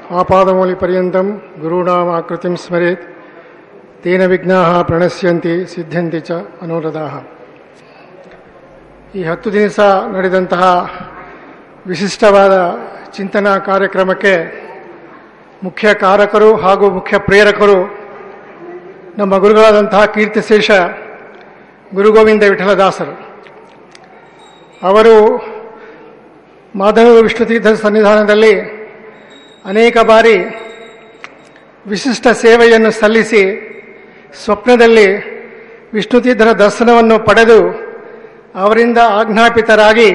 ಆಪಾದಮೌಲಿಪರ್ಯಂతం ಗುರುಣಾಂ ಆಕೃತಿಂ ಸ್ಮರೇತ್ ತೇನ ವಿಘ್ನಾಃ ಪ್ರಣಶ್ಯಂತಿ ಸಿದ್ಧಂತಿ ಚ ಮನೋರಥಾಃ ಈ ಹತ್ತು ದಿವಸ ನಡೆದಂತಹ ವಿಶಿಷ್ಟವಾದ ಚಿಂತನಾ ಕಾರ್ಯಕ್ರಮಕ್ಕೆ ಮುಖ್ಯ ಕಾರಕರು ಹಾಗೂ ಮುಖ್ಯ ಪ್ರೇರಕರು ನಮ್ಮ ಗುರುಗಳಾದಂತಹ ಕೀರ್ತಿಶೇಷ ಗುರುಗೋವಿಂದ ವಿಠಲದಾಸರು ಅವರು ಮಾಧವ ವಿಷ್ಣುತೀರ್ಥ ಸನ್ನಿಧಾನದಲ್ಲಿ ಅನೇಕ ಬಾರಿ ವಿಶಿಷ್ಟ ಸೇವೆಯನ್ನು ಸಲ್ಲಿಸಿ ಸ್ವಪ್ನದಲ್ಲಿ ವಿಷ್ಣುತೀರ್ಥರ ದರ್ಶನವನ್ನು ಪಡೆದು ಅವರಿಂದ ಆಜ್ಞಾಪಿತರಾಗಿ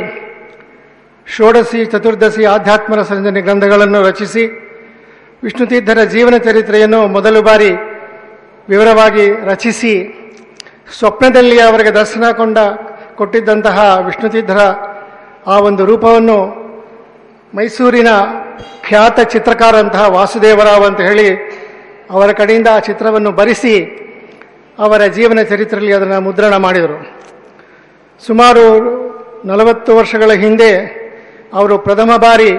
ಷೋಡಶಿ ಚತುರ್ದಶಿ ಆಧ್ಯಾತ್ಮ ಸಂಜನೆ ಗ್ರಂಥಗಳನ್ನು ರಚಿಸಿ ವಿಷ್ಣುತೀರ್ಥರ ಜೀವನ ಚರಿತ್ರೆಯನ್ನು ಮೊದಲು ಬಾರಿ ವಿವರವಾಗಿ ರಚಿಸಿ ಸ್ವಪ್ನದಲ್ಲಿ ಅವರಿಗೆ ದರ್ಶನ ಕೊಂಡ ಕೊಟ್ಟಿದ್ದಂತಹ ವಿಷ್ಣುತೀರ್ಥರ ಆ ಒಂದು ರೂಪವನ್ನು ಮೈಸೂರಿನ ಖ್ಯಾತ ಚಿತ್ರಕಾರಂತಹ ವಾಸುದೇವರಾವ್ ಅಂತ ಹೇಳಿ ಅವರ ಕಡೆಯಿಂದ ಆ ಚಿತ್ರವನ್ನು ಬರೆಸಿ ಅವರ ಜೀವನ ಚರಿತ್ರೆಯಲ್ಲಿ ಅದನ್ನು ಮುದ್ರಣ ಮಾಡಿದರು ಸುಮಾರು ನಲವತ್ತು ವರ್ಷಗಳ ಹಿಂದೆ ಅವರು ಪ್ರಥಮ ಬಾರಿ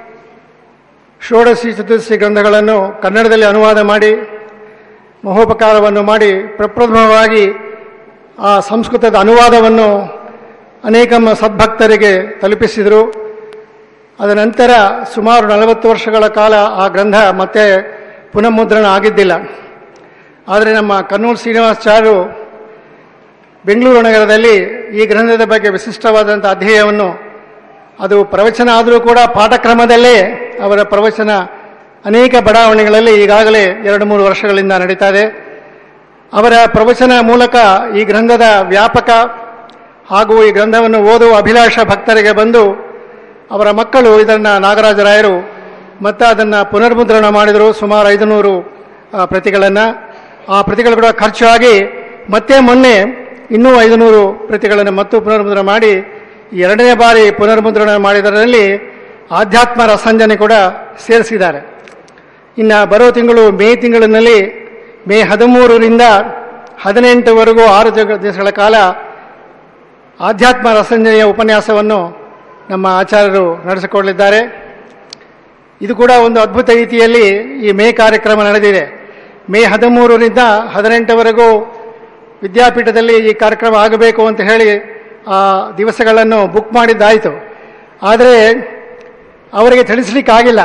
ಷೋಡಶಿ ಚತುರ್ದಶಿ ಗ್ರಂಥಗಳನ್ನು ಕನ್ನಡದಲ್ಲಿ ಅನುವಾದ ಮಾಡಿ ಮಹೋಪಕಾರವನ್ನು ಮಾಡಿ ಪ್ರಪ್ರಥಮವಾಗಿ ಆ ಸಂಸ್ಕೃತದ ಅನುವಾದವನ್ನು ಅನೇಕ ಮ- ಸದ್ಭಕ್ತರಿಗೆ ತಲುಪಿಸಿದರು ಅದ ನಂತರ ಸುಮಾರು ನಲವತ್ತು ವರ್ಷಗಳ ಕಾಲ ಆ ಗ್ರಂಥ ಮತ್ತೆ ಪುನಃಮುದ್ರಣ ಆಗಿದ್ದಿಲ್ಲ ಆದರೆ ನಮ್ಮ ಕನ್ನೂರು ಶ್ರೀನಿವಾಸಾಚಾರ್ಯರು ಬೆಂಗಳೂರು ನಗರದಲ್ಲಿ ಈ ಗ್ರಂಥದ ಬಗ್ಗೆ ವಿಶಿಷ್ಟವಾದಂಥ ಅಧ್ಯಯನವನ್ನು ಅದು ಪ್ರವಚನ ಆದರೂ ಕೂಡ ಪಾಠಕ್ರಮದಲ್ಲೇ ಅವರ ಪ್ರವಚನ ಅನೇಕ ಬಡಾವಣೆಗಳಲ್ಲಿ ಈಗಾಗಲೇ ಎರಡು ಮೂರು ವರ್ಷಗಳಿಂದ ನಡೀತಾ ಇದೆ ಅವರ ಪ್ರವಚನ ಮೂಲಕ ಈ ಗ್ರಂಥದ ವ್ಯಾಪಕ ಹಾಗೂ ಈ ಗ್ರಂಥವನ್ನು ಓದುವ ಅಭಿಲಾಷ ಭಕ್ತರಿಗೆ ಬಂದು ಅವರ ಮಕ್ಕಳು ಇದನ್ನು ನಾಗರಾಜರಾಯರು ಮತ್ತು ಅದನ್ನು ಪುನರ್ಮುದ್ರಣ ಮಾಡಿದರು ಸುಮಾರು ಐದುನೂರು ಪ್ರತಿಗಳನ್ನು ಆ ಪ್ರತಿಗಳು ಕೂಡ ಖರ್ಚು ಆಗಿ ಮತ್ತೆ ಮೊನ್ನೆ ಇನ್ನೂ ಐದುನೂರು ಪ್ರತಿಗಳನ್ನು ಮತ್ತು ಪುನರ್ಮುದ್ರಣ ಮಾಡಿ ಈ ಎರಡನೇ ಬಾರಿ ಪುನರ್ಮುದ್ರಣ ಮಾಡಿದರಲ್ಲಿ ಆಧ್ಯಾತ್ಮ ರಸಂಜನೆ ಕೂಡ ಸೇರಿಸಿದ್ದಾರೆ ಇನ್ನು ಬರೋ ತಿಂಗಳು ಮೇ ತಿಂಗಳಿನಲ್ಲಿ ಮೇ ಹದಿಮೂರರಿಂದ ಹದಿನೆಂಟುವರೆಗೂ ಆರು ಜಗ ದಿವಸಗಳ ಕಾಲ ಆಧ್ಯಾತ್ಮ ರಸಂಜನೆಯ ಉಪನ್ಯಾಸವನ್ನು ನಮ್ಮ ಆಚಾರ್ಯರು ನಡೆಸಿಕೊಡಲಿದ್ದಾರೆ ಇದು ಕೂಡ ಒಂದು ಅದ್ಭುತ ರೀತಿಯಲ್ಲಿ ಈ ಮೇ ಕಾರ್ಯಕ್ರಮ ನಡೆದಿದೆ ಮೇ ಹದಿಮೂರರಿಂದ ಹದಿನೆಂಟವರೆಗೂ ವಿದ್ಯಾಪೀಠದಲ್ಲಿ ಈ ಕಾರ್ಯಕ್ರಮ ಆಗಬೇಕು ಅಂತ ಹೇಳಿ ಆ ದಿವಸಗಳನ್ನು ಬುಕ್ ಮಾಡಿದ್ದಾಯಿತು ಆದರೆ ಅವರಿಗೆ ತಿಳಿಸ್ಲಿಕ್ಕಾಗಿಲ್ಲ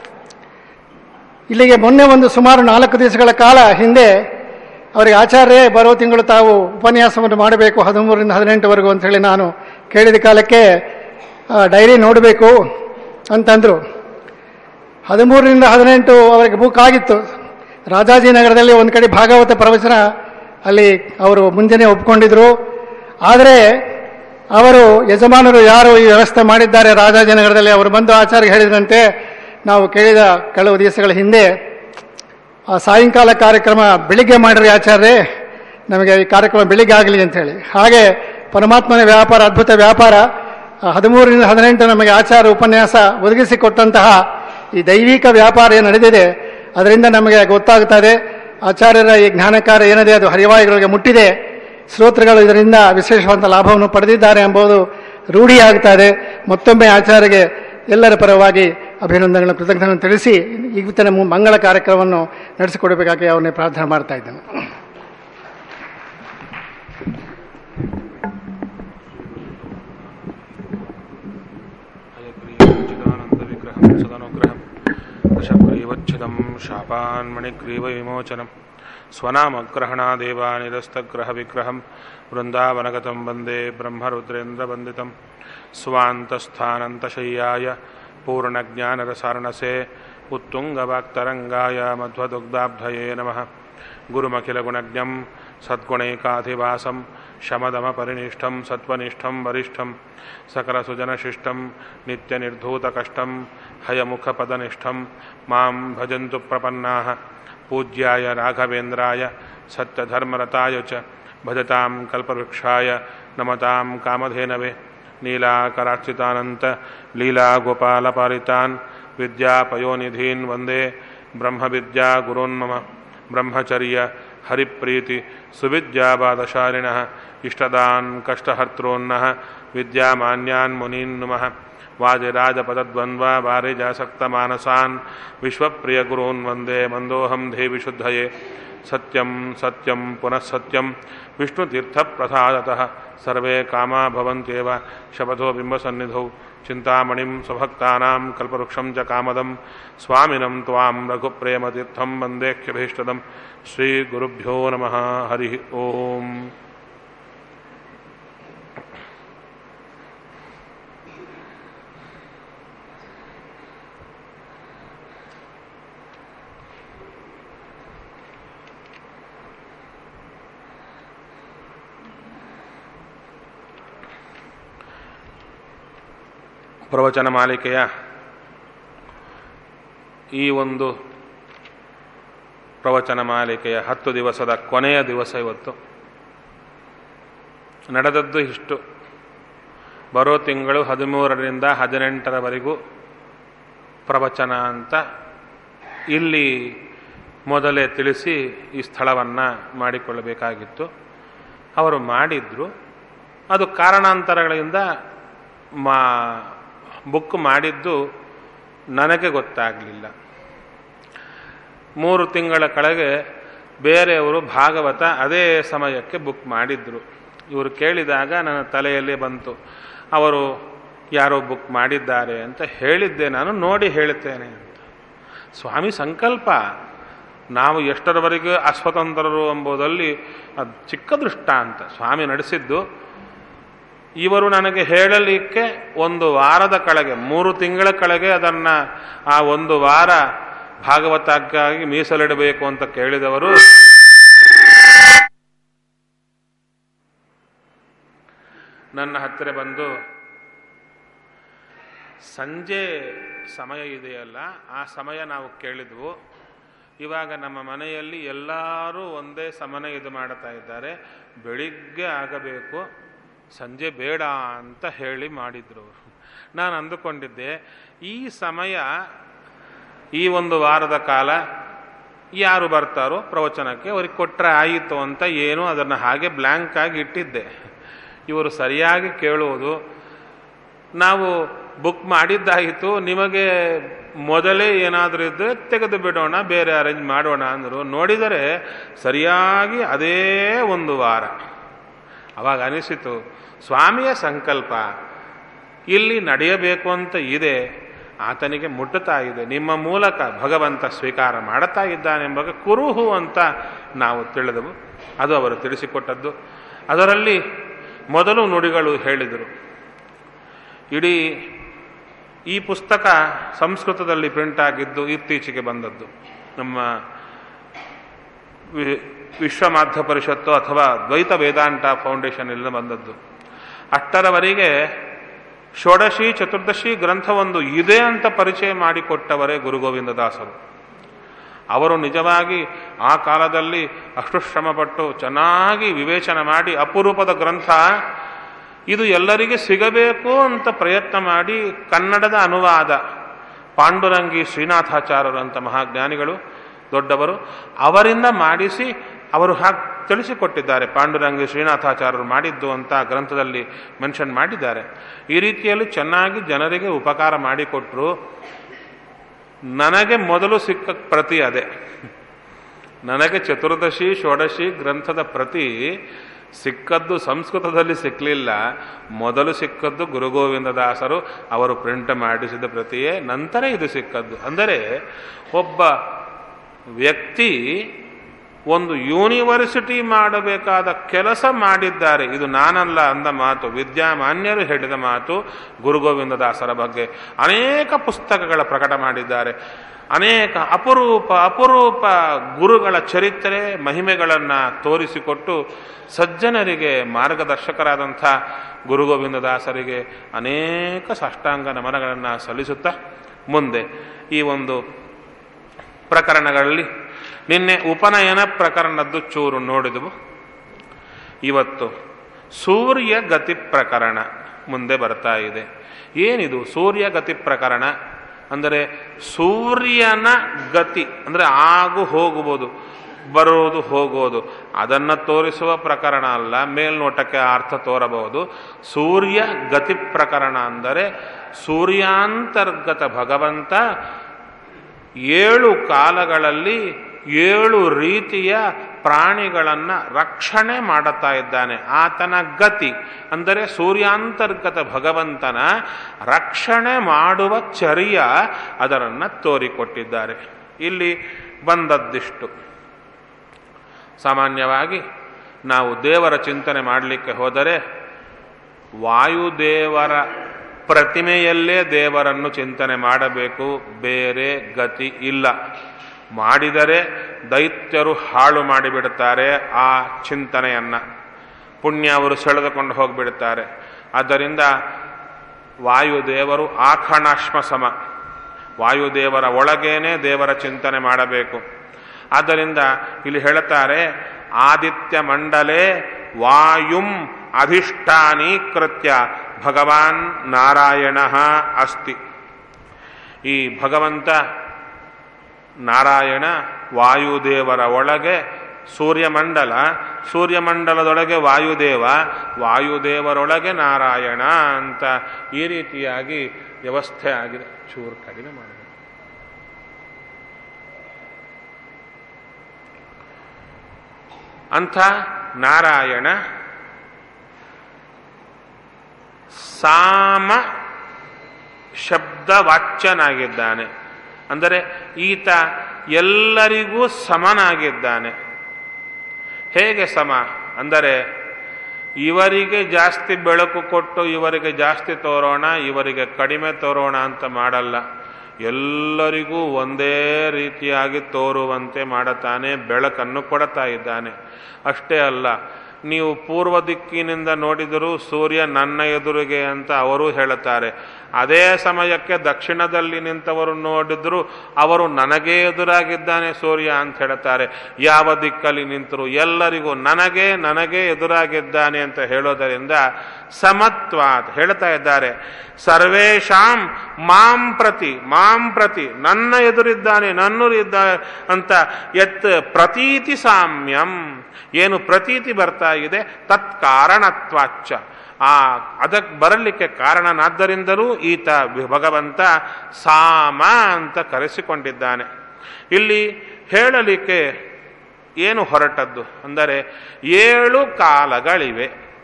ಇಲ್ಲಿಗೆ ಮೊನ್ನೆ ಒಂದು ಸುಮಾರು ನಾಲ್ಕು ದಿವಸಗಳ ಕಾಲ ಹಿಂದೆ ಅವರಿಗೆ ಆಚಾರ್ಯ ಬರೋ ತಿಂಗಳು ತಾವು ಉಪನ್ಯಾಸವನ್ನು ಮಾಡಬೇಕು ಹದಿಮೂರರಿಂದ ಹದಿನೆಂಟವರೆಗೂ ಅಂತ ಹೇಳಿ ನಾನು ಕೇಳಿದ ಕಾಲಕ್ಕೆ ಆ, ಡೈರಿ ನೋಡಬೇಕು ಅಂತಂದರು ಹದಿಮೂರರಿಂದ ಹದಿನೆಂಟು ಅವರಿಗೆ ಬುಕ್ ಆಗಿತ್ತು ರಾಜಾಜಿನಗರದಲ್ಲಿ ಒಂದು ಕಡೆ ಭಾಗವತ ಪ್ರವಚನ ಅಲ್ಲಿ ಅವರು ಮುಂಜಾನೆ ಒಪ್ಕೊಂಡಿದ್ರು ಆದರೆ ಅವರು ಯಜಮಾನರು ಯಾರು ಈ ವ್ಯವಸ್ಥೆ ಮಾಡಿದ್ದಾರೆ ರಾಜಾಜಿನಗರದಲ್ಲಿ ಅವರು ಬಂದು ಆಚಾರ್ಯ ಹೇಳಿದಂತೆ ನಾವು ಕೇಳಿದ ಕೆಲವು ದಿವಸಗಳ ಹಿಂದೆ ಆ ಸಾಯಂಕಾಲ ಕಾರ್ಯಕ್ರಮ ಬೆಳಿಗ್ಗೆ ಮಾಡಿರಿ ಆಚಾರ್ಯ ನಮಗೆ ಈ ಕಾರ್ಯಕ್ರಮ ಬೆಳಿಗ್ಗೆ ಆಗಲಿ ಅಂತೇಳಿ ಹಾಗೆ ಪರಮಾತ್ಮನ ವ್ಯಾಪಾರ ಅದ್ಭುತ ವ್ಯಾಪಾರ ಆ ಹದಿಮೂರರಿಂದ ಹದಿನೆಂಟು ನಮಗೆ ಆಚಾರ ಉಪನ್ಯಾಸ ಒದಗಿಸಿಕೊಟ್ಟಂತಹ ಈ ದೈವಿಕ ವ್ಯಾಪಾರ ಏನು ನಡೆದಿದೆ ಅದರಿಂದ ನಮಗೆ ಗೊತ್ತಾಗ್ತಾ ಇದೆ ಆಚಾರ್ಯರ ಈ ಜ್ಞಾನಕಾರ ಏನಿದೆ ಅದು ಹರಿವಾಯುಗಳಿಗೆ ಮುಟ್ಟಿದೆ ಶ್ರೋತೃಗಳು ಇದರಿಂದ ವಿಶೇಷವಾದ ಲಾಭವನ್ನು ಪಡೆದಿದ್ದಾರೆ ಎಂಬುದು ರೂಢಿಯಾಗ್ತಾ ಇದೆ ಮತ್ತೊಮ್ಮೆ ಆಚಾರ್ಯಗೆ ಎಲ್ಲರ ಪರವಾಗಿ ಅಭಿನಂದನೆಗಳನ್ನು ಕೃತಜ್ಞತೆಯನ್ನು ತಿಳಿಸಿ ಇವತ್ತಿನ ಮು- ಮಂಗಳ ಕಾರ್ಯಕ್ರಮವನ್ನು ನಡೆಸಿಕೊಡಬೇಕಾಗಿ ಅವನ್ನೇ ಪ್ರಾರ್ಥನೆ ಮಾಡ್ತಾ ಇದ್ದೇನೆ हयग्रीवचिदानन्दविग्रहं सदनुग्रहं दशग्रीवच्छिदं शापान्मणिग्रीवविमोचनं स्वनामग्रहणादेवानिरस्तग्रहविग्रहं वृन्दावनगतं वन्दे ब्रह्मरुद्रेन्द्रवन्दितं स्वान्तस्थानन्तशय्याय पूर्णज्ञानरसारणसे उत्तुङ्गवाक्तरङ्गाय मध्वदुग्धाब्धये नमः गुरुमखिलगुणज्ञं सद्गुणैकाधिवासं शमदमपरिनिष्ठं सत्त्वनिष्ठं वरिष्ठं सकलसुजनशिष्टं नित्यनिर्धूतकष्टं हयमुखपदनिष्ठं मां भजन्तु प्रपन्नाः पूज्याय राघवेन्द्राय सत्यधर्मरताय च भजतां कल्पवृक्षाय नमतां कामधेनवे नीलाकरार्चितानन्त लीलागोपालपालितान् विद्यापयोनिधीन् वन्दे ब्रह्मविद्यागुरोन्मम ब्रह्मचर्य हरिप्रीति सुविद्याबादशालिनः इष्टदान् कष्टहर्त्रोन्नः विद्यामान्यान् मुनीन् नुमः ವಾದಿರಾಜಪದದ್ವಂದ್ವ ವಾರಿಜಾಸಕ್ತಮಾನಸಾನ್ ವಿಶ್ವಪ್ರಿಯಗುರೂನ್ ವಂದೇ ಮಂದೋಹಂ ದೇವಿ ಶುದ್ಧಯೇ ಸತ್ಯಂ ಸತ್ಯಂ ಪುನಃ ಸತ್ಯಂ ವಿಷ್ಣುತೀರ್ಥಪ್ರಸಾದತಃ ಸರ್ವೇ ಕಾಮಾ ಭವಂತ್ಯೇವ ಶಪಥೋ ಬಿಂಬಸನ್ನಿಧೌ ಚಿಂತಾಮಣಿಂ ಸ್ವಭಕ್ತಾನಾಂ ಕಲ್ಪವೃಕ್ಷಂ ಚ ಕಾಮದಂ ಸ್ವಾಮಿನಂ ತ್ವಾಂ ರಘುಪ್ರೇಮತೀರ್ಥಂ ವಂದೇಖ್ಯಭೀಷ್ಟದಂ ಶ್ರೀಗುರುಭ್ಯೋ ನಮಃ ಹರಿ ಓಂ ಪ್ರವಚನ ಮಾಲಿಕೆಯ ಈ ಒಂದು ಪ್ರವಚನ ಮಾಲಿಕೆಯ ಹತ್ತು ದಿವಸದ ಕೊನೆಯ ದಿವಸ ಇವತ್ತು ನಡೆದದ್ದು ಇಷ್ಟು ಬರೋ ತಿಂಗಳು ಹದಿಮೂರರಿಂದ ಹದಿನೆಂಟರವರೆಗೂ ಪ್ರವಚನ ಅಂತ ಇಲ್ಲಿ ಮೊದಲೇ ತಿಳಿಸಿ ಈ ಸ್ಥಳವನ್ನು ಮಾಡಿಕೊಳ್ಳಬೇಕಾಗಿತ್ತು ಅವರು ಮಾಡಿದ್ರು ಅದು ಕಾರಣಾಂತರಗಳಿಂದ ಮಾ ಬುಕ್ ಮಾಡಿದ್ದು ನನಗೆ ಗೊತ್ತಾಗಲಿಲ್ಲ ಮೂರು ತಿಂಗಳ ಕೆಳಗೆ ಬೇರೆಯವರು ಭಾಗವತ ಅದೇ ಸಮಯಕ್ಕೆ ಬುಕ್ ಮಾಡಿದ್ರು ಇವರು ಕೇಳಿದಾಗ ನನ್ನ ತಲೆಯಲ್ಲಿ ಬಂತು ಅವರು ಯಾರೋ ಬುಕ್ ಮಾಡಿದ್ದಾರೆ ಅಂತ ಹೇಳಿದ್ದೆ ನಾನು ನೋಡಿ ಹೇಳುತ್ತೇನೆ ಅಂತ ಸ್ವಾಮಿ ಸಂಕಲ್ಪ ನಾವು ಎಷ್ಟರವರೆಗೆ ಅಸ್ವತಂತ್ರರು ಎಂಬುದರಲ್ಲಿ ಅದು ಚಿಕ್ಕ ದೃಷ್ಟಾಂತ ಸ್ವಾಮಿ ನಡೆಸಿದ್ದು ಇವರು ನನಗೆ ಹೇಳಲಿಕ್ಕೆ ಒಂದು ವಾರದ ಕೆಳಗೆ ಮೂರು ತಿಂಗಳ ಕೆಳಗೆ ಅದನ್ನು ಆ ಒಂದು ವಾರ ಭಾಗವತಕ್ಕಾಗಿ ಮೀಸಲಿಡಬೇಕು ಅಂತ ಕೇಳಿದವರು ನನ್ನ ಹತ್ತಿರ ಬಂದು ಸಂಜೆ ಸಮಯ ಇದೆಯಲ್ಲ ಆ ಸಮಯ ನಾವು ಕೇಳಿದ್ವು ಇವಾಗ ನಮ್ಮ ಮನೆಯಲ್ಲಿ ಎಲ್ಲರೂ ಒಂದೇ ಸಮನೆ ಇದು ಮಾಡ್ತಾ ಇದ್ದಾರೆ ಬೆಳಿಗ್ಗೆ ಆಗಬೇಕು ಸಂಜೆ ಬೇಡ ಅಂತ ಹೇಳಿ ಮಾಡಿದ್ರು ಅವರು ನಾನು ಅಂದುಕೊಂಡಿದ್ದೆ ಈ ಸಮಯ ಈ ಒಂದು ವಾರದ ಕಾಲ ಯಾರು ಬರ್ತಾರೋ ಪ್ರವಚನಕ್ಕೆ ಅವ್ರಿಗೆ ಕೊಟ್ಟರೆ ಆಯಿತು ಅಂತ ಏನು ಅದನ್ನು ಹಾಗೆ ಬ್ಲ್ಯಾಂಕ್ ಆಗಿ ಇಟ್ಟಿದ್ದೆ ಇವರು ಸರಿಯಾಗಿ ಕೇಳುವುದು ನಾವು ಬುಕ್ ಮಾಡಿದ್ದಾಯಿತು ನಿಮಗೆ ಮೊದಲೇ ಏನಾದರೂ ಇದ್ದರೆ ತೆಗೆದು ಬಿಡೋಣ ಬೇರೆ ಅರೇಂಜ್ ಮಾಡೋಣ ಅಂದರು ನೋಡಿದರೆ ಸರಿಯಾಗಿ ಅದೇ ಒಂದು ವಾರ ಅವಾಗ ಅನಿಸಿತು ಸ್ವಾಮಿಯ ಸಂಕಲ್ಪ ಇಲ್ಲಿ ನಡೆಯಬೇಕು ಅಂತ ಇದೆ ಆತನಿಗೆ ಮುಟ್ಟುತ್ತಾ ಇದೆ ನಿಮ್ಮ ಮೂಲಕ ಭಗವಂತ ಸ್ವೀಕಾರ ಮಾಡುತ್ತಾ ಇದ್ದಾನೆಂಬ ಕುರುಹು ಅಂತ ನಾವು ತಿಳಿದವು ಅದು ಅವರು ತಿಳಿಸಿಕೊಟ್ಟದ್ದು ಅದರಲ್ಲಿ ಮೊದಲು ನುಡಿಗಳು ಹೇಳಿದರು ಇಡೀ ಈ ಪುಸ್ತಕ ಸಂಸ್ಕೃತದಲ್ಲಿ ಪ್ರಿಂಟ್ ಆಗಿದ್ದು ಇತ್ತೀಚೆಗೆ ಬಂದದ್ದು ನಮ್ಮ ವಿಶ್ವ ಮಾಧ್ಯ ಪರಿಷತ್ತು ಅಥವಾ ದ್ವೈತ ವೇದಾಂತ ಫೌಂಡೇಶನ್ ಎಲ್ಲ ಬಂದದ್ದು ಅಷ್ಟರವರೆಗೆ ಷೋಡಶಿ ಚತುರ್ದಶಿ ಗ್ರಂಥವೊಂದು ಇದೆ ಅಂತ ಪರಿಚಯ ಮಾಡಿಕೊಟ್ಟವರೇ ಗುರುಗೋವಿಂದದಾಸರು ಅವರು ನಿಜವಾಗಿ ಆ ಕಾಲದಲ್ಲಿ ಅಷ್ಟು ಶ್ರಮಪಟ್ಟು ಚೆನ್ನಾಗಿ ವಿವೇಚನ ಮಾಡಿ ಅಪರೂಪದ ಗ್ರಂಥ ಇದು ಎಲ್ಲರಿಗೆ ಸಿಗಬೇಕು ಅಂತ ಪ್ರಯತ್ನ ಮಾಡಿ ಕನ್ನಡದ ಅನುವಾದ ಪಾಂಡುರಂಗಿ ಶ್ರೀನಾಥಾಚಾರ್ಯರಂಥ ಮಹಾಜ್ಞಾನಿಗಳು ದೊಡ್ಡವರು ಅವರಿಂದ ಮಾಡಿಸಿ ಅವರು ಹಾಗೆ ತಿಳಿಸಿಕೊಟ್ಟಿದ್ದಾರೆ ಪಾಂಡುರಂಗಿ ಶ್ರೀನಾಥಾಚಾರ್ಯರು ಮಾಡಿದ್ದು ಅಂತ ಗ್ರಂಥದಲ್ಲಿ ಮೆನ್ಷನ್ ಮಾಡಿದ್ದಾರೆ ಈ ರೀತಿಯಲ್ಲಿ ಚೆನ್ನಾಗಿ ಜನರಿಗೆ ಉಪಕಾರ ಮಾಡಿಕೊಟ್ರು ನನಗೆ ಮೊದಲು ಸಿಕ್ಕ ಪ್ರತಿ ಅದೇ ನನಗೆ ಚತುರ್ದಶಿ ಷೋಡಶಿ ಗ್ರಂಥದ ಪ್ರತಿ ಸಿಕ್ಕದ್ದು ಸಂಸ್ಕೃತದಲ್ಲಿ ಸಿಕ್ಕಲಿಲ್ಲ ಮೊದಲು ಸಿಕ್ಕದ್ದು ಗುರುಗೋವಿಂದದಾಸರು ಅವರು ಪ್ರಿಂಟ್ ಮಾಡಿಸಿದ ಪ್ರತಿಯೇ ನಂತರ ಇದು ಸಿಕ್ಕದ್ದು ಅಂದರೆ ಒಬ್ಬ ವ್ಯಕ್ತಿ ಒಂದು ಯೂನಿವರ್ಸಿಟಿ ಮಾಡಬೇಕಾದ ಕೆಲಸ ಮಾಡಿದ್ದಾರೆ ಇದು ನಾನಲ್ಲ ಅಂದ ಮಾತು ವಿದ್ಯಾಮಾನ್ಯರು ಹೇಳಿದ ಮಾತು ಗುರುಗೋವಿಂದದಾಸರ ಬಗ್ಗೆ ಅನೇಕ ಪುಸ್ತಕಗಳ ಪ್ರಕಟ ಮಾಡಿದ್ದಾರೆ ಅನೇಕ ಅಪರೂಪ ಅಪರೂಪ ಗುರುಗಳ ಚರಿತ್ರೆ ಮಹಿಮೆಗಳನ್ನು ತೋರಿಸಿಕೊಟ್ಟು ಸಜ್ಜನರಿಗೆ ಮಾರ್ಗದರ್ಶಕರಾದಂಥ ಗುರುಗೋವಿಂದದಾಸರಿಗೆ ಅನೇಕ ಸಾಷ್ಟಾಂಗ ನಮನಗಳನ್ನು ಸಲ್ಲಿಸುತ್ತಾ ಮುಂದೆ ಈ ಒಂದು ಪ್ರಕರಣಗಳಲ್ಲಿ ನಿನ್ನೆ ಉಪನಯನ ಪ್ರಕರಣದ್ದು ಚೂರು ನೋಡಿದವು ಇವತ್ತು ಸೂರ್ಯ ಗತಿ ಪ್ರಕರಣ ಮುಂದೆ ಬರ್ತಾ ಇದೆ ಏನಿದು ಸೂರ್ಯ ಗತಿ ಪ್ರಕರಣ ಅಂದರೆ ಸೂರ್ಯನ ಗತಿ ಅಂದರೆ ಆಗು ಹೋಗುವುದು ಬರೋದು ಹೋಗೋದು ಅದನ್ನು ತೋರಿಸುವ ಪ್ರಕರಣ ಅಲ್ಲ ಮೇಲ್ನೋಟಕ್ಕೆ ಅರ್ಥ ತೋರಬಹುದು ಸೂರ್ಯ ಗತಿ ಪ್ರಕರಣ ಅಂದರೆ ಸೂರ್ಯಾಂತರ್ಗತ ಭಗವಂತ ಏಳು ಕಾಲಗಳಲ್ಲಿ ಏಳು ರೀತಿಯ ಪ್ರಾಣಿಗಳನ್ನು ರಕ್ಷಣೆ ಮಾಡುತ್ತಾ ಇದ್ದಾನೆ ಆತನ ಗತಿ ಅಂದರೆ ಸೂರ್ಯಾಂತರ್ಗತ ಭಗವಂತನ ರಕ್ಷಣೆ ಮಾಡುವ ಚರ್ಯ ಅದರನ್ನು ತೋರಿಕೊಟ್ಟಿದ್ದಾರೆ ಇಲ್ಲಿ ಬಂದದ್ದಿಷ್ಟು ಸಾಮಾನ್ಯವಾಗಿ ನಾವು ದೇವರ ಚಿಂತನೆ ಮಾಡಲಿಕ್ಕೆ ಹೋದರೆ ವಾಯುದೇವರ ಪ್ರತಿಮೆಯಲ್ಲೇ ದೇವರನ್ನು ಚಿಂತನೆ ಮಾಡಬೇಕು ಬೇರೆ ಗತಿ ಇಲ್ಲ ಮಾಡಿದರೆ ದೈತ್ಯರು ಹಾಳು ಮಾಡಿಬಿಡುತ್ತಾರೆ ಆ ಚಿಂತನೆಯನ್ನು ಪುಣ್ಯ ಅವರು ಸೆಳೆದುಕೊಂಡು ಹೋಗಿಬಿಡುತ್ತಾರೆ ಆದ್ದರಿಂದ ವಾಯುದೇವರು ಆಖಣಾಶ್ಮ ಸಮ ವಾಯುದೇವರ ಒಳಗೇನೆ ದೇವರ ಚಿಂತನೆ ಮಾಡಬೇಕು ಆದ್ದರಿಂದ ಇಲ್ಲಿ ಹೇಳುತ್ತಾರೆ ಆದಿತ್ಯ ಮಂಡಲೇ ವಾಯುಂ ಅಧಿಷ್ಠಾನೀಕೃತ್ಯ ಭಗವಾನ್ ನಾರಾಯಣ ಅಸ್ತಿ ಈ ಭಗವಂತ ನಾರಾಯಣ ವಾಯುದೇವರ ಒಳಗೆ ಸೂರ್ಯಮಂಡಲ ಸೂರ್ಯಮಂಡಲದೊಳಗೆ ವಾಯುದೇವ ವಾಯುದೇವರೊಳಗೆ ನಾರಾಯಣ ಅಂತ ಈ ರೀತಿಯಾಗಿ ವ್ಯವಸ್ಥೆ ಆಗಿದೆ ಚೂರು ಕಡಿಮೆ ಮಾಡಬೇಕು ಅಂಥ ನಾರಾಯಣ ಸಾಮ ಶಬ್ದವಾಚ್ಯನಾಗಿದ್ದಾನೆ ಅಂದರೆ ಈತ ಎಲ್ಲರಿಗೂ ಸಮನಾಗಿದ್ದಾನೆ ಹೇಗೆ ಸಮ ಅಂದರೆ ಇವರಿಗೆ ಜಾಸ್ತಿ ಬೆಳಕು ಕೊಟ್ಟು ಇವರಿಗೆ ಜಾಸ್ತಿ ತೋರೋಣ ಇವರಿಗೆ ಕಡಿಮೆ ತೋರೋಣ ಅಂತ ಮಾಡಲ್ಲ ಎಲ್ಲರಿಗೂ ಒಂದೇ ರೀತಿಯಾಗಿ ತೋರುವಂತೆ ಮಾಡುತ್ತಾನೆ ಬೆಳಕನ್ನು ಕೊಡುತ್ತಾ ಇದ್ದಾನೆ ಅಷ್ಟೇ ಅಲ್ಲ ನೀವು ಪೂರ್ವ ದಿಕ್ಕಿನಿಂದ ನೋಡಿದರೂ ಸೂರ್ಯ ನನ್ನ ಎದುರಿಗೆ ಅಂತ ಅವರು ಹೇಳುತ್ತಾರೆ ಅದೇ ಸಮಯಕ್ಕೆ ದಕ್ಷಿಣದಲ್ಲಿ ನಿಂತವರು ನೋಡಿದ್ರು ಅವರು ನನಗೇ ಎದುರಾಗಿದ್ದಾನೆ ಸೂರ್ಯ ಅಂತ ಹೇಳುತ್ತಾರೆ ಯಾವ ದಿಕ್ಕಲ್ಲಿ ನಿಂತರು ಎಲ್ಲರಿಗೂ ನನಗೆ ನನಗೆ ಎದುರಾಗಿದ್ದಾನೆ ಅಂತ ಹೇಳೋದರಿಂದ ಸಮತ್ವ ಅಂತ ಹೇಳ್ತಾ ಇದ್ದಾರೆ ಸರ್ವೇಶಾಂ ಮಾಂ ಪ್ರತಿ ಮಾಂ ಪ್ರತಿ ನನ್ನ ಎದುರಿದ್ದಾನೆ ನನ್ನೂರಿದ್ದ ಅಂತ ಎತ್ ಪ್ರತೀತಿ ಸಾಮ್ಯಂ ಏನು ಪ್ರತೀತಿ ಬರ್ತಾ ಇದೆ ತತ್ಕಾರಣತ್ವಾಚ್ಚ ಆ ಅದಕ್ಕೆ ಬರಲಿಕ್ಕೆ ಕಾರಣನಾದ್ದರಿಂದಲೂ ಈತ ಭಗವಂತ ಸಾಮ ಅಂತ ಕರೆಸಿಕೊಂಡಿದ್ದಾನೆ ಇಲ್ಲಿ ಹೇಳಲಿಕ್ಕೆ ಏನು ಹೊರಟದ್ದು ಅಂದರೆ ಏಳು ಕಾಲಗಳಿವೆ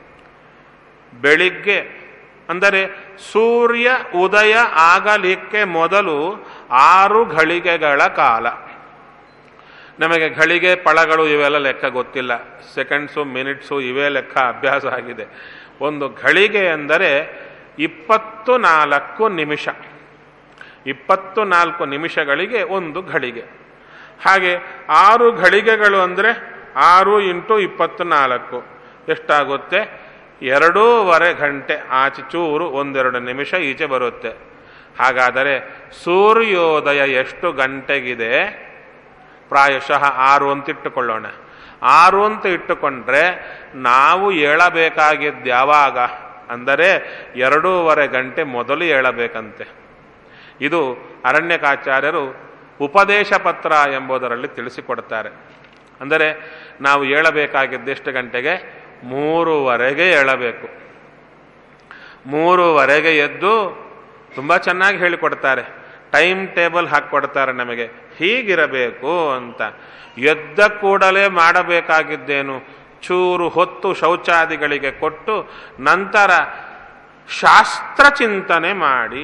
ಬೆಳಿಗ್ಗೆ ಅಂದರೆ ಸೂರ್ಯ ಉದಯ ಆಗಲಿಕ್ಕೆ ಮೊದಲು ಆರು ಘಳಿಗೆಗಳ ಕಾಲ ನಮಗೆ ಘಳಿಗೆ ಪಳಗಳು ಇವೆಲ್ಲ ಲೆಕ್ಕ ಗೊತ್ತಿಲ್ಲ ಸೆಕೆಂಡ್ಸು ಮಿನಿಟ್ಸು ಇವೇ ಲೆಕ್ಕ ಅಭ್ಯಾಸ ಆಗಿದೆ ಒಂದು ಘಳಿಗೆ ಎಂದರೆ ಇಪ್ಪತ್ತು ನಾಲ್ಕು ನಿಮಿಷ ಇಪ್ಪತ್ತು ನಾಲ್ಕು ನಿಮಿಷಗಳಿಗೆ ಒಂದು ಘಳಿಗೆ ಹಾಗೆ ಆರು ಘಳಿಗೆಗಳು ಅಂದರೆ ಆರು ಇಂಟು ಇಪ್ಪತ್ತು ನಾಲ್ಕು ಎಷ್ಟಾಗುತ್ತೆ ಎರಡೂವರೆ ಗಂಟೆ ಆಚೆ ಚೂರು ಒಂದೆರಡು ನಿಮಿಷ ಈಚೆ ಬರುತ್ತೆ ಹಾಗಾದರೆ ಸೂರ್ಯೋದಯ ಎಷ್ಟು ಗಂಟೆಗಿದೆ ಪ್ರಾಯಶಃ ಆರು ಅಂತ ಇಟ್ಟುಕೊಳ್ಳೋಣ ಆರು ಅಂತ ಇಟ್ಟುಕೊಂಡ್ರೆ ನಾವು ಏಳಬೇಕಾಗಿದ್ದು ಯಾವಾಗ ಅಂದರೆ ಎರಡೂವರೆ ಗಂಟೆ ಮೊದಲು ಏಳಬೇಕಂತೆ ಇದು ಅರಣ್ಯಕಾಚಾರ್ಯರು ಉಪದೇಶ ಪತ್ರ ಎಂಬುದರಲ್ಲಿ ತಿಳಿಸಿಕೊಡ್ತಾರೆ ಅಂದರೆ ನಾವು ಏಳಬೇಕಾಗಿದ್ದೆಷ್ಟು ಗಂಟೆಗೆ ಮೂರುವರೆಗೆ ಏಳಬೇಕು ಮೂರುವರೆಗೆ ಎದ್ದು ತುಂಬ ಚೆನ್ನಾಗಿ ಹೇಳಿಕೊಡ್ತಾರೆ ಟೈಮ್ ಟೇಬಲ್ ಹಾಕ್ಕೊಡ್ತಾರೆ ನಮಗೆ ಹೀಗಿರಬೇಕು ಅಂತ ಎದ್ದ ಕೂಡಲೇ ಮಾಡಬೇಕಾಗಿದ್ದೇನು ಚೂರು ಹೊತ್ತು ಶೌಚಾದಿಗಳಿಗೆ ಕೊಟ್ಟು ನಂತರ ಶಾಸ್ತ್ರ ಚಿಂತನೆ ಮಾಡಿ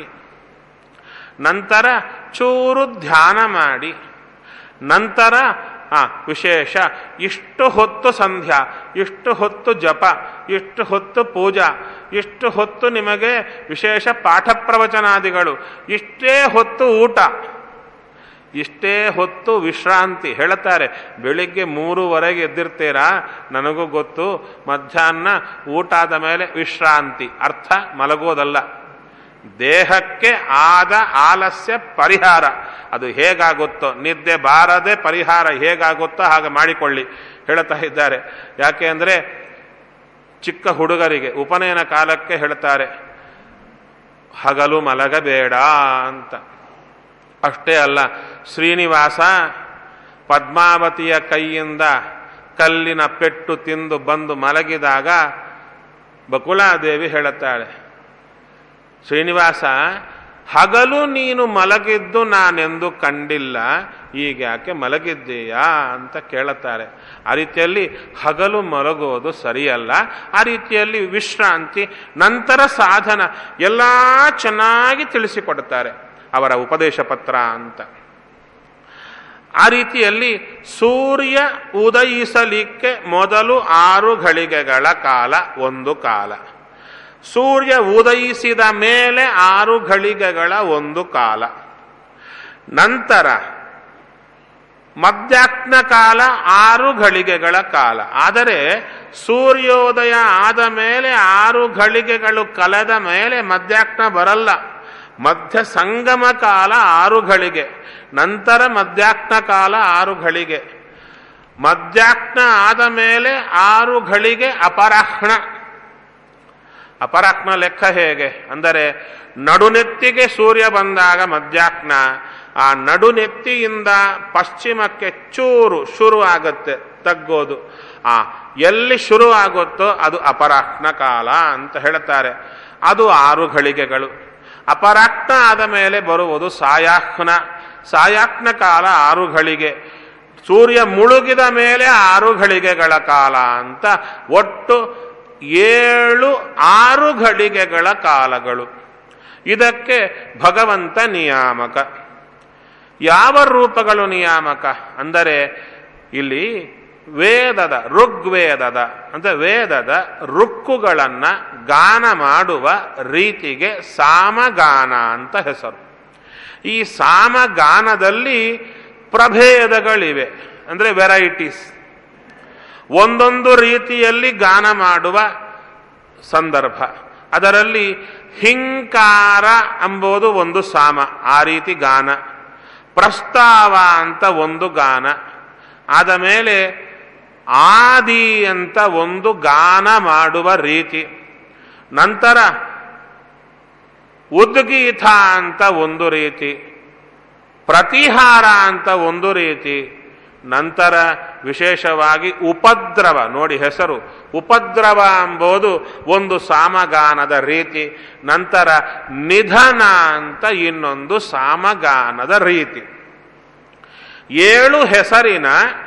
ನಂತರ ಚೂರು ಧ್ಯಾನ ಮಾಡಿ ನಂತರ ಆ ವಿಶೇಷ ಇಷ್ಟು ಹೊತ್ತು ಸಂಧ್ಯಾ ಇಷ್ಟು ಹೊತ್ತು ಜಪ ಇಷ್ಟು ಹೊತ್ತು ಪೂಜಾ ಇಷ್ಟು ಹೊತ್ತು ನಿಮಗೆ ವಿಶೇಷ ಪಾಠ ಪ್ರವಚನಾದಿಗಳು ಇಷ್ಟೇ ಹೊತ್ತು ಊಟ ಇಷ್ಟೇ ಹೊತ್ತು ವಿಶ್ರಾಂತಿ ಹೇಳುತ್ತಾರೆ ಬೆಳಿಗ್ಗೆ ಮೂರುವರೆಗೆ ಎದ್ದಿರ್ತೀರಾ ನನಗೂ ಗೊತ್ತು ಮಧ್ಯಾಹ್ನ ಊಟ ಆದ ಮೇಲೆ ವಿಶ್ರಾಂತಿ ಅರ್ಥ ಮಲಗೋದಲ್ಲ ದೇಹಕ್ಕೆ ಆದ ಆಲಸ್ಯ ಪರಿಹಾರ ಅದು ಹೇಗಾಗುತ್ತೋ ನಿದ್ದೆ ಬಾರದೆ ಪರಿಹಾರ ಹೇಗಾಗುತ್ತೋ ಹಾಗೆ ಮಾಡಿಕೊಳ್ಳಿ ಹೇಳ್ತಾ ಇದ್ದಾರೆ ಯಾಕೆ ಅಂದರೆ ಚಿಕ್ಕ ಹುಡುಗರಿಗೆ ಉಪನಯನ ಕಾಲಕ್ಕೆ ಹೇಳ್ತಾರೆ ಹಗಲು ಮಲಗಬೇಡ ಅಂತ ಅಷ್ಟೇ ಅಲ್ಲ ಶ್ರೀನಿವಾಸ ಪದ್ಮಾವತಿಯ ಕೈಯಿಂದ ಕಲ್ಲಿನ ಪೆಟ್ಟು ತಿಂದು ಬಂದು ಮಲಗಿದಾಗ ಬಕುಲಾದೇವಿ ಹೇಳುತ್ತಾಳೆ ಶ್ರೀನಿವಾಸ ಹಗಲು ನೀನು ಮಲಗಿದ್ದು ನಾನೆಂದು ಕಂಡಿಲ್ಲ ಈಗ ಯಾಕೆ ಮಲಗಿದ್ದೀಯಾ ಅಂತ ಕೇಳುತ್ತಾರೆ ಆ ರೀತಿಯಲ್ಲಿ ಹಗಲು ಮಲಗೋದು ಸರಿಯಲ್ಲ ಆ ರೀತಿಯಲ್ಲಿ ವಿಶ್ರಾಂತಿ ನಂತರ ಸಾಧನ ಎಲ್ಲ ಚೆನ್ನಾಗಿ ತಿಳಿಸಿಕೊಡುತ್ತಾರೆ ಅವರ ಉಪದೇಶ ಪತ್ರ ಅಂತ ಆ ರೀತಿಯಲ್ಲಿ ಸೂರ್ಯ ಉದಯಿಸಲಿಕ್ಕೆ ಮೊದಲು ಆರು ಘಳಿಗೆಗಳ ಕಾಲ ಒಂದು ಕಾಲ ಸೂರ್ಯ ಉದಯಿಸಿದ ಮೇಲೆ ಆರು ಘಳಿಗೆಗಳ ಒಂದು ಕಾಲ ನಂತರ ಮಧ್ಯಾಹ್ನ ಕಾಲ ಆರು ಘಳಿಗೆಗಳ ಕಾಲ ಆದರೆ ಸೂರ್ಯೋದಯ ಆದ ಮೇಲೆ ಆರು ಘಳಿಗೆಗಳು ಕಳೆದ ಮೇಲೆ ಮಧ್ಯಾಹ್ನ ಬರಲ್ಲ ಮಧ್ಯ ಸಂಗಮ ಕಾಲ ಆರು ಘಳಿಗೆ ನಂತರ ಮಧ್ಯಾಹ್ನ ಕಾಲ ಆರು ಘಳಿಗೆ ಮಧ್ಯಾಹ್ನ ಆದ ಮೇಲೆ ಆರು ಘಳಿಗೆ ಅಪರಾಹ್ನ ಅಪರಾಹ್ನ ಲೆಕ್ಕ ಹೇಗೆ ಅಂದರೆ ನಡುನೆತ್ತಿಗೆ ಸೂರ್ಯ ಬಂದಾಗ ಮಧ್ಯಾಹ್ನ ಆ ನಡುನೆತ್ತಿಯಿಂದ ಪಶ್ಚಿಮಕ್ಕೆ ಚೂರು ಶುರು ಆಗತ್ತೆ ತಗ್ಗೋದು ಆ ಎಲ್ಲಿ ಶುರು ಆಗುತ್ತೋ ಅದು ಅಪರಾಹ್ನ ಕಾಲ ಅಂತ ಹೇಳುತ್ತಾರೆ ಅದು ಆರು ಘಳಿಗೆಗಳು ಅಪರಾಹ್ನ ಆದ ಮೇಲೆ ಬರುವುದು ಸಾಯಾಹ್ನ ಸಾಯಾಹ್ನ ಕಾಲ ಆರು ಘಳಿಗೆ ಸೂರ್ಯ ಮುಳುಗಿದ ಮೇಲೆ ಆರು ಘಳಿಗೆಗಳ ಕಾಲ ಅಂತ ಒಟ್ಟು ಏಳು ಆರು ಘಳಿಗೆಗಳ ಕಾಲಗಳು ಇದಕ್ಕೆ ಭಗವಂತ ನಿಯಾಮಕ ಯಾವ ರೂಪಗಳು ನಿಯಾಮಕ ಅಂದರೆ ಇಲ್ಲಿ ವೇದದ ಋಗ್ವೇದದ ಅಂದರೆ ವೇದದ ರುಕ್ಕುಗಳನ್ನ ಗಾನ ಮಾಡುವ ರೀತಿಗೆ ಸಾಮಗಾನ ಅಂತ ಹೆಸರು ಈ ಸಾಮಗಾನದಲ್ಲಿ ಪ್ರಭೇದಗಳಿವೆ ಅಂದರೆ ವೆರೈಟೀಸ್ ಒಂದೊಂದು ರೀತಿಯಲ್ಲಿ ಗಾನ ಮಾಡುವ ಸಂದರ್ಭ ಅದರಲ್ಲಿ ಹಿಂಕಾರ ಎಂಬುದು ಒಂದು ಸಾಮ ಆ ರೀತಿ ಗಾನ ಪ್ರಸ್ತಾವ ಅಂತ ಒಂದು ಗಾನ ಆದ ಮೇಲೆ ಆದಿ ಅಂತ ಒಂದು ಗಾನ ಮಾಡುವ ರೀತಿ ನಂತರ ಉದ್ಗೀತ ಅಂತ ಒಂದು ರೀತಿ ಪ್ರತಿಹಾರ ಅಂತ ಒಂದು ರೀತಿ ನಂತರ ವಿಶೇಷವಾಗಿ ಉಪದ್ರವ ನೋಡಿ ಹೆಸರು ಉಪದ್ರವ ಎಂಬುದು ಒಂದು ಸಾಮಗಾನದ ರೀತಿ ನಂತರ ನಿಧನ ಅಂತ ಇನ್ನೊಂದು ಸಾಮಗಾನದ ರೀತಿ ಏಳು ಹೆಸರಿನ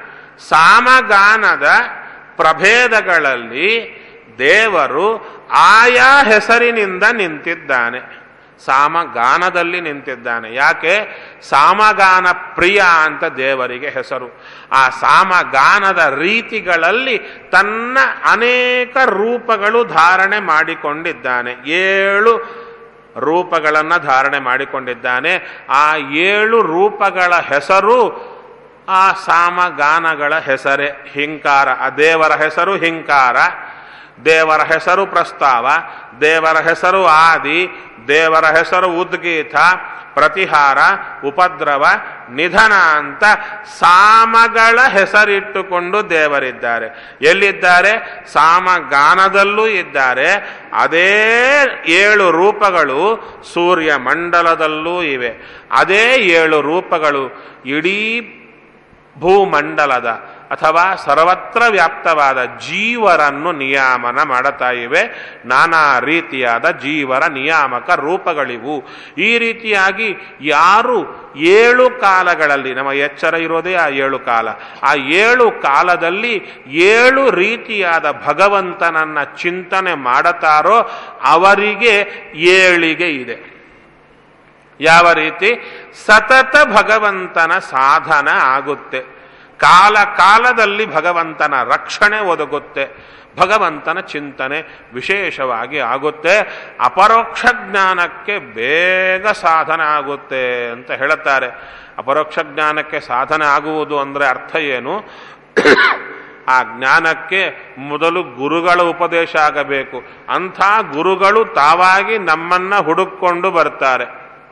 ಸಾಮಗಾನದ ಪ್ರಭೇದಗಳಲ್ಲಿ ದೇವರು ಆಯಾ ಹೆಸರಿನಿಂದ ನಿಂತಿದ್ದಾನೆ ಸಾಮಗಾನದಲ್ಲಿ ನಿಂತಿದ್ದಾನೆ ಯಾಕೆ ಸಾಮಗಾನ ಪ್ರಿಯ ಅಂತ ದೇವರಿಗೆ ಹೆಸರು ಆ ಸಾಮಗಾನದ ರೀತಿಗಳಲ್ಲಿ ತನ್ನ ಅನೇಕ ರೂಪಗಳು ಧಾರಣೆ ಮಾಡಿಕೊಂಡಿದ್ದಾನೆ ಏಳು ರೂಪಗಳನ್ನು ಧಾರಣೆ ಮಾಡಿಕೊಂಡಿದ್ದಾನೆ ಆ ಏಳು ರೂಪಗಳ ಹೆಸರು ಆ ಸಾಮಗಾನಗಳ ಹೆಸರೇ ಹಿಂಕಾರ ಆ ದೇವರ ಹೆಸರು ಹಿಂಕಾರ ದೇವರ ಹೆಸರು ಪ್ರಸ್ತಾವ ದೇವರ ಹೆಸರು ಆದಿ ದೇವರ ಹೆಸರು ಉದ್ಗೀತ ಪ್ರತಿಹಾರ ಉಪದ್ರವ ನಿಧನ ಅಂತ ಸಾಮಗಳ ಹೆಸರಿಟ್ಟುಕೊಂಡು ದೇವರಿದ್ದಾರೆ ಎಲ್ಲಿದ್ದಾರೆ ಸಾಮಗಾನದಲ್ಲೂ ಇದ್ದಾರೆ ಅದೇ ಏಳು ರೂಪಗಳು ಸೂರ್ಯ ಮಂಡಲದಲ್ಲೂ ಇವೆ ಅದೇ ಏಳು ರೂಪಗಳು ಇಡೀ ಭೂಮಂಡಲದ ಅಥವಾ ಸರ್ವತ್ರ ವ್ಯಾಪ್ತವಾದ ಜೀವರನ್ನು ನಿಯಾಮನ ಮಾಡುತ್ತಾ ಇವೆ ನಾನಾ ರೀತಿಯಾದ ಜೀವರ ನಿಯಾಮಕ ರೂಪಗಳಿವು ಈ ರೀತಿಯಾಗಿ ಯಾರು ಏಳು ಕಾಲಗಳಲ್ಲಿ ನಮ್ಮ ಎಚ್ಚರ ಇರೋದೇ ಆ ಏಳು ಕಾಲ ಆ ಏಳು ಕಾಲದಲ್ಲಿ ಏಳು ರೀತಿಯಾದ ಭಗವಂತನನ್ನ ಚಿಂತನೆ ಮಾಡುತ್ತಾರೋ ಅವರಿಗೆ ಏಳಿಗೆ ಇದೆ ಯಾವ ರೀತಿ ಸತತ ಭಗವಂತನ ಸಾಧನ ಆಗುತ್ತೆ ಕಾಲ ಕಾಲದಲ್ಲಿ ಭಗವಂತನ ರಕ್ಷಣೆ ಒದಗುತ್ತೆ ಭಗವಂತನ ಚಿಂತನೆ ವಿಶೇಷವಾಗಿ ಆಗುತ್ತೆ ಅಪರೋಕ್ಷ ಜ್ಞಾನಕ್ಕೆ ಬೇಗ ಸಾಧನ ಆಗುತ್ತೆ ಅಂತ ಹೇಳುತ್ತಾರೆ ಅಪರೋಕ್ಷ ಜ್ಞಾನಕ್ಕೆ ಸಾಧನೆ ಆಗುವುದು ಅಂದರೆ ಅರ್ಥ ಏನು ಆ ಜ್ಞಾನಕ್ಕೆ ಮೊದಲು ಗುರುಗಳ ಉಪದೇಶ ಆಗಬೇಕು ಅಂಥ ಗುರುಗಳು ತಾವಾಗಿ ನಮ್ಮನ್ನ ಹುಡುಕೊಂಡು ಬರ್ತಾರೆ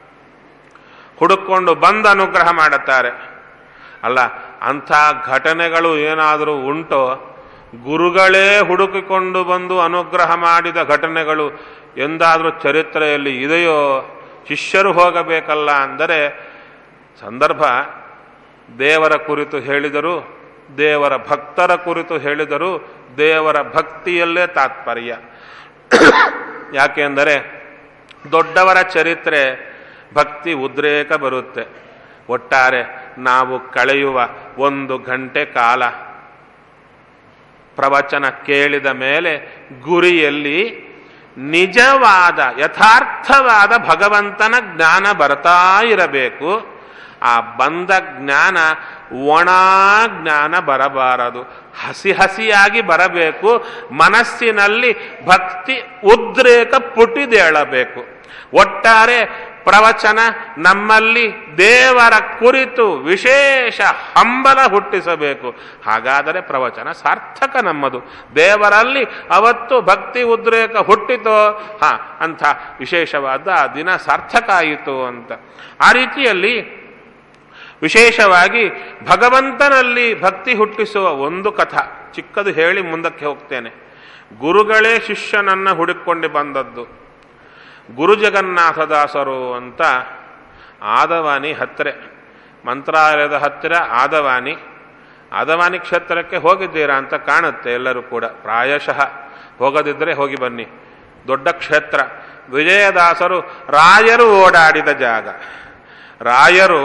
ಹುಡುಕೊಂಡು ಬಂದು ಅನುಗ್ರಹ ಮಾಡುತ್ತಾರೆ ಅಲ್ಲ ಅಂಥ ಘಟನೆಗಳು ಏನಾದರೂ ಉಂಟೋ ಗುರುಗಳೇ ಹುಡುಕಿಕೊಂಡು ಬಂದು ಅನುಗ್ರಹ ಮಾಡಿದ ಘಟನೆಗಳು ಎಂದಾದರೂ ಚರಿತ್ರೆಯಲ್ಲಿ ಇದೆಯೋ ಶಿಷ್ಯರು ಹೋಗಬೇಕಲ್ಲ ಅಂದರೆ ಸಂದರ್ಭ ದೇವರ ಕುರಿತು ಹೇಳಿದರು ದೇವರ ಭಕ್ತರ ಕುರಿತು ಹೇಳಿದರು ದೇವರ ಭಕ್ತಿಯಲ್ಲೇ ತಾತ್ಪರ್ಯ ಯಾಕೆಂದರೆ ದೊಡ್ಡವರ ಚರಿತ್ರೆ ಭಕ್ತಿ ಉದ್ರೇಕ ಬರುತ್ತೆ ಒಟ್ಟಾರೆ ನಾವು ಕಳೆಯುವ ಒಂದು ಗಂಟೆ ಕಾಲ ಪ್ರವಚನ ಕೇಳಿದ ಮೇಲೆ ಗುರಿಯಲ್ಲಿ ನಿಜವಾದ ಯಥಾರ್ಥವಾದ ಭಗವಂತನ ಜ್ಞಾನ ಬರ್ತಾ ಇರಬೇಕು ಆ ಬಂದ ಜ್ಞಾನ ಒಣ ಜ್ಞಾನ ಬರಬಾರದು ಹಸಿ ಹಸಿಯಾಗಿ ಬರಬೇಕು ಮನಸ್ಸಿನಲ್ಲಿ ಭಕ್ತಿ ಉದ್ರೇಕ ಪುಟಿದೇಳಬೇಕು ಒಟ್ಟಾರೆ ಪ್ರವಚನ ನಮ್ಮಲ್ಲಿ ದೇವರ ಕುರಿತು ವಿಶೇಷ ಹಂಬಲ ಹುಟ್ಟಿಸಬೇಕು ಹಾಗಾದರೆ ಪ್ರವಚನ ಸಾರ್ಥಕ ನಮ್ಮದು ದೇವರಲ್ಲಿ ಅವತ್ತು ಭಕ್ತಿ ಉದ್ರೇಕ ಹುಟ್ಟಿತೋ ಹಾ ಅಂಥ ವಿಶೇಷವಾದ ಆ ದಿನ ಸಾರ್ಥಕ ಆಯಿತು ಅಂತ ಆ ರೀತಿಯಲ್ಲಿ ವಿಶೇಷವಾಗಿ ಭಗವಂತನಲ್ಲಿ ಭಕ್ತಿ ಹುಟ್ಟಿಸುವ ಒಂದು ಕಥ ಚಿಕ್ಕದು ಹೇಳಿ ಮುಂದಕ್ಕೆ ಹೋಗ್ತೇನೆ ಗುರುಗಳೇ ಶಿಷ್ಯನನ್ನ ಹುಡುಕೊಂಡು ಬಂದದ್ದು ಗುರು ಜಗನ್ನಾಥದಾಸರು ಅಂತ ಆದವಾನಿ ಹತ್ತಿರ ಮಂತ್ರಾಲಯದ ಹತ್ತಿರ ಆದವಾನಿ ಆದವಾನಿ ಕ್ಷೇತ್ರಕ್ಕೆ ಹೋಗಿದ್ದೀರಾ ಅಂತ ಕಾಣುತ್ತೆ ಎಲ್ಲರೂ ಕೂಡ ಪ್ರಾಯಶಃ ಹೋಗದಿದ್ದರೆ ಹೋಗಿ ಬನ್ನಿ ದೊಡ್ಡ ಕ್ಷೇತ್ರ ವಿಜಯದಾಸರು ರಾಯರು ಓಡಾಡಿದ ಜಾಗ ರಾಯರು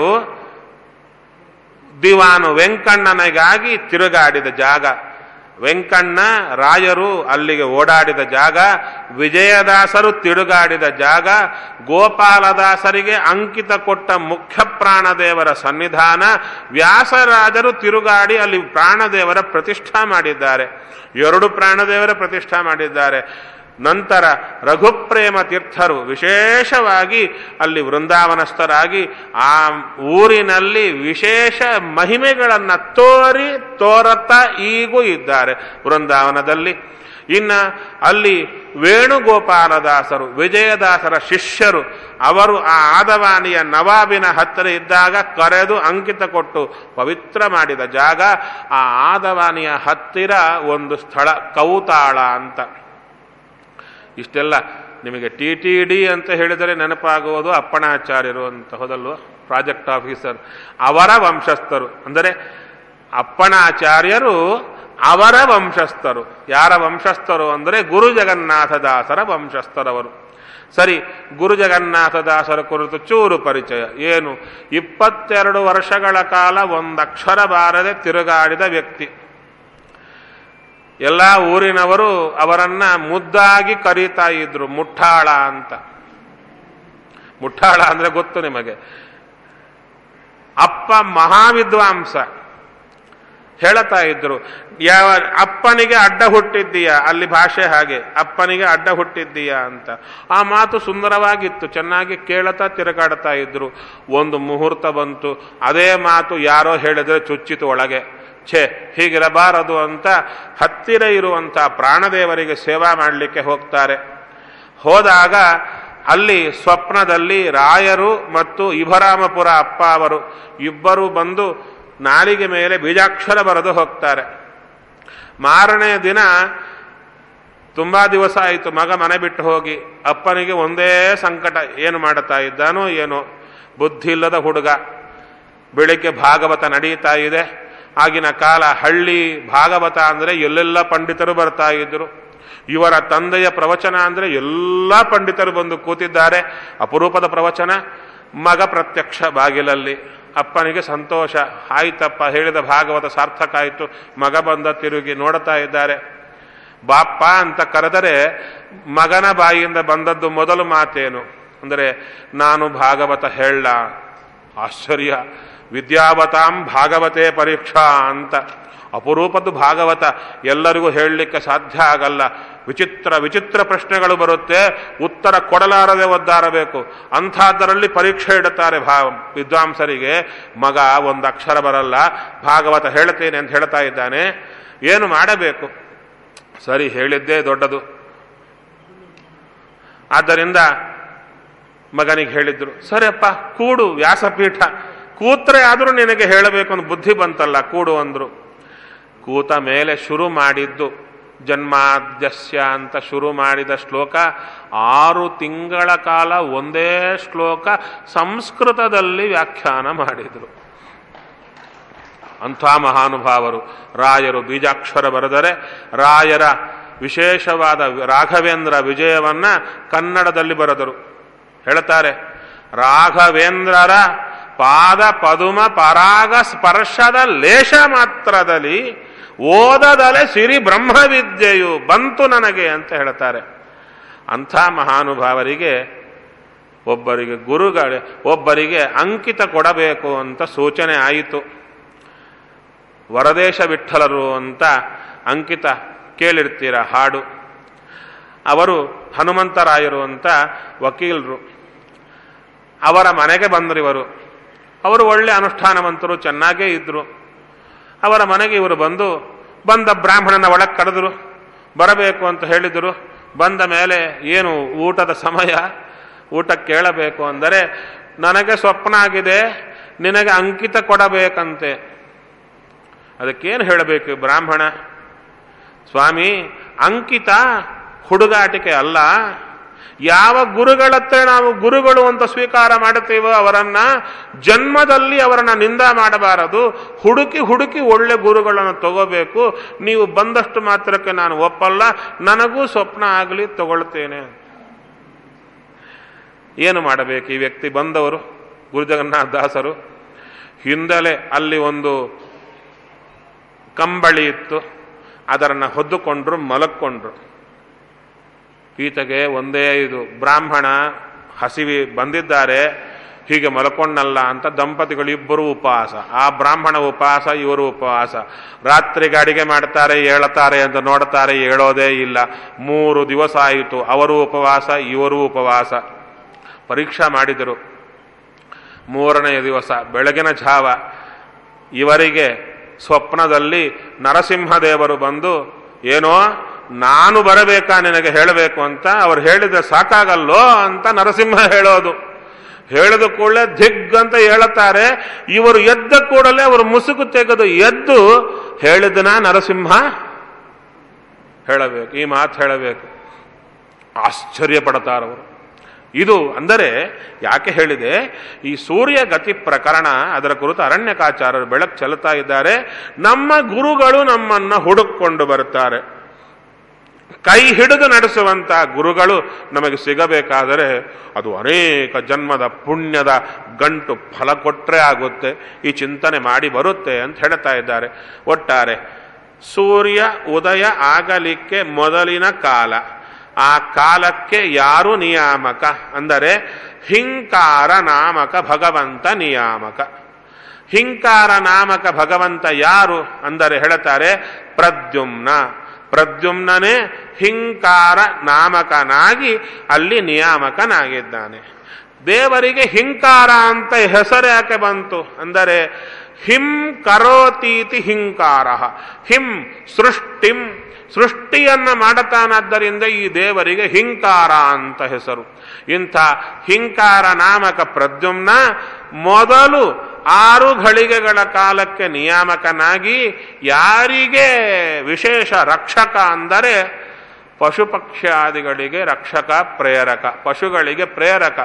ದಿವಾನು ವೆಂಕಣ್ಣನಿಗಾಗಿ ತಿರುಗಾಡಿದ ಜಾಗ ವೆಂಕಣ್ಣ ರಾಯರು ಅಲ್ಲಿಗೆ ಓಡಾಡಿದ ಜಾಗ ವಿಜಯದಾಸರು ತಿರುಗಾಡಿದ ಜಾಗ ಗೋಪಾಲದಾಸರಿಗೆ ಅಂಕಿತ ಕೊಟ್ಟ ಮುಖ್ಯ ಪ್ರಾಣದೇವರ ಸನ್ನಿಧಾನ ವ್ಯಾಸರಾಜರು ತಿರುಗಾಡಿ ಅಲ್ಲಿ ಪ್ರಾಣದೇವರ ಪ್ರತಿಷ್ಠಾ ಮಾಡಿದ್ದಾರೆ ಎರಡು ಪ್ರಾಣದೇವರ ಪ್ರತಿಷ್ಠಾ ಮಾಡಿದ್ದಾರೆ ನಂತರ ರಘುಪ್ರೇಮ ತೀರ್ಥರು ವಿಶೇಷವಾಗಿ ಅಲ್ಲಿ ವೃಂದಾವನಸ್ಥರಾಗಿ ಆ ಊರಿನಲ್ಲಿ ವಿಶೇಷ ಮಹಿಮೆಗಳನ್ನು ತೋರಿ ತೋರತಾ ಈಗೂ ಇದ್ದಾರೆ ವೃಂದಾವನದಲ್ಲಿ ಇನ್ನ ಅಲ್ಲಿ ವೇಣುಗೋಪಾಲದಾಸರು ವಿಜಯದಾಸರ ಶಿಷ್ಯರು ಅವರು ಆ ಆದವಾಣಿಯ ನವಾಬಿನ ಹತ್ತಿರ ಇದ್ದಾಗ ಕರೆದು ಅಂಕಿತ ಕೊಟ್ಟು ಪವಿತ್ರ ಮಾಡಿದ ಜಾಗ ಆ ಆದವಾಣಿಯ ಹತ್ತಿರ ಒಂದು ಸ್ಥಳ ಕೌತಾಳ ಅಂತ ಇಷ್ಟೆಲ್ಲ ನಿಮಗೆ ಟಿ ಟಿ ಡಿ ಅಂತ ಹೇಳಿದರೆ ನೆನಪಾಗುವುದು ಅಪ್ಪಣಾಚಾರ್ಯರು ಅಂತ ಹೋದಲ್ವ ಪ್ರಾಜೆಕ್ಟ್ ಆಫೀಸರ್ ಅವರ ವಂಶಸ್ಥರು ಅಂದರೆ ಅಪ್ಪಣಾಚಾರ್ಯರು ಅವರ ವಂಶಸ್ಥರು ಯಾರ ವಂಶಸ್ಥರು ಅಂದರೆ ಗುರು ಜಗನ್ನಾಥದಾಸರ ವಂಶಸ್ಥರವರು ಸರಿ ಗುರು ಜಗನ್ನಾಥದಾಸರ ಕುರಿತು ಚೂರು ಪರಿಚಯ ಏನು ಇಪ್ಪತ್ತೆರಡು ವರ್ಷಗಳ ಕಾಲ ಒಂದಕ್ಷರ ಬಾರದೆ ತಿರುಗಾಡಿದ ವ್ಯಕ್ತಿ ಎಲ್ಲ ಊರಿನವರು ಅವರನ್ನ ಮುದ್ದಾಗಿ ಕರೀತಾ ಇದ್ರು ಮುಠಾಳ ಅಂತ ಮುಠಾಳ ಅಂದ್ರೆ ಗೊತ್ತು ನಿಮಗೆ ಅಪ್ಪ ಮಹಾವಿದ್ವಾಂಸ ಹೇಳ್ತಾ ಇದ್ರು ಯಾವ ಅಪ್ಪನಿಗೆ ಅಡ್ಡ ಹುಟ್ಟಿದ್ದೀಯಾ ಅಲ್ಲಿ ಭಾಷೆ ಹಾಗೆ ಅಪ್ಪನಿಗೆ ಅಡ್ಡ ಹುಟ್ಟಿದ್ದೀಯಾ ಅಂತ ಆ ಮಾತು ಸುಂದರವಾಗಿತ್ತು ಚೆನ್ನಾಗಿ ಕೇಳತಾ ತಿರುಗಾಡ್ತಾ ಇದ್ರು ಒಂದು ಮುಹೂರ್ತ ಬಂತು ಅದೇ ಮಾತು ಯಾರೋ ಹೇಳಿದ್ರೆ ಚುಚ್ಚಿತು ಒಳಗೆ ಛೇ ಹೀಗಿರಬಾರದು ಅಂತ ಹತ್ತಿರ ಇರುವಂಥ ಪ್ರಾಣದೇವರಿಗೆ ಸೇವಾ ಮಾಡಲಿಕ್ಕೆ ಹೋಗ್ತಾರೆ ಹೋದಾಗ ಅಲ್ಲಿ ಸ್ವಪ್ನದಲ್ಲಿ ರಾಯರು ಮತ್ತು ಇಭರಾಮಪುರ ಅಪ್ಪ ಅವರು ಇಬ್ಬರು ಬಂದು ನಾಲಿಗೆ ಮೇಲೆ ಬೀಜಾಕ್ಷರ ಬರೆದು ಹೋಗ್ತಾರೆ ಮಾರನೇ ದಿನ ತುಂಬಾ ದಿವಸ ಆಯಿತು ಮಗ ಮನೆ ಬಿಟ್ಟು ಹೋಗಿ ಅಪ್ಪನಿಗೆ ಒಂದೇ ಸಂಕಟ ಏನು ಮಾಡುತ್ತಾ ಇದ್ದಾನೋ ಏನೋ ಬುದ್ಧಿ ಇಲ್ಲದ ಹುಡುಗ ಬೆಳಿಗ್ಗೆ ಭಾಗವತ ನಡೀತಾ ಇದೆ ಆಗಿನ ಕಾಲ ಹಳ್ಳಿ ಭಾಗವತ ಅಂದರೆ ಎಲ್ಲೆಲ್ಲ ಪಂಡಿತರು ಬರ್ತಾ ಇದ್ರು ಇವರ ತಂದೆಯ ಪ್ರವಚನ ಅಂದರೆ ಎಲ್ಲ ಪಂಡಿತರು ಬಂದು ಕೂತಿದ್ದಾರೆ ಅಪರೂಪದ ಪ್ರವಚನ ಮಗ ಪ್ರತ್ಯಕ್ಷ ಬಾಗಿಲಲ್ಲಿ ಅಪ್ಪನಿಗೆ ಸಂತೋಷ ಆಯ್ತಪ್ಪ ಹೇಳಿದ ಭಾಗವತ ಸಾರ್ಥಕ ಆಯಿತು ಮಗ ಬಂದ ತಿರುಗಿ ನೋಡ್ತಾ ಇದ್ದಾರೆ ಬಾಪ್ಪ ಅಂತ ಕರೆದರೆ ಮಗನ ಬಾಯಿಯಿಂದ ಬಂದದ್ದು ಮೊದಲು ಮಾತೇನು ಅಂದರೆ ನಾನು ಭಾಗವತ ಹೇಳ ಆಶ್ಚರ್ಯ ವಿದ್ಯಾವತಾಂ ಭಾಗವತೆ ಪರೀಕ್ಷಾ ಅಂತ ಅಪರೂಪದ್ದು ಭಾಗವತ ಎಲ್ಲರಿಗೂ ಹೇಳಲಿಕ್ಕೆ ಸಾಧ್ಯ ಆಗಲ್ಲ ವಿಚಿತ್ರ ವಿಚಿತ್ರ ಪ್ರಶ್ನೆಗಳು ಬರುತ್ತೆ ಉತ್ತರ ಕೊಡಲಾರದೆ ಒದ್ದಾರಬೇಕು ಅಂಥದ್ದರಲ್ಲಿ ಪರೀಕ್ಷೆ ಇಡುತ್ತಾರೆ ಭಾ ವಿದ್ವಾಂಸರಿಗೆ ಮಗ ಒಂದು ಅಕ್ಷರ ಬರಲ್ಲ ಭಾಗವತ ಹೇಳ್ತೇನೆ ಅಂತ ಹೇಳ್ತಾ ಇದ್ದಾನೆ ಏನು ಮಾಡಬೇಕು ಸರಿ ಹೇಳಿದ್ದೇ ದೊಡ್ಡದು ಆದ್ದರಿಂದ ಮಗನಿಗೆ ಹೇಳಿದ್ರು ಸರಿಯಪ್ಪ ಕೂಡು ವ್ಯಾಸಪೀಠ ಕೂತ್ರೆ ಆದರೂ ನಿನಗೆ ಹೇಳಬೇಕು ಅಂತ ಬುದ್ಧಿ ಬಂತಲ್ಲ ಕೂಡು ಅಂದ್ರು ಕೂತ ಮೇಲೆ ಶುರು ಮಾಡಿದ್ದು ಜನ್ಮಾದ್ಯಸ್ಯ ಅಂತ ಶುರು ಮಾಡಿದ ಶ್ಲೋಕ ಆರು ತಿಂಗಳ ಕಾಲ ಒಂದೇ ಶ್ಲೋಕ ಸಂಸ್ಕೃತದಲ್ಲಿ ವ್ಯಾಖ್ಯಾನ ಮಾಡಿದರು ಅಂಥ ಮಹಾನುಭಾವರು ರಾಯರು ಬೀಜಾಕ್ಷರ ಬರೆದರೆ ರಾಯರ ವಿಶೇಷವಾದ ರಾಘವೇಂದ್ರ ವಿಜಯವನ್ನ ಕನ್ನಡದಲ್ಲಿ ಬರೆದರು ಹೇಳ್ತಾರೆ ರಾಘವೇಂದ್ರರ ಪಾದ ಪದುಮ ಪರಾಗ ಸ್ಪರ್ಶದ ಲೇಷ ಮಾತ್ರದಲ್ಲಿ ಓದದಲೆ ಸಿರಿ ಬ್ರಹ್ಮವಿದ್ಯೆಯು ಬಂತು ನನಗೆ ಅಂತ ಹೇಳ್ತಾರೆ ಅಂಥ ಮಹಾನುಭಾವರಿಗೆ ಒಬ್ಬರಿಗೆ ಗುರುಗಳ ಒಬ್ಬರಿಗೆ ಅಂಕಿತ ಕೊಡಬೇಕು ಅಂತ ಸೂಚನೆ ಆಯಿತು ವರದೇಶ ವಿಠಲರು ಅಂತ ಅಂಕಿತ ಕೇಳಿರ್ತೀರ ಹಾಡು ಅವರು ಹನುಮಂತರಾಯರು ಅಂತ ವಕೀಲರು ಅವರ ಮನೆಗೆ ಬಂದರು ಇವರು ಅವರು ಒಳ್ಳೆ ಅನುಷ್ಠಾನವಂತರು ಚೆನ್ನಾಗೇ ಇದ್ದರು ಅವರ ಮನೆಗೆ ಇವರು ಬಂದು ಬಂದ ಬ್ರಾಹ್ಮಣನ ಒಳಗೆ ಕರೆದರು ಬರಬೇಕು ಅಂತ ಹೇಳಿದರು ಬಂದ ಮೇಲೆ ಏನು ಊಟದ ಸಮಯ ಊಟ ಕೇಳಬೇಕು ಅಂದರೆ ನನಗೆ ಸ್ವಪ್ನ ಆಗಿದೆ ನಿನಗೆ ಅಂಕಿತ ಕೊಡಬೇಕಂತೆ ಅದಕ್ಕೇನು ಹೇಳಬೇಕು ಈ ಬ್ರಾಹ್ಮಣ ಸ್ವಾಮಿ ಅಂಕಿತ ಹುಡುಗಾಟಿಕೆ ಅಲ್ಲ ಯಾವ ಗುರುಗಳತ್ರ ನಾವು ಗುರುಗಳು ಅಂತ ಸ್ವೀಕಾರ ಮಾಡುತ್ತೇವೋ ಅವರನ್ನ ಜನ್ಮದಲ್ಲಿ ಅವರನ್ನ ನಿಂದ ಮಾಡಬಾರದು ಹುಡುಕಿ ಹುಡುಕಿ ಒಳ್ಳೆ ಗುರುಗಳನ್ನು ತಗೋಬೇಕು ನೀವು ಬಂದಷ್ಟು ಮಾತ್ರಕ್ಕೆ ನಾನು ಒಪ್ಪಲ್ಲ ನನಗೂ ಸ್ವಪ್ನ ಆಗಲಿ ತಗೊಳ್ತೇನೆ ಏನು ಮಾಡಬೇಕು ಈ ವ್ಯಕ್ತಿ ಬಂದವರು ಗುರುಜಗನ್ನಾಥ ದಾಸರು ಹಿಂದಲೇ ಅಲ್ಲಿ ಒಂದು ಕಂಬಳಿ ಇತ್ತು ಅದರನ್ನು ಹೊದ್ದುಕೊಂಡ್ರು ಮಲಕ್ಕೊಂಡ್ರು ಈತಗೆ ಒಂದೇ ಇದು ಬ್ರಾಹ್ಮಣ ಹಸಿವಿ ಬಂದಿದ್ದಾರೆ ಹೀಗೆ ಮಲ್ಕೊಂಡಲ್ಲ ಅಂತ ದಂಪತಿಗಳಿಬ್ಬರು ಉಪವಾಸ ಆ ಬ್ರಾಹ್ಮಣ ಉಪವಾಸ ಇವರು ಉಪವಾಸ ರಾತ್ರಿಗೆ ಅಡಿಗೆ ಮಾಡ್ತಾರೆ ಏಳತಾರೆ ಅಂತ ನೋಡ್ತಾರೆ ಹೇಳೋದೇ ಇಲ್ಲ ಮೂರು ದಿವಸ ಆಯಿತು ಅವರು ಉಪವಾಸ ಇವರು ಉಪವಾಸ ಪರೀಕ್ಷಾ ಮಾಡಿದರು ಮೂರನೆಯ ದಿವಸ ಬೆಳಗಿನ ಜಾವ ಇವರಿಗೆ ಸ್ವಪ್ನದಲ್ಲಿ ನರಸಿಂಹದೇವರು ಬಂದು ಏನೋ ನಾನು ಬರಬೇಕಾ ನಿನಗೆ ಹೇಳಬೇಕು ಅಂತ ಅವ್ರು ಹೇಳಿದ್ರೆ ಸಾಕಾಗಲ್ಲೋ ಅಂತ ನರಸಿಂಹ ಹೇಳೋದು ಹೇಳಿದ ಕೂಡಲೇ ದಿಗ್ ಅಂತ ಹೇಳುತ್ತಾರೆ ಇವರು ಎದ್ದ ಕೂಡಲೇ ಅವರು ಮುಸುಕು ತೆಗೆದು ಎದ್ದು ಹೇಳಿದನ ನರಸಿಂಹ ಹೇಳಬೇಕು ಈ ಮಾತು ಹೇಳಬೇಕು ಆಶ್ಚರ್ಯ ಪಡ್ತಾರವರು ಇದು ಅಂದರೆ ಯಾಕೆ ಹೇಳಿದೆ ಈ ಸೂರ್ಯ ಗತಿ ಪ್ರಕರಣ ಅದರ ಕುರಿತು ಅರಣ್ಯಕಾಚಾರ್ಯರು ಬೆಳಕು ಚೆಲ್ತಾ ಇದ್ದಾರೆ ನಮ್ಮ ಗುರುಗಳು ನಮ್ಮನ್ನ ಹುಡುಕೊಂಡು ಬರುತ್ತಾರೆ ಕೈ ಹಿಡಿದು ನಡೆಸುವಂತ ಗುರುಗಳು ನಮಗೆ ಸಿಗಬೇಕಾದರೆ ಅದು ಅನೇಕ ಜನ್ಮದ ಪುಣ್ಯದ ಗಂಟು ಫಲ ಕೊಟ್ಟರೆ ಆಗುತ್ತೆ ಈ ಚಿಂತನೆ ಮಾಡಿ ಬರುತ್ತೆ ಅಂತ ಹೇಳ್ತಾ ಇದ್ದಾರೆ ಒಟ್ಟಾರೆ ಸೂರ್ಯ ಉದಯ ಆಗಲಿಕ್ಕೆ ಮೊದಲಿನ ಕಾಲ ಆ ಕಾಲಕ್ಕೆ ಯಾರು ನಿಯಾಮಕ ಅಂದರೆ ಹಿಂಕಾರ ನಾಮಕ ಭಗವಂತ ನಿಯಾಮಕ ಹಿಂಕಾರ ನಾಮಕ ಭಗವಂತ ಯಾರು ಅಂದರೆ ಹೇಳ್ತಾರೆ ಪ್ರದ್ಯುಮ್ನ ಪ್ರದ್ಯುಮ್ನೇ ಹಿಂಕಾರ ನಾಮಕನಾಗಿ ಅಲ್ಲಿ ನಿಯಾಮಕನಾಗಿದ್ದಾನೆ ದೇವರಿಗೆ ಹಿಂಕಾರ ಅಂತ ಹೆಸರು ಯಾಕೆ ಬಂತು ಅಂದರೆ ಹಿಂ ಕರೋತೀತಿ ಹಿಂಕಾರ ಹಿಂ ಸೃಷ್ಟಿಂ ಸೃಷ್ಟಿಯನ್ನ ಮಾಡತಾನಾದ್ದರಿಂದ ಈ ದೇವರಿಗೆ ಹಿಂಕಾರ ಅಂತ ಹೆಸರು ಇಂಥ ಹಿಂಕಾರ ನಾಮಕ ಪ್ರದ್ಯುಮ್ನ ಮೊದಲು ಆರು ಘಳಿಗೆಗಳ ಕಾಲಕ್ಕೆ ನಿಯಾಮಕನಾಗಿ ಯಾರಿಗೆ ವಿಶೇಷ ರಕ್ಷಕ ಅಂದರೆ ಪಶು ಪಕ್ಷಾದಿಗಳಿಗೆ ರಕ್ಷಕ ಪ್ರೇರಕ ಪಶುಗಳಿಗೆ ಪ್ರೇರಕ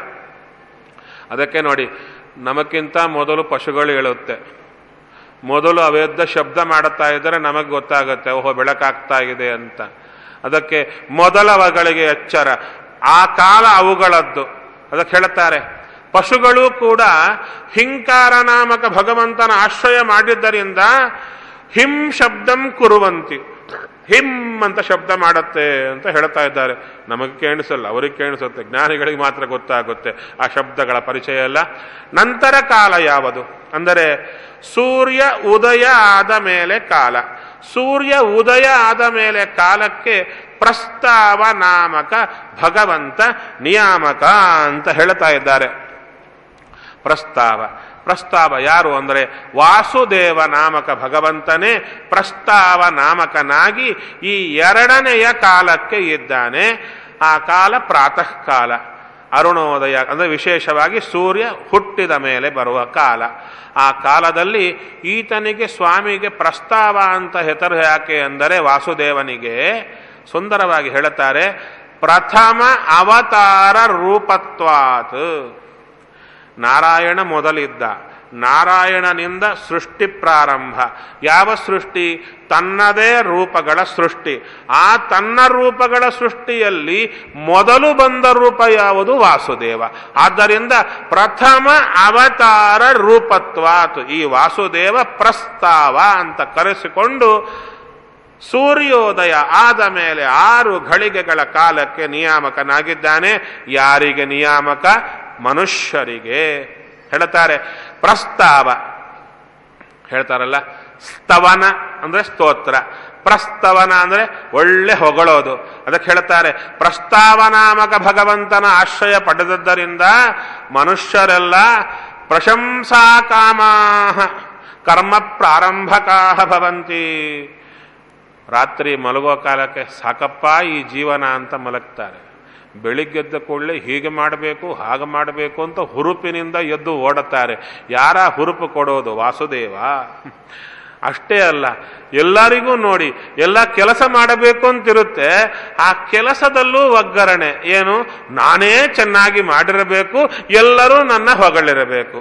ಅದಕ್ಕೆ ನೋಡಿ ನಮಕ್ಕಿಂತ ಮೊದಲು ಪಶುಗಳು ಹೇಳುತ್ತೆ ಮೊದಲು ಅವೆದ್ದ ಶಬ್ದ ಮಾಡುತ್ತಾ ಇದ್ದರೆ ನಮಗೆ ಗೊತ್ತಾಗುತ್ತೆ ಓಹೋ ಬೆಳಕಾಗ್ತಾ ಇದೆ ಅಂತ ಅದಕ್ಕೆ ಮೊದಲವಗಳಿಗೆ ಎಚ್ಚರ ಆ ಕಾಲ ಅವುಗಳದ್ದು ಅದಕ್ಕೆ ಹೇಳುತ್ತಾರೆ ಪಶುಗಳು ಕೂಡ ಹಿಂಕಾರ ನಾಮಕ ಭಗವಂತನ ಆಶ್ರಯ ಮಾಡಿದ್ದರಿಂದ ಹಿಂ ಶಬ್ದಂ ಕುರುವಂತಿ ಹಿಂ ಅಂತ ಶಬ್ದ ಮಾಡುತ್ತೆ ಅಂತ ಹೇಳ್ತಾ ಇದ್ದಾರೆ ನಮಗೆ ಕೇಳಿಸಲ್ಲ ಅವರಿಗೆ ಕೇಳಿಸುತ್ತೆ ಜ್ಞಾನಿಗಳಿಗೆ ಮಾತ್ರ ಗೊತ್ತಾಗುತ್ತೆ ಆ ಶಬ್ದಗಳ ಪರಿಚಯ ಎಲ್ಲ ನಂತರ ಕಾಲ ಯಾವುದು ಅಂದರೆ ಸೂರ್ಯ ಉದಯ ಆದ ಮೇಲೆ ಕಾಲ ಸೂರ್ಯ ಉದಯ ಆದ ಮೇಲೆ ಕಾಲಕ್ಕೆ ಪ್ರಸ್ತಾವ ನಾಮಕ ಭಗವಂತ ನಿಯಾಮಕ ಅಂತ ಹೇಳ್ತಾ ಇದ್ದಾರೆ ಪ್ರಸ್ತಾವ ಪ್ರಸ್ತಾವ ಯಾರು ಅಂದರೆ ವಾಸುದೇವ ನಾಮಕ ಭಗವಂತನೇ ಪ್ರಸ್ತಾವ ನಾಮಕನಾಗಿ ಈ ಎರಡನೆಯ ಕಾಲಕ್ಕೆ ಇದ್ದಾನೆ ಆ ಕಾಲ ಪ್ರಾತಃ ಕಾಲ ಅರುಣೋದಯ ಅಂದರೆ ವಿಶೇಷವಾಗಿ ಸೂರ್ಯ ಹುಟ್ಟಿದ ಮೇಲೆ ಬರುವ ಕಾಲ ಆ ಕಾಲದಲ್ಲಿ ಈತನಿಗೆ ಸ್ವಾಮಿಗೆ ಪ್ರಸ್ತಾವ ಅಂತ ಹೆಸರು ಯಾಕೆ ಅಂದರೆ ವಾಸುದೇವನಿಗೆ ಸುಂದರವಾಗಿ ಹೇಳುತ್ತಾರೆ ಪ್ರಥಮ ಅವತಾರ ರೂಪತ್ವಾತ್ ನಾರಾಯಣ ಮೊದಲಿದ್ದ ನಾರಾಯಣನಿಂದ ಸೃಷ್ಟಿ ಪ್ರಾರಂಭ ಯಾವ ಸೃಷ್ಟಿ ತನ್ನದೇ ರೂಪಗಳ ಸೃಷ್ಟಿ ಆ ತನ್ನ ರೂಪಗಳ ಸೃಷ್ಟಿಯಲ್ಲಿ ಮೊದಲು ಬಂದ ರೂಪ ಯಾವುದು ವಾಸುದೇವ ಆದ್ದರಿಂದ ಪ್ರಥಮ ಅವತಾರ ರೂಪತ್ವಾತ್ ಈ ವಾಸುದೇವ ಪ್ರಸ್ತಾವ ಅಂತ ಕರೆಸಿಕೊಂಡು ಸೂರ್ಯೋದಯ ಆದ ಮೇಲೆ ಆರು ಘಳಿಗೆಗಳ ಕಾಲಕ್ಕೆ ನಿಯಾಮಕನಾಗಿದ್ದಾನೆ ಯಾರಿಗೆ ನಿಯಾಮಕ ಮನುಷ್ಯರಿಗೆ ಹೇಳ್ತಾರೆ ಪ್ರಸ್ತಾವ ಹೇಳ್ತಾರಲ್ಲ ಸ್ತವನ ಅಂದ್ರೆ ಸ್ತೋತ್ರ ಪ್ರಸ್ತವನ ಅಂದ್ರೆ ಒಳ್ಳೆ ಹೊಗಳೋದು ಅದಕ್ಕೆ ಹೇಳ್ತಾರೆ ಪ್ರಸ್ತಾವನಾಮಕ ಭಗವಂತನ ಆಶ್ರಯ ಪಡೆದದ್ದರಿಂದ ಮನುಷ್ಯರೆಲ್ಲ ಪ್ರಶಂಸಾಕಾಮಾ ಕರ್ಮ ಪ್ರಾರಂಭಕಾ ಭವಂತಿ ರಾತ್ರಿ ಮಲಗೋ ಕಾಲಕ್ಕೆ ಸಾಕಪ್ಪ ಈ ಜೀವನ ಅಂತ ಮಲಗ್ತಾರೆ ಬೆಳಿಗ್ಗೆದ್ದ ಕೂಡಲೇ ಹೀಗೆ ಮಾಡಬೇಕು ಹಾಗೆ ಮಾಡಬೇಕು ಅಂತ ಹುರುಪಿನಿಂದ ಎದ್ದು ಓಡುತ್ತಾರೆ ಯಾರ ಹುರುಪು ಕೊಡೋದು ವಾಸುದೇವ ಅಷ್ಟೇ ಅಲ್ಲ ಎಲ್ಲರಿಗೂ ನೋಡಿ ಎಲ್ಲ ಕೆಲಸ ಮಾಡಬೇಕು ಅಂತಿರುತ್ತೆ ಆ ಕೆಲಸದಲ್ಲೂ ಒಗ್ಗರಣೆ ಏನು ನಾನೇ ಚೆನ್ನಾಗಿ ಮಾಡಿರಬೇಕು ಎಲ್ಲರೂ ನನ್ನ ಹೊಗಳಿರಬೇಕು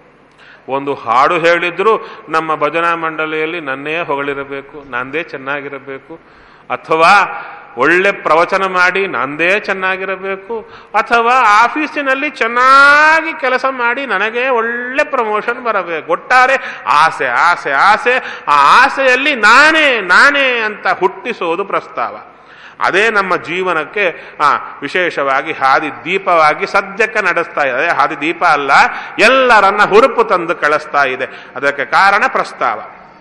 ಒಂದು ಹಾಡು ಹೇಳಿದ್ರು ನಮ್ಮ ಭಜನಾ ಮಂಡಳಿಯಲ್ಲಿ ನನ್ನೇ ಹೊಗಳಿರಬೇಕು ನಂದೇ ಚೆನ್ನಾಗಿರಬೇಕು ಅಥವಾ ಒಳ್ಳೆ ಪ್ರವಚನ ಮಾಡಿ ನಂದೇ ಚೆನ್ನಾಗಿರಬೇಕು ಅಥವಾ ಆಫೀಸಿನಲ್ಲಿ ಚೆನ್ನಾಗಿ ಕೆಲಸ ಮಾಡಿ ನನಗೆ ಒಳ್ಳೆ ಪ್ರಮೋಷನ್ ಬರಬೇಕು ಒಟ್ಟಾರೆ ಆಸೆ ಆಸೆ ಆಸೆ ಆ ಆಸೆಯಲ್ಲಿ ನಾನೇ ನಾನೇ ಅಂತ ಹುಟ್ಟಿಸೋದು ಪ್ರಸ್ತಾವ ಅದೇ ನಮ್ಮ ಜೀವನಕ್ಕೆ ಆ ವಿಶೇಷವಾಗಿ ಹಾದಿ ದೀಪವಾಗಿ ಸದ್ಯಕ್ಕೆ ನಡೆಸ್ತಾ ಇದೆ ಅದೇ ಹಾದಿ ದೀಪ ಅಲ್ಲ ಎಲ್ಲರನ್ನ ಹುರುಪು ತಂದು ಕಳಿಸ್ತಾ ಇದೆ ಅದಕ್ಕೆ ಕಾರಣ ಪ್ರಸ್ತಾವ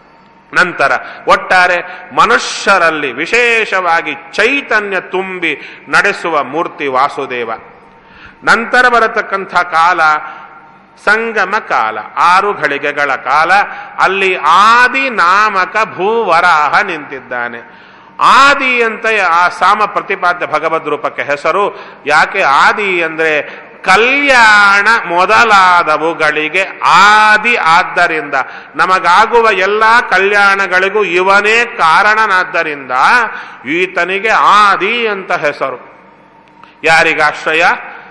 ನಂತರ ಒಟ್ಟಾರೆ ಮನುಷ್ಯರಲ್ಲಿ ವಿಶೇಷವಾಗಿ ಚೈತನ್ಯ ತುಂಬಿ ನಡೆಸುವ ಮೂರ್ತಿ ವಾಸುದೇವ ನಂತರ ಬರತಕ್ಕಂಥ ಕಾಲ ಸಂಗಮ ಕಾಲ ಆರು ಘಳಿಗೆಗಳ ಕಾಲ ಅಲ್ಲಿ ಆದಿ ನಾಮಕ ಭೂವರಾಹ ನಿಂತಿದ್ದಾನೆ ಆದಿ ಅಂತ ಆ ಸಾಮ ಪ್ರತಿಪಾದ್ಯ ಭಗವದ್ ರೂಪಕ್ಕೆ ಹೆಸರು ಯಾಕೆ ಆದಿ ಅಂದ್ರೆ ಕಲ್ಯಾಣ ಮೊದಲಾದವುಗಳಿಗೆ ಆದಿ ಆದ್ದರಿಂದ ನಮಗಾಗುವ ಎಲ್ಲ ಕಲ್ಯಾಣಗಳಿಗೂ ಇವನೇ ಕಾರಣನಾದ್ದರಿಂದ ಈತನಿಗೆ ಆದಿ ಅಂತ ಹೆಸರು ಯಾರಿಗಾಶ್ರಯ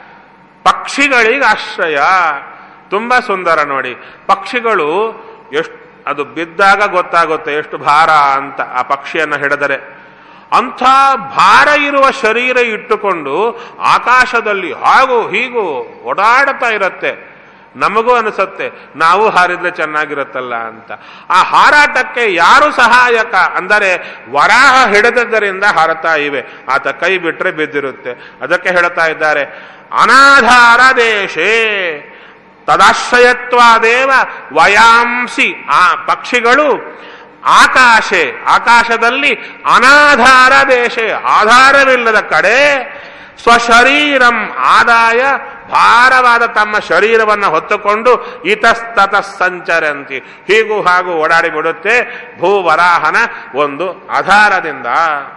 ಪಕ್ಷಿಗಳಿಗೆ ಆಶ್ರಯ ತುಂಬಾ ಸುಂದರ ನೋಡಿ ಪಕ್ಷಿಗಳು ಎಷ್ಟು ಅದು ಬಿದ್ದಾಗ ಗೊತ್ತಾಗುತ್ತೆ ಎಷ್ಟು ಭಾರ ಅಂತ ಆ ಪಕ್ಷಿಯನ್ನು ಹಿಡಿದರೆ ಅಂಥ ಭಾರ ಇರುವ ಶರೀರ ಇಟ್ಟುಕೊಂಡು ಆಕಾಶದಲ್ಲಿ ಹಾಗೂ ಹೀಗೂ ಓಡಾಡ್ತಾ ಇರುತ್ತೆ ನಮಗೂ ಅನಿಸುತ್ತೆ ನಾವು ಹಾರಿದ್ರೆ ಚೆನ್ನಾಗಿರುತ್ತಲ್ಲ ಅಂತ ಆ ಹಾರಾಟಕ್ಕೆ ಯಾರು ಸಹಾಯಕ ಅಂದರೆ ವರಾಹ ಹಿಡಿದದ್ದರಿಂದ ಹಾರತಾ ಇವೆ ಆತ ಕೈ ಬಿಟ್ರೆ ಬಿದ್ದಿರುತ್ತೆ ಅದಕ್ಕೆ ಹೇಳ್ತಾ ಇದ್ದಾರೆ ಅನಾಧಾರ ದೇಶೇ ತದಾಶ್ರಯತ್ವಾದೇವ ವಯಾಂಸಿ ಆ ಪಕ್ಷಿಗಳು ಆಕಾಶೆ ಆಕಾಶದಲ್ಲಿ ಅನಾಧಾರ ದೇಶ ಆಧಾರವಿಲ್ಲದ ಕಡೆ ಸ್ವಶರೀರಂ ಆದಾಯ ಭಾರವಾದ ತಮ್ಮ ಶರೀರವನ್ನು ಹೊತ್ತುಕೊಂಡು ಇತಸ್ತತ ಸಂಚರಂತಿ ಹೀಗೂ ಹಾಗೂ ಓಡಾಡಿ ಬಿಡುತ್ತೆ ಭೂವರಾಹನ ಒಂದು ಆಧಾರದಿಂದ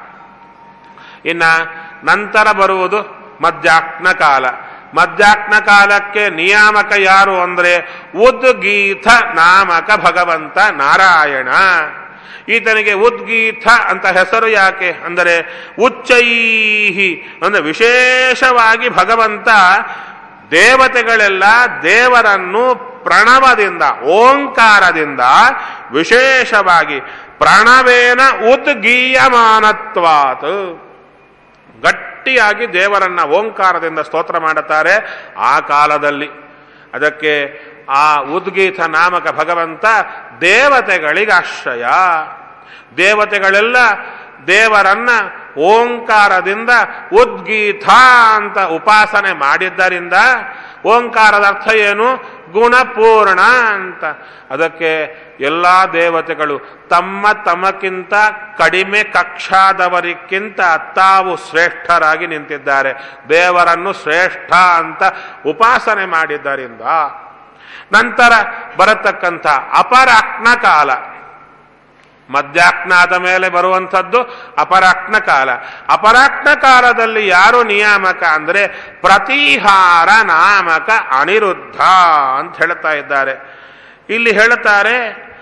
ಇನ್ನ ನಂತರ ಬರುವುದು ಮಧ್ಯಾಹ್ನ ಕಾಲ ಮಧ್ಯಾಹ್ನ ಕಾಲಕ್ಕೆ ನಿಯಾಮಕ ಯಾರು ಅಂದ್ರೆ ಉದ್ಗೀತ ನಾಮಕ ಭಗವಂತ ನಾರಾಯಣ ಈತನಿಗೆ ಉದ್ಗೀತ ಅಂತ ಹೆಸರು ಯಾಕೆ ಅಂದರೆ ಉಚ್ಚೈಹಿ ಅಂದ್ರೆ ವಿಶೇಷವಾಗಿ ಭಗವಂತ ದೇವತೆಗಳೆಲ್ಲ ದೇವರನ್ನು ಪ್ರಣವದಿಂದ ಓಂಕಾರದಿಂದ ವಿಶೇಷವಾಗಿ ಪ್ರಣವೇನ ಉದ್ಗೀಯಮಾನತ್ವಾತ್ ಗಟ್ಟಿಯಾಗಿ ದೇವರನ್ನ ಓಂಕಾರದಿಂದ ಸ್ತೋತ್ರ ಮಾಡುತ್ತಾರೆ ಆ ಕಾಲದಲ್ಲಿ ಅದಕ್ಕೆ ಆ ಉದ್ಗೀತ ನಾಮಕ ಭಗವಂತ ದೇವತೆಗಳಿಗೆ ಆಶ್ರಯ ದೇವತೆಗಳೆಲ್ಲ ದೇವರನ್ನ ಓಂಕಾರದಿಂದ ಉದ್ಗೀತ ಅಂತ ಉಪಾಸನೆ ಮಾಡಿದ್ದರಿಂದ ಓಂಕಾರದ ಅರ್ಥ ಏನು ಗುಣಪೂರ್ಣ ಅಂತ ಅದಕ್ಕೆ ಎಲ್ಲ ದೇವತೆಗಳು ತಮ್ಮ ತಮಕ್ಕಿಂತ ಕಡಿಮೆ ಕಕ್ಷಾದವರಿಗಿಂತ ತಾವು ಶ್ರೇಷ್ಠರಾಗಿ ನಿಂತಿದ್ದಾರೆ ದೇವರನ್ನು ಶ್ರೇಷ್ಠ ಅಂತ ಉಪಾಸನೆ ಮಾಡಿದ್ದರಿಂದ ನಂತರ ಬರತಕ್ಕಂಥ ಅಪರಾಕ್ನ ಕಾಲ ಮಧ್ಯಾಹ್ನಾದ ಮೇಲೆ ಬರುವಂಥದ್ದು ಅಪರಾಕ್ನ ಕಾಲ ಅಪರಾಕ್ನ ಕಾಲದಲ್ಲಿ ಯಾರು ನಿಯಾಮಕ ಅಂದ್ರೆ ಪ್ರತಿಹಾರ ನಾಮಕ ಅನಿರುದ್ಧ ಅಂತ ಹೇಳ್ತಾ ಇದ್ದಾರೆ ಇಲ್ಲಿ ಹೇಳುತ್ತಾರೆ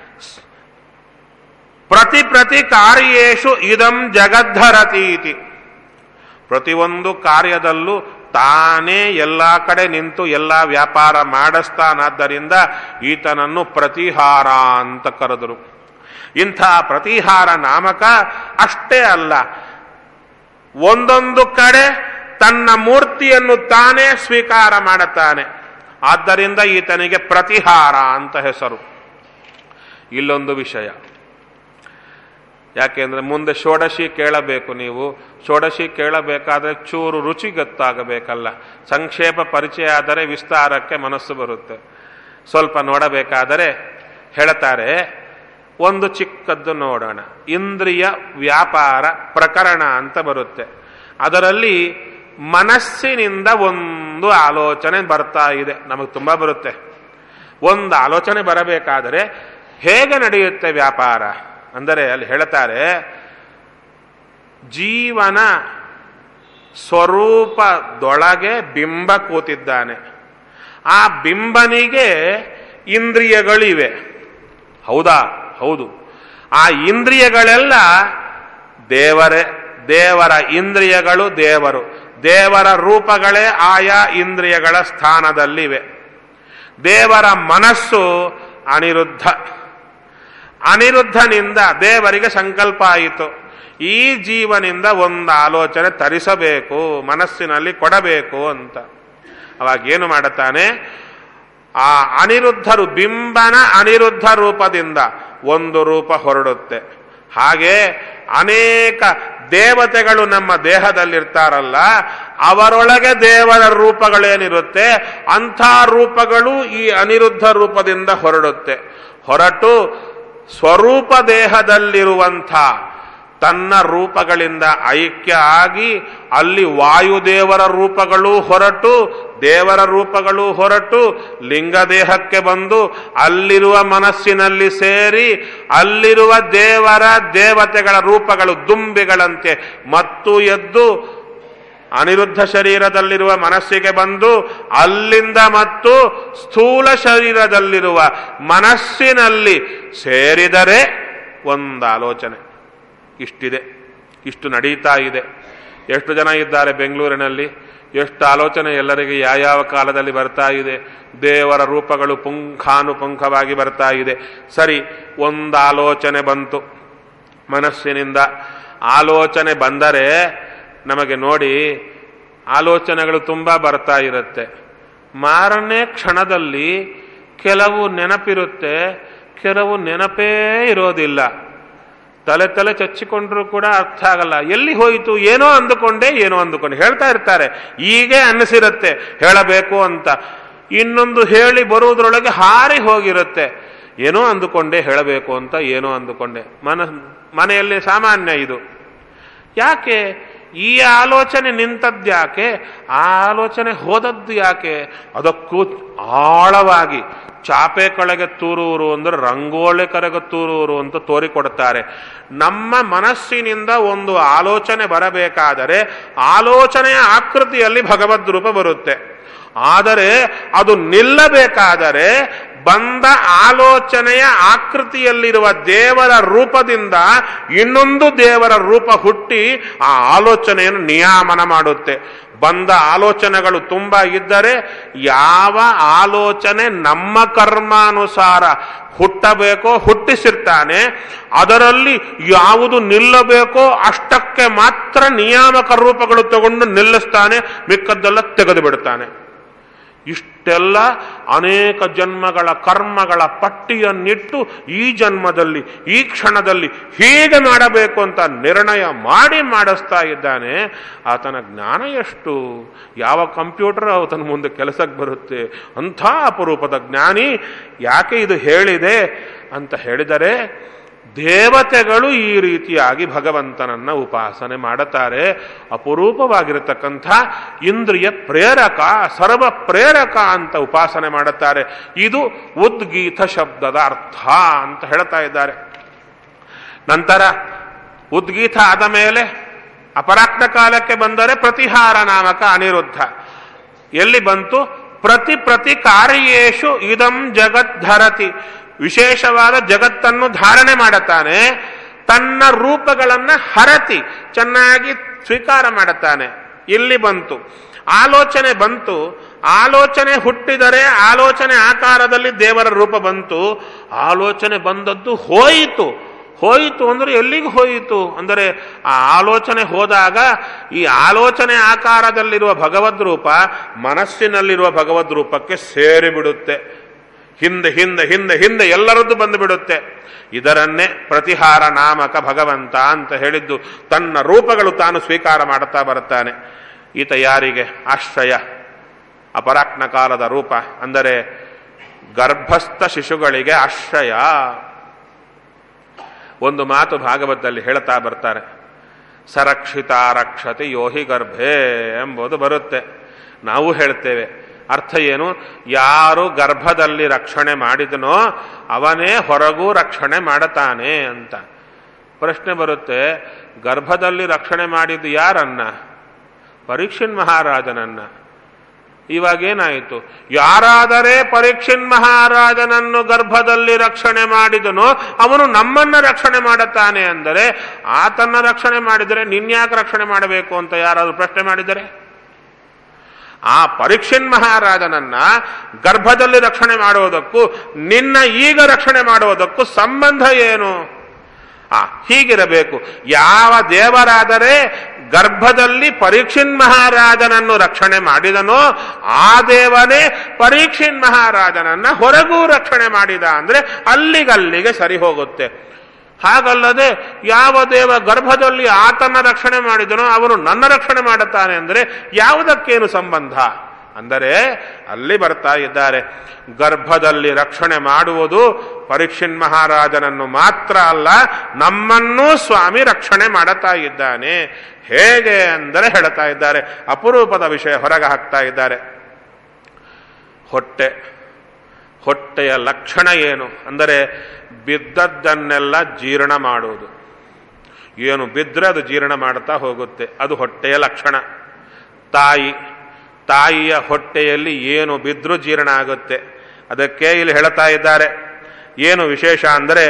ಪ್ರತಿ ಪ್ರತಿ ಕಾರ್ಯೇಶು ಇದಂ ಜಗದ್ಧರತೀತಿ ಪ್ರತಿಯೊಂದು ಕಾರ್ಯದಲ್ಲೂ ತಾನೇ ಎಲ್ಲ ಕಡೆ ನಿಂತು ಎಲ್ಲ ವ್ಯಾಪಾರ ಮಾಡಿಸ್ತಾನಾದ್ದರಿಂದ ಈತನನ್ನು ಪ್ರತಿಹಾರ ಅಂತ ಕರೆದರು ಇಂಥ ಪ್ರತಿಹಾರ ನಾಮಕ ಅಷ್ಟೇ ಅಲ್ಲ ಒಂದೊಂದು ಕಡೆ ತನ್ನ ಮೂರ್ತಿಯನ್ನು ತಾನೇ ಸ್ವೀಕಾರ ಮಾಡುತ್ತಾನೆ ಆದ್ದರಿಂದ ಈತನಿಗೆ ಪ್ರತಿಹಾರ ಅಂತ ಹೆಸರು ಇಲ್ಲೊಂದು ವಿಷಯ ಯಾಕೆಂದ್ರೆ ಮುಂದೆ ಷೋಡಶಿ ಕೇಳಬೇಕು ನೀವು ಷೋಡಶಿ ಕೇಳಬೇಕಾದ್ರೆ ಚೂರು ರುಚಿ ಗೊತ್ತಾಗಬೇಕಲ್ಲ ಸಂಕ್ಷೇಪ ಪರಿಚಯ ಆದರೆ ವಿಸ್ತಾರಕ್ಕೆ ಮನಸ್ಸು ಬರುತ್ತೆ ಸ್ವಲ್ಪ ನೋಡಬೇಕಾದರೆ ಹೇಳ್ತಾರೆ ಒಂದು ಚಿಕ್ಕದ್ದು ನೋಡೋಣ ಇಂದ್ರಿಯ ವ್ಯಾಪಾರ ಪ್ರಕರಣ ಅಂತ ಬರುತ್ತೆ ಅದರಲ್ಲಿ ಮನಸ್ಸಿನಿಂದ ಒಂದು ಆಲೋಚನೆ ಬರ್ತಾ ಇದೆ ನಮಗೆ ತುಂಬ ಬರುತ್ತೆ ಒಂದು ಆಲೋಚನೆ ಬರಬೇಕಾದರೆ ಹೇಗೆ ನಡೆಯುತ್ತೆ ವ್ಯಾಪಾರ ಅಂದರೆ ಅಲ್ಲಿ ಹೇಳ್ತಾರೆ ಜೀವನ ಸ್ವರೂಪದೊಳಗೆ ಬಿಂಬ ಕೂತಿದ್ದಾನೆ ಆ ಬಿಂಬನಿಗೆ ಇಂದ್ರಿಯಗಳಿವೆ ಹೌದಾ ಹೌದು ಆ ಇಂದ್ರಿಯಗಳೆಲ್ಲ ದೇವರೇ ದೇವರ ಇಂದ್ರಿಯಗಳು ದೇವರು ದೇವರ ರೂಪಗಳೇ ಆಯಾ ಇಂದ್ರಿಯಗಳ ಸ್ಥಾನದಲ್ಲಿವೆ ದೇವರ ಮನಸ್ಸು ಅನಿರುದ್ಧ ಅನಿರುದ್ಧನಿಂದ ದೇವರಿಗೆ ಸಂಕಲ್ಪ ಆಯಿತು ಈ ಜೀವನಿಂದ ಒಂದು ಆಲೋಚನೆ ತರಿಸಬೇಕು ಮನಸ್ಸಿನಲ್ಲಿ ಕೊಡಬೇಕು ಅಂತ ಅವಾಗ ಏನು ಮಾಡುತ್ತಾನೆ ಆ ಅನಿರುದ್ಧರು ಬಿಂಬನ ಅನಿರುದ್ಧ ರೂಪದಿಂದ ಒಂದು ರೂಪ ಹೊರಡುತ್ತೆ ಹಾಗೆ ಅನೇಕ ದೇವತೆಗಳು ನಮ್ಮ ದೇಹದಲ್ಲಿರ್ತಾರಲ್ಲ ಅವರೊಳಗೆ ದೇವರ ರೂಪಗಳೇನಿರುತ್ತೆ ಅಂಥ ರೂಪಗಳು ಈ ಅನಿರುದ್ಧ ರೂಪದಿಂದ ಹೊರಡುತ್ತೆ ಹೊರಟು ಸ್ವರೂಪ ದೇಹದಲ್ಲಿರುವಂಥ ತನ್ನ ರೂಪಗಳಿಂದ ಐಕ್ಯ ಆಗಿ ಅಲ್ಲಿ ವಾಯುದೇವರ ರೂಪಗಳು ಹೊರಟು ದೇವರ ರೂಪಗಳು ಹೊರಟು ಲಿಂಗದೇಹಕ್ಕೆ ಬಂದು ಅಲ್ಲಿರುವ ಮನಸ್ಸಿನಲ್ಲಿ ಸೇರಿ ಅಲ್ಲಿರುವ ದೇವರ ದೇವತೆಗಳ ರೂಪಗಳು ದುಂಬಿಗಳಂತೆ ಮತ್ತು ಎದ್ದು ಅನಿರುದ್ಧ ಶರೀರದಲ್ಲಿರುವ ಮನಸ್ಸಿಗೆ ಬಂದು ಅಲ್ಲಿಂದ ಮತ್ತು ಸ್ಥೂಲ ಶರೀರದಲ್ಲಿರುವ ಮನಸ್ಸಿನಲ್ಲಿ ಸೇರಿದರೆ ಒಂದು ಆಲೋಚನೆ ಇಷ್ಟಿದೆ ಇಷ್ಟು ನಡೀತಾ ಇದೆ ಎಷ್ಟು ಜನ ಇದ್ದಾರೆ ಬೆಂಗಳೂರಿನಲ್ಲಿ ಎಷ್ಟು ಆಲೋಚನೆ ಎಲ್ಲರಿಗೆ ಯಾವ್ಯಾವ ಕಾಲದಲ್ಲಿ ಬರ್ತಾ ಇದೆ ದೇವರ ರೂಪಗಳು ಪುಂಖಾನುಪುಂಖವಾಗಿ ಬರ್ತಾ ಇದೆ ಸರಿ ಒಂದು ಆಲೋಚನೆ ಬಂತು ಮನಸ್ಸಿನಿಂದ ಆಲೋಚನೆ ಬಂದರೆ ನಮಗೆ ನೋಡಿ ಆಲೋಚನೆಗಳು ತುಂಬ ಬರ್ತಾ ಇರುತ್ತೆ ಮಾರನೇ ಕ್ಷಣದಲ್ಲಿ ಕೆಲವು ನೆನಪಿರುತ್ತೆ ಕೆಲವು ನೆನಪೇ ಇರೋದಿಲ್ಲ ತಲೆ ತಲೆ ಚಚ್ಚಿಕೊಂಡ್ರು ಕೂಡ ಅರ್ಥ ಆಗಲ್ಲ ಎಲ್ಲಿ ಹೋಯಿತು ಏನೋ ಅಂದುಕೊಂಡೆ ಏನೋ ಅಂದುಕೊಂಡೆ ಹೇಳ್ತಾ ಇರ್ತಾರೆ ಹೀಗೆ ಅನ್ನಿಸಿರುತ್ತೆ ಹೇಳಬೇಕು ಅಂತ ಇನ್ನೊಂದು ಹೇಳಿ ಬರುವುದರೊಳಗೆ ಹಾರಿ ಹೋಗಿರುತ್ತೆ ಏನೋ ಅಂದುಕೊಂಡೆ ಹೇಳಬೇಕು ಅಂತ ಏನೋ ಅಂದುಕೊಂಡೆ ಮನ ಮನೆಯಲ್ಲಿ ಸಾಮಾನ್ಯ ಇದು ಯಾಕೆ ಈ ಆಲೋಚನೆ ನಿಂತದ್ಯಾಕೆ ಆ ಆಲೋಚನೆ ಹೋದದ್ದು ಯಾಕೆ ಅದಕ್ಕೂ ಆಳವಾಗಿ ಚಾಪೆ ಕೆಳಗೆ ತೂರೂರು ಅಂದ್ರೆ ರಂಗೋಲೆ ಕರಗ ತೂರೂರು ಅಂತ ತೋರಿಕೊಡುತ್ತಾರೆ ನಮ್ಮ ಮನಸ್ಸಿನಿಂದ ಒಂದು ಆಲೋಚನೆ ಬರಬೇಕಾದರೆ ಆಲೋಚನೆಯ ಆಕೃತಿಯಲ್ಲಿ ಭಗವದ್ ರೂಪ ಬರುತ್ತೆ ಆದರೆ ಅದು ನಿಲ್ಲಬೇಕಾದರೆ ಬಂದ ಆಲೋಚನೆಯ ಆಕೃತಿಯಲ್ಲಿರುವ ದೇವರ ರೂಪದಿಂದ ಇನ್ನೊಂದು ದೇವರ ರೂಪ ಹುಟ್ಟಿ ಆ ಆಲೋಚನೆಯನ್ನು ನಿಯಾಮನ ಮಾಡುತ್ತೆ ಬಂದ ಆಲೋಚನೆಗಳು ತುಂಬ ಇದ್ದರೆ ಯಾವ ಆಲೋಚನೆ ನಮ್ಮ ಕರ್ಮಾನುಸಾರ ಹುಟ್ಟಬೇಕೋ ಹುಟ್ಟಿಸಿರ್ತಾನೆ ಅದರಲ್ಲಿ ಯಾವುದು ನಿಲ್ಲಬೇಕೋ ಅಷ್ಟಕ್ಕೆ ಮಾತ್ರ ನಿಯಾಮಕ ರೂಪಗಳು ತಗೊಂಡು ನಿಲ್ಲಿಸ್ತಾನೆ ಮಿಕ್ಕದ್ದೆಲ್ಲ ತೆಗೆದು ಬಿಡ್ತಾನೆ ಇಷ್ಟೆಲ್ಲ ಅನೇಕ ಜನ್ಮಗಳ ಕರ್ಮಗಳ ಪಟ್ಟಿಯನ್ನಿಟ್ಟು ಈ ಜನ್ಮದಲ್ಲಿ ಈ ಕ್ಷಣದಲ್ಲಿ ಹೀಗೆ ಮಾಡಬೇಕು ಅಂತ ನಿರ್ಣಯ ಮಾಡಿ ಮಾಡಿಸ್ತಾ ಇದ್ದಾನೆ ಆತನ ಜ್ಞಾನ ಎಷ್ಟು ಯಾವ ಕಂಪ್ಯೂಟರ್ ಆತನ ಮುಂದೆ ಕೆಲಸಕ್ಕೆ ಬರುತ್ತೆ ಅಂಥ ಅಪರೂಪದ ಜ್ಞಾನಿ ಯಾಕೆ ಇದು ಹೇಳಿದೆ ಅಂತ ಹೇಳಿದರೆ ದೇವತೆಗಳು ಈ ರೀತಿಯಾಗಿ ಭಗವಂತನನ್ನ ಉಪಾಸನೆ ಮಾಡುತ್ತಾರೆ ಅಪರೂಪವಾಗಿರತಕ್ಕಂಥ ಇಂದ್ರಿಯ ಪ್ರೇರಕ ಸರ್ವ ಪ್ರೇರಕ ಅಂತ ಉಪಾಸನೆ ಮಾಡುತ್ತಾರೆ ಇದು ಉದ್ಗೀತ ಶಬ್ದದ ಅರ್ಥ ಅಂತ ಹೇಳ್ತಾ ಇದ್ದಾರೆ ನಂತರ ಉದ್ಗೀತ ಆದ ಮೇಲೆ ಅಪರಾಕ್ತ ಕಾಲಕ್ಕೆ ಬಂದರೆ ಪ್ರತಿಹಾರ ನಾಮಕ ಅನಿರುದ್ಧ ಎಲ್ಲಿ ಬಂತು ಪ್ರತಿ ಪ್ರತಿ ಕಾರ್ಯೇಶು ಇದಂ ಜಗದ್ಧರತಿ ವಿಶೇಷವಾದ ಜಗತ್ತನ್ನು ಧಾರಣೆ ಮಾಡುತ್ತಾನೆ ತನ್ನ ರೂಪಗಳನ್ನ ಹರತಿ ಚೆನ್ನಾಗಿ ಸ್ವೀಕಾರ ಮಾಡುತ್ತಾನೆ ಇಲ್ಲಿ ಬಂತು ಆಲೋಚನೆ ಬಂತು ಆಲೋಚನೆ ಹುಟ್ಟಿದರೆ ಆಲೋಚನೆ ಆಕಾರದಲ್ಲಿ ದೇವರ ರೂಪ ಬಂತು ಆಲೋಚನೆ ಬಂದದ್ದು ಹೋಯಿತು ಹೋಯಿತು ಅಂದ್ರೆ ಎಲ್ಲಿಗೆ ಹೋಯಿತು ಅಂದರೆ ಆ ಆಲೋಚನೆ ಹೋದಾಗ ಈ ಆಲೋಚನೆ ಆಕಾರದಲ್ಲಿರುವ ಭಗವದ್ ರೂಪ ಮನಸ್ಸಿನಲ್ಲಿರುವ ಭಗವದ್ ರೂಪಕ್ಕೆ ಸೇರಿಬಿಡುತ್ತೆ ಹಿಂದೆ ಹಿಂದೆ ಹಿಂದೆ ಹಿಂದೆ ಎಲ್ಲರದ್ದು ಬಂದು ಬಿಡುತ್ತೆ ಇದರನ್ನೇ ಪ್ರತಿಹಾರ ನಾಮಕ ಭಗವಂತ ಅಂತ ಹೇಳಿದ್ದು ತನ್ನ ರೂಪಗಳು ತಾನು ಸ್ವೀಕಾರ ಮಾಡುತ್ತಾ ಬರುತ್ತಾನೆ ಈತ ಯಾರಿಗೆ ಆಶ್ರಯ ಅಪರಾಕ್ನ ಕಾಲದ ರೂಪ ಅಂದರೆ ಗರ್ಭಸ್ಥ ಶಿಶುಗಳಿಗೆ ಆಶ್ರಯ ಒಂದು ಮಾತು ಭಾಗವತದಲ್ಲಿ ಹೇಳ್ತಾ ಬರ್ತಾರೆ ಸರಕ್ಷಿತ ರಕ್ಷತೆ ಯೋಹಿ ಗರ್ಭೆ ಎಂಬುದು ಬರುತ್ತೆ ನಾವು ಹೇಳ್ತೇವೆ ಅರ್ಥ ಏನು ಯಾರು ಗರ್ಭದಲ್ಲಿ ರಕ್ಷಣೆ ಮಾಡಿದನೋ ಅವನೇ ಹೊರಗೂ ರಕ್ಷಣೆ ಮಾಡುತ್ತಾನೆ ಅಂತ ಪ್ರಶ್ನೆ ಬರುತ್ತೆ ಗರ್ಭದಲ್ಲಿ ರಕ್ಷಣೆ ಮಾಡಿದ್ದು ಯಾರನ್ನ ಪರೀಕ್ಷಿನ್ ಮಹಾರಾಜನನ್ನ ಇವಾಗೇನಾಯಿತು ಯಾರಾದರೆ ಪರೀಕ್ಷಿನ್ ಮಹಾರಾಜನನ್ನು ಗರ್ಭದಲ್ಲಿ ರಕ್ಷಣೆ ಮಾಡಿದನೋ ಅವನು ನಮ್ಮನ್ನ ರಕ್ಷಣೆ ಮಾಡುತ್ತಾನೆ ಅಂದರೆ ಆತನ್ನ ರಕ್ಷಣೆ ಮಾಡಿದರೆ ನಿನ್ಯಾಕೆ ರಕ್ಷಣೆ ಮಾಡಬೇಕು ಅಂತ ಯಾರಾದರೂ ಪ್ರಶ್ನೆ ಮಾಡಿದರೆ ಆ ಪರೀಕ್ಷಿನ್ ಮಹಾರಾಜನನ್ನ ಗರ್ಭದಲ್ಲಿ ರಕ್ಷಣೆ ಮಾಡುವುದಕ್ಕೂ ನಿನ್ನ ಈಗ ರಕ್ಷಣೆ ಮಾಡುವುದಕ್ಕೂ ಸಂಬಂಧ ಏನು ಆ ಹೀಗಿರಬೇಕು ಯಾವ ದೇವರಾದರೆ ಗರ್ಭದಲ್ಲಿ ಪರೀಕ್ಷಿನ್ ಮಹಾರಾಜನನ್ನು ರಕ್ಷಣೆ ಮಾಡಿದನೋ ಆ ದೇವನೇ ಪರೀಕ್ಷಿನ್ ಮಹಾರಾಜನನ್ನ ಹೊರಗೂ ರಕ್ಷಣೆ ಮಾಡಿದ ಅಂದ್ರೆ ಅಲ್ಲಿಗಲ್ಲಿಗೆ ಸರಿ ಹೋಗುತ್ತೆ ಹಾಗಲ್ಲದೆ ಯಾವ ದೇವ ಗರ್ಭದಲ್ಲಿ ಆತನ ರಕ್ಷಣೆ ಮಾಡಿದನೋ ಅವನು ನನ್ನ ರಕ್ಷಣೆ ಮಾಡುತ್ತಾನೆ ಅಂದರೆ ಯಾವುದಕ್ಕೇನು ಸಂಬಂಧ ಅಂದರೆ ಅಲ್ಲಿ ಬರ್ತಾ ಇದ್ದಾರೆ ಗರ್ಭದಲ್ಲಿ ರಕ್ಷಣೆ ಮಾಡುವುದು ಪರೀಕ್ಷಿನ್ ಮಹಾರಾಜನನ್ನು ಮಾತ್ರ ಅಲ್ಲ ನಮ್ಮನ್ನೂ ಸ್ವಾಮಿ ರಕ್ಷಣೆ ಮಾಡುತ್ತಾ ಇದ್ದಾನೆ ಹೇಗೆ ಅಂದರೆ ಹೇಳ್ತಾ ಇದ್ದಾರೆ ಅಪರೂಪದ ವಿಷಯ ಹೊರಗೆ ಹಾಕ್ತಾ ಇದ್ದಾರೆ ಹೊಟ್ಟೆ ಹೊಟ್ಟೆಯ ಲಕ್ಷಣ ಏನು ಅಂದರೆ ಬಿದ್ದದ್ದನ್ನೆಲ್ಲ ಜೀರ್ಣ ಮಾಡುವುದು ಏನು ಬಿದ್ದರೆ ಅದು ಜೀರ್ಣ ಮಾಡ್ತಾ ಹೋಗುತ್ತೆ ಅದು ಹೊಟ್ಟೆಯ ಲಕ್ಷಣ ತಾಯಿ ತಾಯಿಯ ಹೊಟ್ಟೆಯಲ್ಲಿ ಏನು ಬಿದ್ದರೂ ಜೀರ್ಣ ಆಗುತ್ತೆ ಅದಕ್ಕೆ ಇಲ್ಲಿ ಹೇಳ್ತಾ ಇದ್ದಾರೆ ಏನು ವಿಶೇಷ ಅಂದರೆ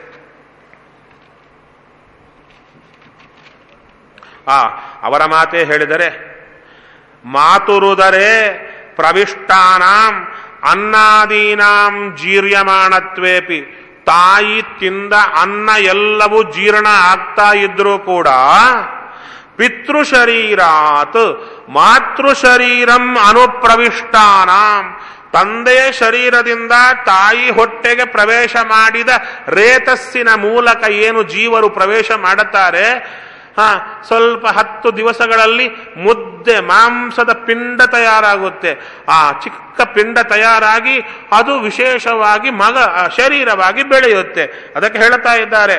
ಆ ಅವರ ಮಾತೇ ಹೇಳಿದರೆ ಮಾತುರುದರೆ ಪ್ರವಿಷ್ಟಾನಾಂ ಅನ್ನಾದೀನಾಂ ಜೀರ್ಯಮಾಣತ್ವೇಪಿ ತಾಯಿ ತಿಂದ ಅನ್ನ ಎಲ್ಲವೂ ಜೀರ್ಣ ಆಗ್ತಾ ಇದ್ರೂ ಕೂಡ ಪಿತೃಶರೀರಾತ್ ಮಾತೃಶರೀರಂ ಅನುಪ್ರವಿಷ್ಟಾನಾಂ ತಂದೆಯ ಶರೀರದಿಂದ ತಾಯಿ ಹೊಟ್ಟೆಗೆ ಪ್ರವೇಶ ಮಾಡಿದ ರೇತಸ್ಸಿನ ಮೂಲಕ ಏನು ಜೀವರು ಪ್ರವೇಶ ಮಾಡುತ್ತಾರೆ ಹಾ ಸ್ವಲ್ಪ ಹತ್ತು ದಿವಸಗಳಲ್ಲಿ ಮುದ್ದೆ ಮಾಂಸದ ಪಿಂಡ ತಯಾರಾಗುತ್ತೆ ಆ ಚಿಕ್ಕ ಪಿಂಡ ತಯಾರಾಗಿ ಅದು ವಿಶೇಷವಾಗಿ ಮಗ ಆ, ಶರೀರವಾಗಿ ಬೆಳೆಯುತ್ತೆ ಅದಕ್ಕೆ ಹೇಳ್ತಾ ಇದ್ದಾರೆ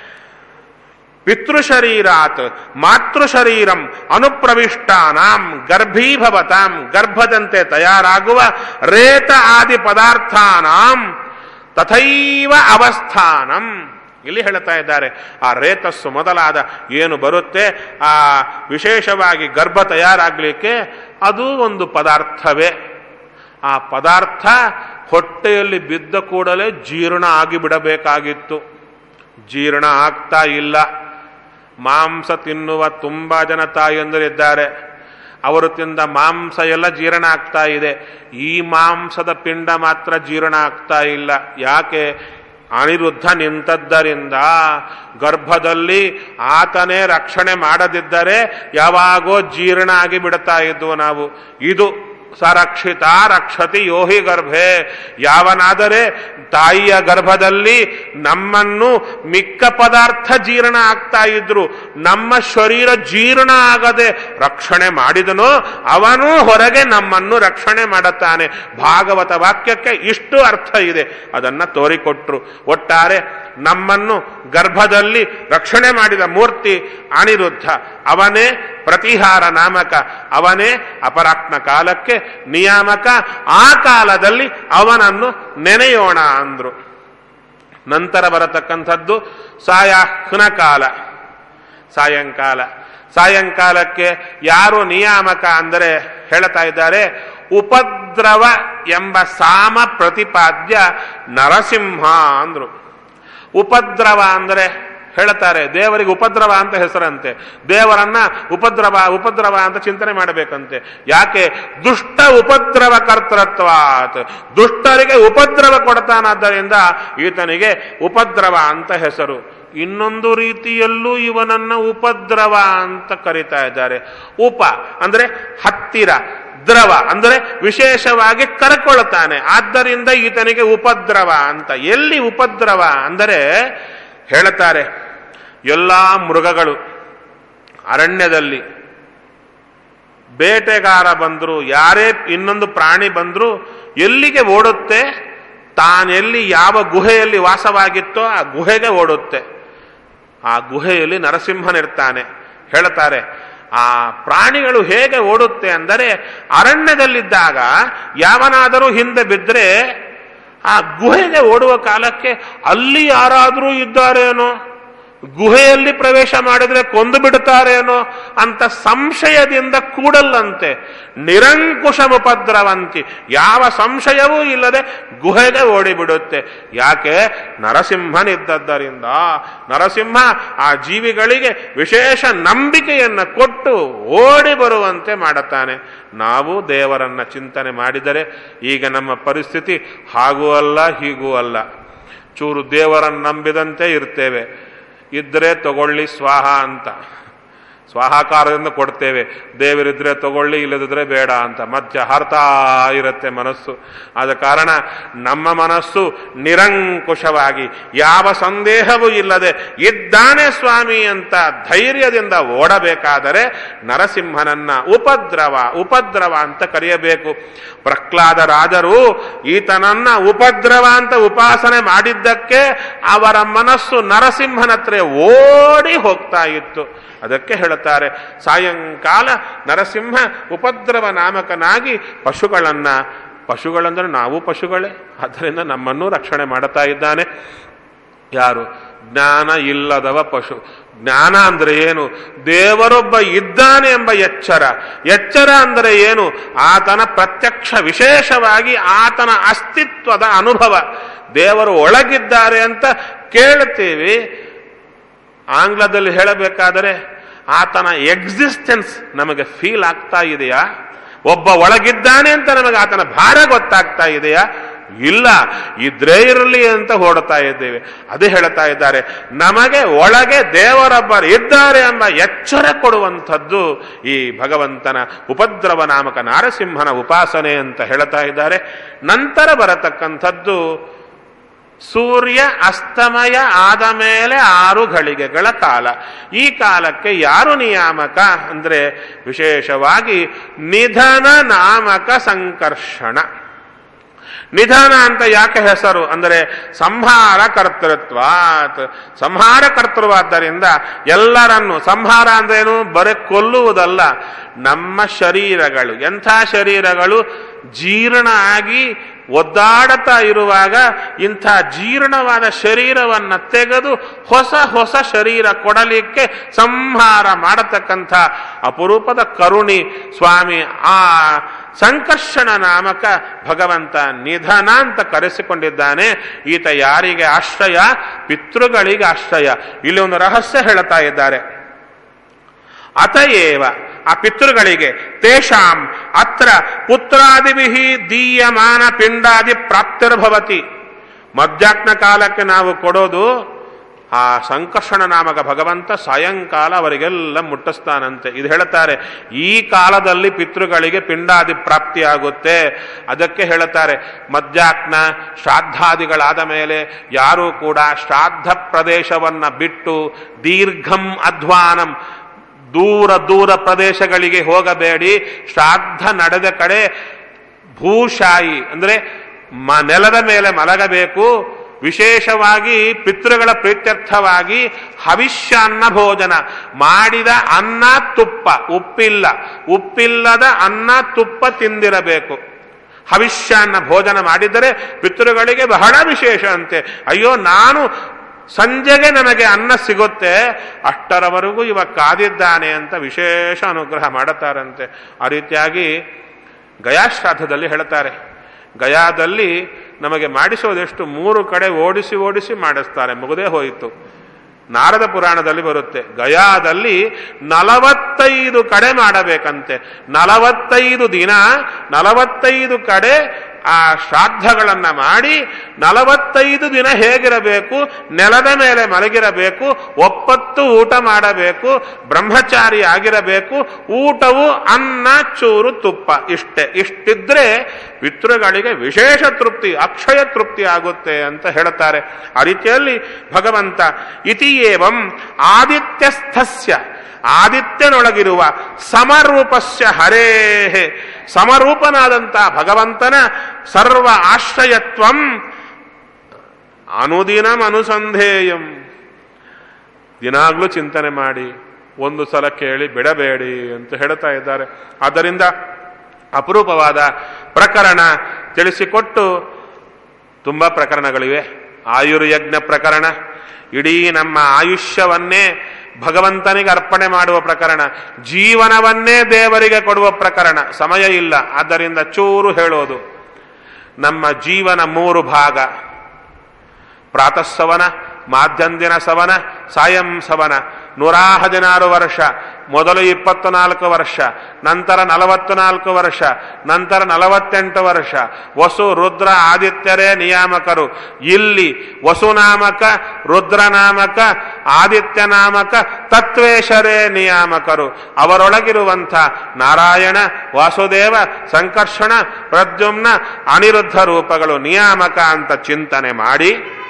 ಪಿತೃಶರೀರಾತ್ ಮಾತೃಶರೀರಂ ಅನುಪ್ರವಿಷ್ಟಾನಾಂ ಗರ್ಭೀಭವತಾಂ ಗರ್ಭದಂತೆ ತಯಾರಾಗುವ ರೇತ ಆದಿ ಪದಾರ್ಥಾನಾಂ ತಥೈವ ಅವಸ್ಥಾನಂ ಇಲ್ಲಿ ಹೇಳ್ತಾ ಇದ್ದಾರೆ ಆ ರೇತಸ್ಸು ಮೊದಲಾದ ಏನು ಬರುತ್ತೆ ಆ ವಿಶೇಷವಾಗಿ ಗರ್ಭ ತಯಾರಾಗಲಿಕ್ಕೆ ಅದು ಒಂದು ಪದಾರ್ಥವೇ ಆ ಪದಾರ್ಥ ಹೊಟ್ಟೆಯಲ್ಲಿ ಬಿದ್ದ ಕೂಡಲೇ ಜೀರ್ಣ ಆಗಿಬಿಡಬೇಕಾಗಿತ್ತು ಜೀರ್ಣ ಆಗ್ತಾ ಇಲ್ಲ ಮಾಂಸ ತಿನ್ನುವ ತುಂಬಾ ಜನ ತಾಯಿಯಂದರಿದ್ದಾರೆ ಅವರು ತಿಂದ ಮಾಂಸ ಎಲ್ಲ ಜೀರ್ಣ ಆಗ್ತಾ ಇದೆ ಈ ಮಾಂಸದ ಪಿಂಡ ಮಾತ್ರ ಜೀರ್ಣ ಆಗ್ತಾ ಇಲ್ಲ ಯಾಕೆ ಅನಿರುದ್ಧ ನಿಂತದ್ದರಿಂದ ಗರ್ಭದಲ್ಲಿ ಆತನೇ ರಕ್ಷಣೆ ಮಾಡದಿದ್ದರೆ ಯಾವಾಗೋ ಜೀರ್ಣ ಆಗಿ ಬಿಡ್ತಾ ಇದ್ವು ನಾವು ಇದು ಸರಕ್ಷಿತ ರಕ್ಷತಿ ಯೋಹಿ ಗರ್ಭೆ ಯಾವನಾದರೆ ತಾಯಿಯ ಗರ್ಭದಲ್ಲಿ ನಮ್ಮನ್ನು ಮಿಕ್ಕ ಪದಾರ್ಥ ಜೀರ್ಣ ಆಗ್ತಾ ಇದ್ರು ನಮ್ಮ ಶರೀರ ಜೀರ್ಣ ಆಗದೆ ರಕ್ಷಣೆ ಮಾಡಿದನೋ ಅವನು ಹೊರಗೆ ನಮ್ಮನ್ನು ರಕ್ಷಣೆ ಮಾಡುತ್ತಾನೆ ಭಾಗವತ ವಾಕ್ಯಕ್ಕೆ ಇಷ್ಟು ಅರ್ಥ ಇದೆ ಅದನ್ನ ತೋರಿಕೊಟ್ರು ಒಟ್ಟಾರೆ ನಮ್ಮನ್ನು ಗರ್ಭದಲ್ಲಿ ರಕ್ಷಣೆ ಮಾಡಿದ ಮೂರ್ತಿ ಅನಿರುದ್ಧ ಅವನೇ ಪ್ರತಿಹಾರ ನಾಮಕ ಅವನೇ ಅಪರಾತ್ಮ ಕಾಲಕ್ಕೆ ನಿಯಾಮಕ ಆ ಕಾಲದಲ್ಲಿ ಅವನನ್ನು ನೆನೆಯೋಣ ಅಂದ್ರು ನಂತರ ಬರತಕ್ಕಂಥದ್ದು ಸಾಯಾಹ್ನ ಕಾಲ ಸಾಯಂಕಾಲ ಸಾಯಂಕಾಲಕ್ಕೆ ಯಾರು ನಿಯಾಮಕ ಅಂದರೆ ಹೇಳ್ತಾ ಇದ್ದಾರೆ ಉಪದ್ರವ ಎಂಬ ಸಾಮ ಪ್ರತಿಪಾದ್ಯ ನರಸಿಂಹ ಅಂದ್ರು ಉಪದ್ರವ ಅಂದರೆ ಹೇಳುತ್ತಾರೆ ದೇವರಿಗೆ ಉಪದ್ರವ ಅಂತ ಹೆಸರಂತೆ ದೇವರನ್ನ ಉಪದ್ರವ ಉಪದ್ರವ ಅಂತ ಚಿಂತನೆ ಮಾಡಬೇಕಂತೆ ಯಾಕೆ ದುಷ್ಟ ಉಪದ್ರವ ಕರ್ತೃತ್ವಾತ್ ದುಷ್ಟರಿಗೆ ಉಪದ್ರವ ಕೊಡ್ತಾನಾದ್ದರಿಂದ ಈತನಿಗೆ ಉಪದ್ರವ ಅಂತ ಹೆಸರು ಇನ್ನೊಂದು ರೀತಿಯಲ್ಲೂ ಇವನನ್ನ ಉಪದ್ರವ ಅಂತ ಕರೀತಾ ಇದ್ದಾರೆ ಉಪ ಅಂದ್ರೆ ಹತ್ತಿರ ದ್ರವ ಅಂದರೆ ವಿಶೇಷವಾಗಿ ಕರ್ಕೊಳ್ತಾನೆ ಆದ್ದರಿಂದ ಈತನಿಗೆ ಉಪದ್ರವ ಅಂತ ಎಲ್ಲಿ ಉಪದ್ರವ ಅಂದರೆ ಹೇಳುತ್ತಾರೆ ಎಲ್ಲಾ ಮೃಗಗಳು ಅರಣ್ಯದಲ್ಲಿ ಬೇಟೆಗಾರ ಬಂದ್ರು ಯಾರೇ ಇನ್ನೊಂದು ಪ್ರಾಣಿ ಬಂದ್ರು ಎಲ್ಲಿಗೆ ಓಡುತ್ತೆ ತಾನೆಲ್ಲಿ ಯಾವ ಗುಹೆಯಲ್ಲಿ ವಾಸವಾಗಿತ್ತೋ ಆ ಗುಹೆಗೆ ಓಡುತ್ತೆ ಆ ಗುಹೆಯಲ್ಲಿ ನರಸಿಂಹನಿರ್ತಾನೆ ಹೇಳ್ತಾರೆ ಆ ಪ್ರಾಣಿಗಳು ಹೇಗೆ ಓಡುತ್ತೆ ಅಂದರೆ ಅರಣ್ಯದಲ್ಲಿದ್ದಾಗ ಯಾವನಾದರೂ ಹಿಂದೆ ಬಿದ್ದರೆ ಆ ಗುಹೆಗೆ ಓಡುವ ಕಾಲಕ್ಕೆ ಅಲ್ಲಿ ಯಾರಾದರೂ ಇದ್ದಾರೇನೋ ಗುಹೆಯಲ್ಲಿ ಪ್ರವೇಶ ಮಾಡಿದ್ರೆ ಕೊಂದು ಬಿಡುತ್ತಾರೇನೋ ಅಂತ ಸಂಶಯದಿಂದ ಕೂಡಲ್ಲಂತೆ ನಿರಂಕುಶ ಉಪದ್ರವಂತಿ ಯಾವ ಸಂಶಯವೂ ಇಲ್ಲದೆ ಗುಹೆಗೆ ಓಡಿಬಿಡುತ್ತೆ ಯಾಕೆ ನರಸಿಂಹನಿದ್ದದ್ದರಿಂದ ನರಸಿಂಹ ಆ ಜೀವಿಗಳಿಗೆ ವಿಶೇಷ ನಂಬಿಕೆಯನ್ನು ಕೊಟ್ಟು ಓಡಿ ಬರುವಂತೆ ಮಾಡುತ್ತಾನೆ ನಾವು ದೇವರನ್ನ ಚಿಂತನೆ ಮಾಡಿದರೆ ಈಗ ನಮ್ಮ ಪರಿಸ್ಥಿತಿ ಹಾಗೂ ಅಲ್ಲ ಹೀಗೂ ಅಲ್ಲ ಚೂರು ದೇವರನ್ನು ನಂಬಿದಂತೆ ಇರ್ತೇವೆ ಇದ್ರೆ ತಗೊಳ್ಳಿ ಸ್ವಾಹ ಅಂತ ಸ್ವಾಹಾಕಾರದಿಂದ ಕೊಡ್ತೇವೆ ದೇವರಿದ್ರೆ ತಗೊಳ್ಳಿ ಇಲ್ಲದಿದ್ರೆ ಬೇಡ ಅಂತ ಮಧ್ಯ ಹರ್ತಾ ಇರುತ್ತೆ ಮನಸ್ಸು ಆದ ಕಾರಣ ನಮ್ಮ ಮನಸ್ಸು ನಿರಂಕುಶವಾಗಿ ಯಾವ ಸಂದೇಹವೂ ಇಲ್ಲದೆ ಇದ್ದಾನೆ ಸ್ವಾಮಿ ಅಂತ ಧೈರ್ಯದಿಂದ ಓಡಬೇಕಾದರೆ ನರಸಿಂಹನನ್ನ ಉಪದ್ರವ ಉಪದ್ರವ ಅಂತ ಕರೆಯಬೇಕು ಪ್ರಹ್ಲಾದ ರಾಜರು ಈತನನ್ನ ಉಪದ್ರವ ಅಂತ ಉಪಾಸನೆ ಮಾಡಿದ್ದಕ್ಕೆ ಅವರ ಮನಸ್ಸು ನರಸಿಂಹನತ್ರ ಓಡಿ ಹೋಗ್ತಾ ಇತ್ತು ಅದಕ್ಕೆ ಹೇಳುತ್ತಾರೆ ಸಾಯಂಕಾಲ ನರಸಿಂಹ ಉಪದ್ರವ ನಾಮಕನಾಗಿ ಪಶುಗಳನ್ನ ಪಶುಗಳಂದ್ರೆ ನಾವು ಪಶುಗಳೇ ಆದ್ದರಿಂದ ನಮ್ಮನ್ನು ರಕ್ಷಣೆ ಮಾಡುತ್ತಾ ಇದ್ದಾನೆ ಯಾರು ಜ್ಞಾನ ಇಲ್ಲದವ ಪಶು ಜ್ಞಾನ ಅಂದ್ರೆ ಏನು ದೇವರೊಬ್ಬ ಇದ್ದಾನೆ ಎಂಬ ಎಚ್ಚರ ಎಚ್ಚರ ಅಂದರೆ ಏನು ಆತನ ಪ್ರತ್ಯಕ್ಷ ವಿಶೇಷವಾಗಿ ಆತನ ಅಸ್ತಿತ್ವದ ಅನುಭವ ದೇವರು ಒಳಗಿದ್ದಾರೆ ಅಂತ ಕೇಳ್ತೀವಿ ಆಂಗ್ಲದಲ್ಲಿ ಹೇಳಬೇಕಾದರೆ ಆತನ ಎಕ್ಸಿಸ್ಟೆನ್ಸ್ ನಮಗೆ ಫೀಲ್ ಆಗ್ತಾ ಇದೆಯಾ ಒಬ್ಬ ಒಳಗಿದ್ದಾನೆ ಅಂತ ನಮಗೆ ಆತನ ಭಾರ ಗೊತ್ತಾಗ್ತಾ ಇದೆಯಾ ಇಲ್ಲ ಇದ್ರೇ ಇರಲಿ ಅಂತ ಹೊಡ್ತಾ ಇದ್ದೇವೆ ಅದೇ ಹೇಳ್ತಾ ಇದ್ದಾರೆ ನಮಗೆ ಒಳಗೆ ದೇವರೊಬ್ಬರು ಇದ್ದಾರೆ ಎಂಬ ಎಚ್ಚರ ಕೊಡುವಂಥದ್ದು ಈ ಭಗವಂತನ ಉಪದ್ರವ ನಾಮಕ ನಾರಸಿಂಹನ ಉಪಾಸನೆ ಅಂತ ಹೇಳ್ತಾ ಇದ್ದಾರೆ ನಂತರ ಬರತಕ್ಕಂಥದ್ದು ಸೂರ್ಯ ಅಸ್ತಮಯ ಆದ ಮೇಲೆ ಆರು ಘಳಿಗೆಗಳ ಕಾಲ ಈ ಕಾಲಕ್ಕೆ ಯಾರು ನಿಯಾಮಕ ಅಂದ್ರೆ ವಿಶೇಷವಾಗಿ ನಿಧನ ನಾಮಕ ಸಂಕರ್ಷಣ ನಿಧಾನ ಅಂತ ಯಾಕೆ ಹೆಸರು ಅಂದರೆ ಸಂಹಾರ ಕರ್ತೃತ್ವಾತ್ ಸಂಹಾರ ಕರ್ತೃವಾದ್ದರಿಂದ ಎಲ್ಲರನ್ನು ಸಂಹಾರ ಅಂದ್ರೇನು ಬರೀ ಕೊಲ್ಲುವುದಲ್ಲ ನಮ್ಮ ಶರೀರಗಳು ಎಂಥ ಶರೀರಗಳು ಜೀರ್ಣ ಆಗಿ ಒದ್ದಾಡತಾ ಇರುವಾಗ ಇಂಥ ಜೀರ್ಣವಾದ ಶರೀರವನ್ನ ತೆಗೆದು ಹೊಸ ಹೊಸ ಶರೀರ ಕೊಡಲಿಕ್ಕೆ ಸಂಹಾರ ಮಾಡತಕ್ಕಂಥ ಅಪರೂಪದ ಕರುಣಿ ಸ್ವಾಮಿ ಆ ಸಂಕರ್ಷಣ ನಾಮಕ ಭಗವಂತ ನಿಧನ ಅಂತ ಕರೆಸಿಕೊಂಡಿದ್ದಾನೆ ಈತ ಯಾರಿಗೆ ಆಶ್ರಯ ಪಿತೃಗಳಿಗೆ ಆಶ್ರಯ ಇಲ್ಲಿ ಒಂದು ರಹಸ್ಯ ಹೇಳ್ತಾ ಇದ್ದಾರೆ ಅತಯೇವ ಆ ಪಿತೃಗಳಿಗೆ ತೇಷಾಂ ಅತ್ರ ಪುತ್ರಾದಿಭಿ ದೀಯಮಾನ ಪಿಂಡಾದಿ ಪ್ರಾಪ್ತಿರ್ಭವತಿ ಮಧ್ಯಾಹ್ನ ಕಾಲಕ್ಕೆ ನಾವು ಕೊಡೋದು ಆ ಸಂಕರ್ಷಣ ನಾಮಕ ಭಗವಂತ ಸಾಯಂಕಾಲ ಅವರಿಗೆಲ್ಲ ಮುಟ್ಟಿಸ್ತಾನಂತೆ ಇದು ಹೇಳುತ್ತಾರೆ ಈ ಕಾಲದಲ್ಲಿ ಪಿತೃಗಳಿಗೆ ಪಿಂಡಾದಿ ಪ್ರಾಪ್ತಿಯಾಗುತ್ತೆ ಅದಕ್ಕೆ ಹೇಳುತ್ತಾರೆ ಮಧ್ಯಾಹ್ನ ಶ್ರಾದ್ದಾದಿಗಳಾದ ಮೇಲೆ ಯಾರೂ ಕೂಡ ಶ್ರಾದ್ದ ಪ್ರದೇಶವನ್ನ ಬಿಟ್ಟು ದೀರ್ಘಂ ಅಧ್ವಾನಂ ದೂರ ದೂರ ಪ್ರದೇಶಗಳಿಗೆ ಹೋಗಬೇಡಿ ಶ್ರಾದ್ದ ನಡೆದ ಕಡೆ ಭೂಶಾಯಿ ಅಂದ್ರೆ ಮ ನೆಲದ ಮೇಲೆ ಮಲಗಬೇಕು ವಿಶೇಷವಾಗಿ ಪಿತೃಗಳ ಪ್ರೀತ್ಯರ್ಥವಾಗಿ ಹವಿಷ್ಯಾನ್ನ ಭೋಜನ ಮಾಡಿದ ಅನ್ನ ತುಪ್ಪ ಉಪ್ಪಿಲ್ಲ ಉಪ್ಪಿಲ್ಲದ ಅನ್ನ ತುಪ್ಪ ತಿಂದಿರಬೇಕು ಹವಿಷ್ಯಾನ್ನ ಭೋಜನ ಮಾಡಿದರೆ ಪಿತೃಗಳಿಗೆ ಬಹಳ ವಿಶೇಷ ಅಂತೆ ಅಯ್ಯೋ ನಾನು ಸಂಜೆಗೆ ನನಗೆ ಅನ್ನ ಸಿಗುತ್ತೆ ಅಷ್ಟರವರೆಗೂ ಇವ ಕಾದಿದ್ದಾನೆ ಅಂತ ವಿಶೇಷ ಅನುಗ್ರಹ ಮಾಡುತ್ತಾರಂತೆ ಆ ರೀತಿಯಾಗಿ ಗಯಾಶ್ರಾದ್ದದಲ್ಲಿ ಹೇಳ್ತಾರೆ ಗಯಾದಲ್ಲಿ ನಮಗೆ ಮಾಡಿಸೋದೆಷ್ಟು ಮೂರು ಕಡೆ ಓಡಿಸಿ ಓಡಿಸಿ ಮಾಡಿಸ್ತಾರೆ ಮುಗದೇ ಹೋಯಿತು ನಾರದ ಪುರಾಣದಲ್ಲಿ ಬರುತ್ತೆ ಗಯಾದಲ್ಲಿ ನಲವತ್ತೈದು ಕಡೆ ಮಾಡಬೇಕಂತೆ ನಲವತ್ತೈದು ದಿನ ನಲವತ್ತೈದು ಕಡೆ ಆ ಶ್ರಾದ್ದಗಳನ್ನ ಮಾಡಿ ನಲವತ್ತೈದು ದಿನ ಹೇಗಿರಬೇಕು ನೆಲದ ಮೇಲೆ ಮಲಗಿರಬೇಕು ಒಪ್ಪತ್ತು ಊಟ ಮಾಡಬೇಕು ಬ್ರಹ್ಮಚಾರಿ ಆಗಿರಬೇಕು ಊಟವು ಅನ್ನ ಚೂರು ತುಪ್ಪ ಇಷ್ಟೇ ಇಷ್ಟಿದ್ರೆ ಪಿತೃಗಳಿಗೆ ವಿಶೇಷ ತೃಪ್ತಿ ಅಕ್ಷಯ ತೃಪ್ತಿ ಆಗುತ್ತೆ ಅಂತ ಹೇಳ್ತಾರೆ ಆ ರೀತಿಯಲ್ಲಿ ಭಗವಂತ ಇತಿ ಏವಂ ಆದಿತ್ಯಸ್ಥಸ್ಯ ಆದಿತ್ಯನೊಳಗಿರುವ ಸಮರೂಪಸ್ಯ ಹರೇಹೆ ಸಮರೂಪನಾದಂಥ ಭಗವಂತನ ಸರ್ವ ಆಶ್ರಯತ್ವಂ ಅನುದಿನಂ ಅನುಸಂಧೇಯಂ ದಿನಾಗ್ಲೂ ಚಿಂತನೆ ಮಾಡಿ ಒಂದು ಸಲ ಕೇಳಿ ಬಿಡಬೇಡಿ ಅಂತ ಹೇಳ್ತಾ ಇದ್ದಾರೆ ಆದ್ದರಿಂದ ಅಪರೂಪವಾದ ಪ್ರಕರಣ ತಿಳಿಸಿಕೊಟ್ಟು ತುಂಬ ಪ್ರಕರಣಗಳಿವೆ ಆಯುರ್ಯಜ್ಞ ಪ್ರಕರಣ ಇಡೀ ನಮ್ಮ ಆಯುಷ್ಯವನ್ನೇ ಭಗವಂತನಿಗೆ ಅರ್ಪಣೆ ಮಾಡುವ ಪ್ರಕರಣ ಜೀವನವನ್ನೇ ದೇವರಿಗೆ ಕೊಡುವ ಪ್ರಕರಣ ಸಮಯ ಇಲ್ಲ ಆದ್ದರಿಂದ ಚೂರು ಹೇಳೋದು ನಮ್ಮ ಜೀವನ ಮೂರು ಭಾಗ ಪ್ರಾತಃಸವನ ಮಾಧ್ಯಂದಿನ ಸವನ ಸಾಯಂ ಸವನ ನೂರ ಹದಿನಾರು ವರ್ಷ ಮೊದಲು ಇಪ್ಪತ್ತು ನಾಲ್ಕು ವರ್ಷ ನಂತರ ನಲವತ್ತು ನಾಲ್ಕು ವರ್ಷ ನಂತರ ನಲವತ್ತೆಂಟು ವರ್ಷ ವಸು ರುದ್ರ ಆದಿತ್ಯರೇ ನಿಯಾಮಕರು ಇಲ್ಲಿ ವಸುನಾಮಕ ರುದ್ರನಾಮಕ ಆದಿತ್ಯ ನಾಮಕ ತತ್ವೇಶರೇ ನಿಯಾಮಕರು ಅವರೊಳಗಿರುವಂಥ ನಾರಾಯಣ ವಾಸುದೇವ ಸಂಕರ್ಷಣ ಪ್ರದ್ಯುಮ್ನ ಅನಿರುದ್ಧ ರೂಪಗಳು ನಿಯಾಮಕ ಅಂತ ಚಿಂತನೆ ಮಾಡಿ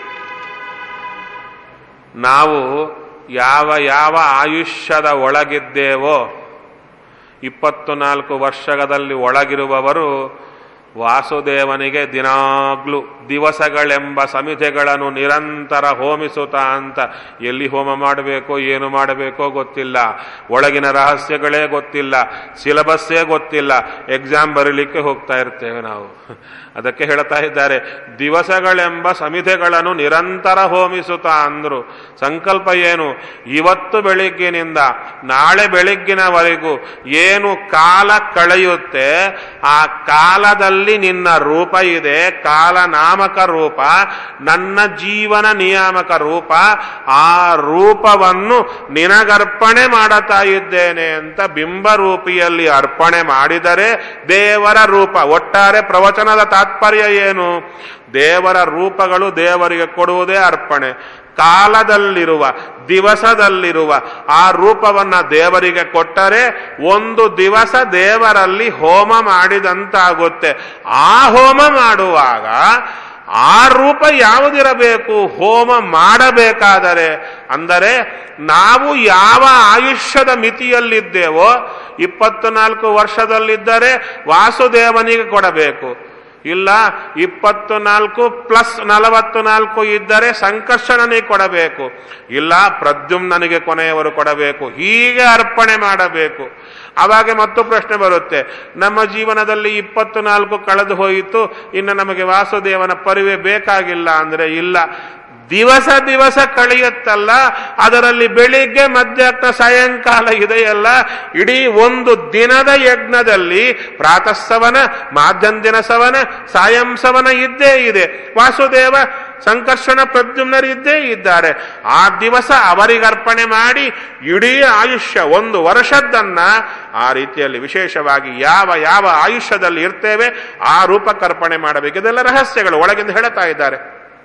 ನಾವು ಯಾವ ಯಾವ ಆಯುಷ್ಯದ ಒಳಗಿದ್ದೇವೋ ಇಪ್ಪತ್ತು ನಾಲ್ಕು ವರ್ಷದಲ್ಲಿ ಒಳಗಿರುವವರು ವಾಸುದೇವನಿಗೆ ದಿನಾಗ್ಲೂ ದಿವಸಗಳೆಂಬ ಸಮಿತಿಗಳನ್ನು ನಿರಂತರ ಹೋಮಿಸುತ್ತಾ ಅಂತ ಎಲ್ಲಿ ಹೋಮ ಮಾಡಬೇಕೋ ಏನು ಮಾಡಬೇಕೋ ಗೊತ್ತಿಲ್ಲ ಒಳಗಿನ ರಹಸ್ಯಗಳೇ ಗೊತ್ತಿಲ್ಲ ಸಿಲಬಸ್ಸೇ ಗೊತ್ತಿಲ್ಲ ಎಕ್ಸಾಮ್ ಬರೀಲಿಕ್ಕೆ ಹೋಗ್ತಾ ಇರ್ತೇವೆ ನಾವು ಅದಕ್ಕೆ ಹೇಳ್ತಾ ಇದ್ದಾರೆ ದಿವಸಗಳೆಂಬ ಸಮಿತಿಗಳನ್ನು ನಿರಂತರ ಹೋಮಿಸುತ್ತಾ ಅಂದ್ರು ಸಂಕಲ್ಪ ಏನು ಇವತ್ತು ಬೆಳಿಗ್ಗಿನಿಂದ ನಾಳೆ ಬೆಳಿಗ್ಗಿನವರೆಗೂ ಏನು ಕಾಲ ಕಳೆಯುತ್ತೆ ಆ ಕಾಲದಲ್ಲಿ ನಿನ್ನ ರೂಪ ಇದೆ ಕಾಲ ನಾಮಕ ರೂಪ ನನ್ನ ಜೀವನ ನಿಯಾಮಕ ರೂಪ ಆ ರೂಪವನ್ನು ನಿನಗರ್ಪಣೆ ಮಾಡುತ್ತಾ ಇದ್ದೇನೆ ಅಂತ ಬಿಂಬರೂಪಿಯಲ್ಲಿ ಅರ್ಪಣೆ ಮಾಡಿದರೆ ದೇವರ ರೂಪ ಒಟ್ಟಾರೆ ಪ್ರವಚನದ ತಾತ್ಪರ್ಯ ಏನು ದೇವರ ರೂಪಗಳು ದೇವರಿಗೆ ಕೊಡುವುದೇ ಅರ್ಪಣೆ ಕಾಲದಲ್ಲಿರುವ ದಿವಸದಲ್ಲಿರುವ ಆ ರೂಪವನ್ನ ದೇವರಿಗೆ ಕೊಟ್ಟರೆ ಒಂದು ದಿವಸ ದೇವರಲ್ಲಿ ಹೋಮ ಮಾಡಿದಂತಾಗುತ್ತೆ ಆ ಹೋಮ ಮಾಡುವಾಗ ಆ ರೂಪ ಯಾವುದಿರಬೇಕು ಹೋಮ ಮಾಡಬೇಕಾದರೆ ಅಂದರೆ ನಾವು ಯಾವ ಆಯುಷ್ಯದ ಮಿತಿಯಲ್ಲಿದ್ದೇವೋ ಇಪ್ಪತ್ತು ನಾಲ್ಕು ವರ್ಷದಲ್ಲಿದ್ದರೆ ವಾಸುದೇವನಿಗೆ ಕೊಡಬೇಕು ಇಲ್ಲ ಇಪ್ಪತ್ತು ನಾಲ್ಕು ಪ್ಲಸ್ ನಲವತ್ತು ನಾಲ್ಕು ಇದ್ದರೆ ಸಂಕರ್ಷಣನಿಗೆ ಕೊಡಬೇಕು ಇಲ್ಲ ಪ್ರದ್ಯುಮ್ನನಿಗೆ ಕೊನೆಯವರು ಕೊಡಬೇಕು ಹೀಗೆ ಅರ್ಪಣೆ ಮಾಡಬೇಕು ಅವಾಗ ಮತ್ತು ಪ್ರಶ್ನೆ ಬರುತ್ತೆ ನಮ್ಮ ಜೀವನದಲ್ಲಿ ಇಪ್ಪತ್ತು ನಾಲ್ಕು ಕಳೆದು ಹೋಯಿತು ಇನ್ನು ನಮಗೆ ವಾಸುದೇವನ ಪರಿವೆ ಬೇಕಾಗಿಲ್ಲ ಅಂದ್ರೆ ಇಲ್ಲ ದಿವಸ ದಿವಸ ಕಳೆಯುತ್ತಲ್ಲ ಅದರಲ್ಲಿ ಬೆಳಿಗ್ಗೆ ಮಧ್ಯಾಹ್ನ ಸಾಯಂಕಾಲ ಇದೆಯಲ್ಲ ಇಡೀ ಒಂದು ದಿನದ ಯಜ್ಞದಲ್ಲಿ ಪ್ರಾತಃಸವನ ಮಾಧ್ಯಂದಿನ ಸವನ ಸಾಯಂ ಸವನ ಇದ್ದೇ ಇದೆ ವಾಸುದೇವ ಸಂಕರ್ಷಣ ಪ್ರದ್ಯುಮ್ನರಿದ್ದೇ ಇದ್ದಾರೆ ಆ ದಿವಸ ಅವರಿಗರ್ಪಣೆ ಮಾಡಿ ಇಡೀ ಆಯುಷ್ಯ ಒಂದು ವರ್ಷದ್ದನ್ನ ಆ ರೀತಿಯಲ್ಲಿ ವಿಶೇಷವಾಗಿ ಯಾವ ಯಾವ ಆಯುಷ್ಯದಲ್ಲಿ ಇರ್ತೇವೆ ಆ ರೂಪಕ್ಕರ್ಪಣೆ ಮಾಡಬೇಕು ಇದೆಲ್ಲ ರಹಸ್ಯಗಳು ಒಳಗಿಂದ ಹೇಳ್ತಾ ಇದ್ದಾರೆ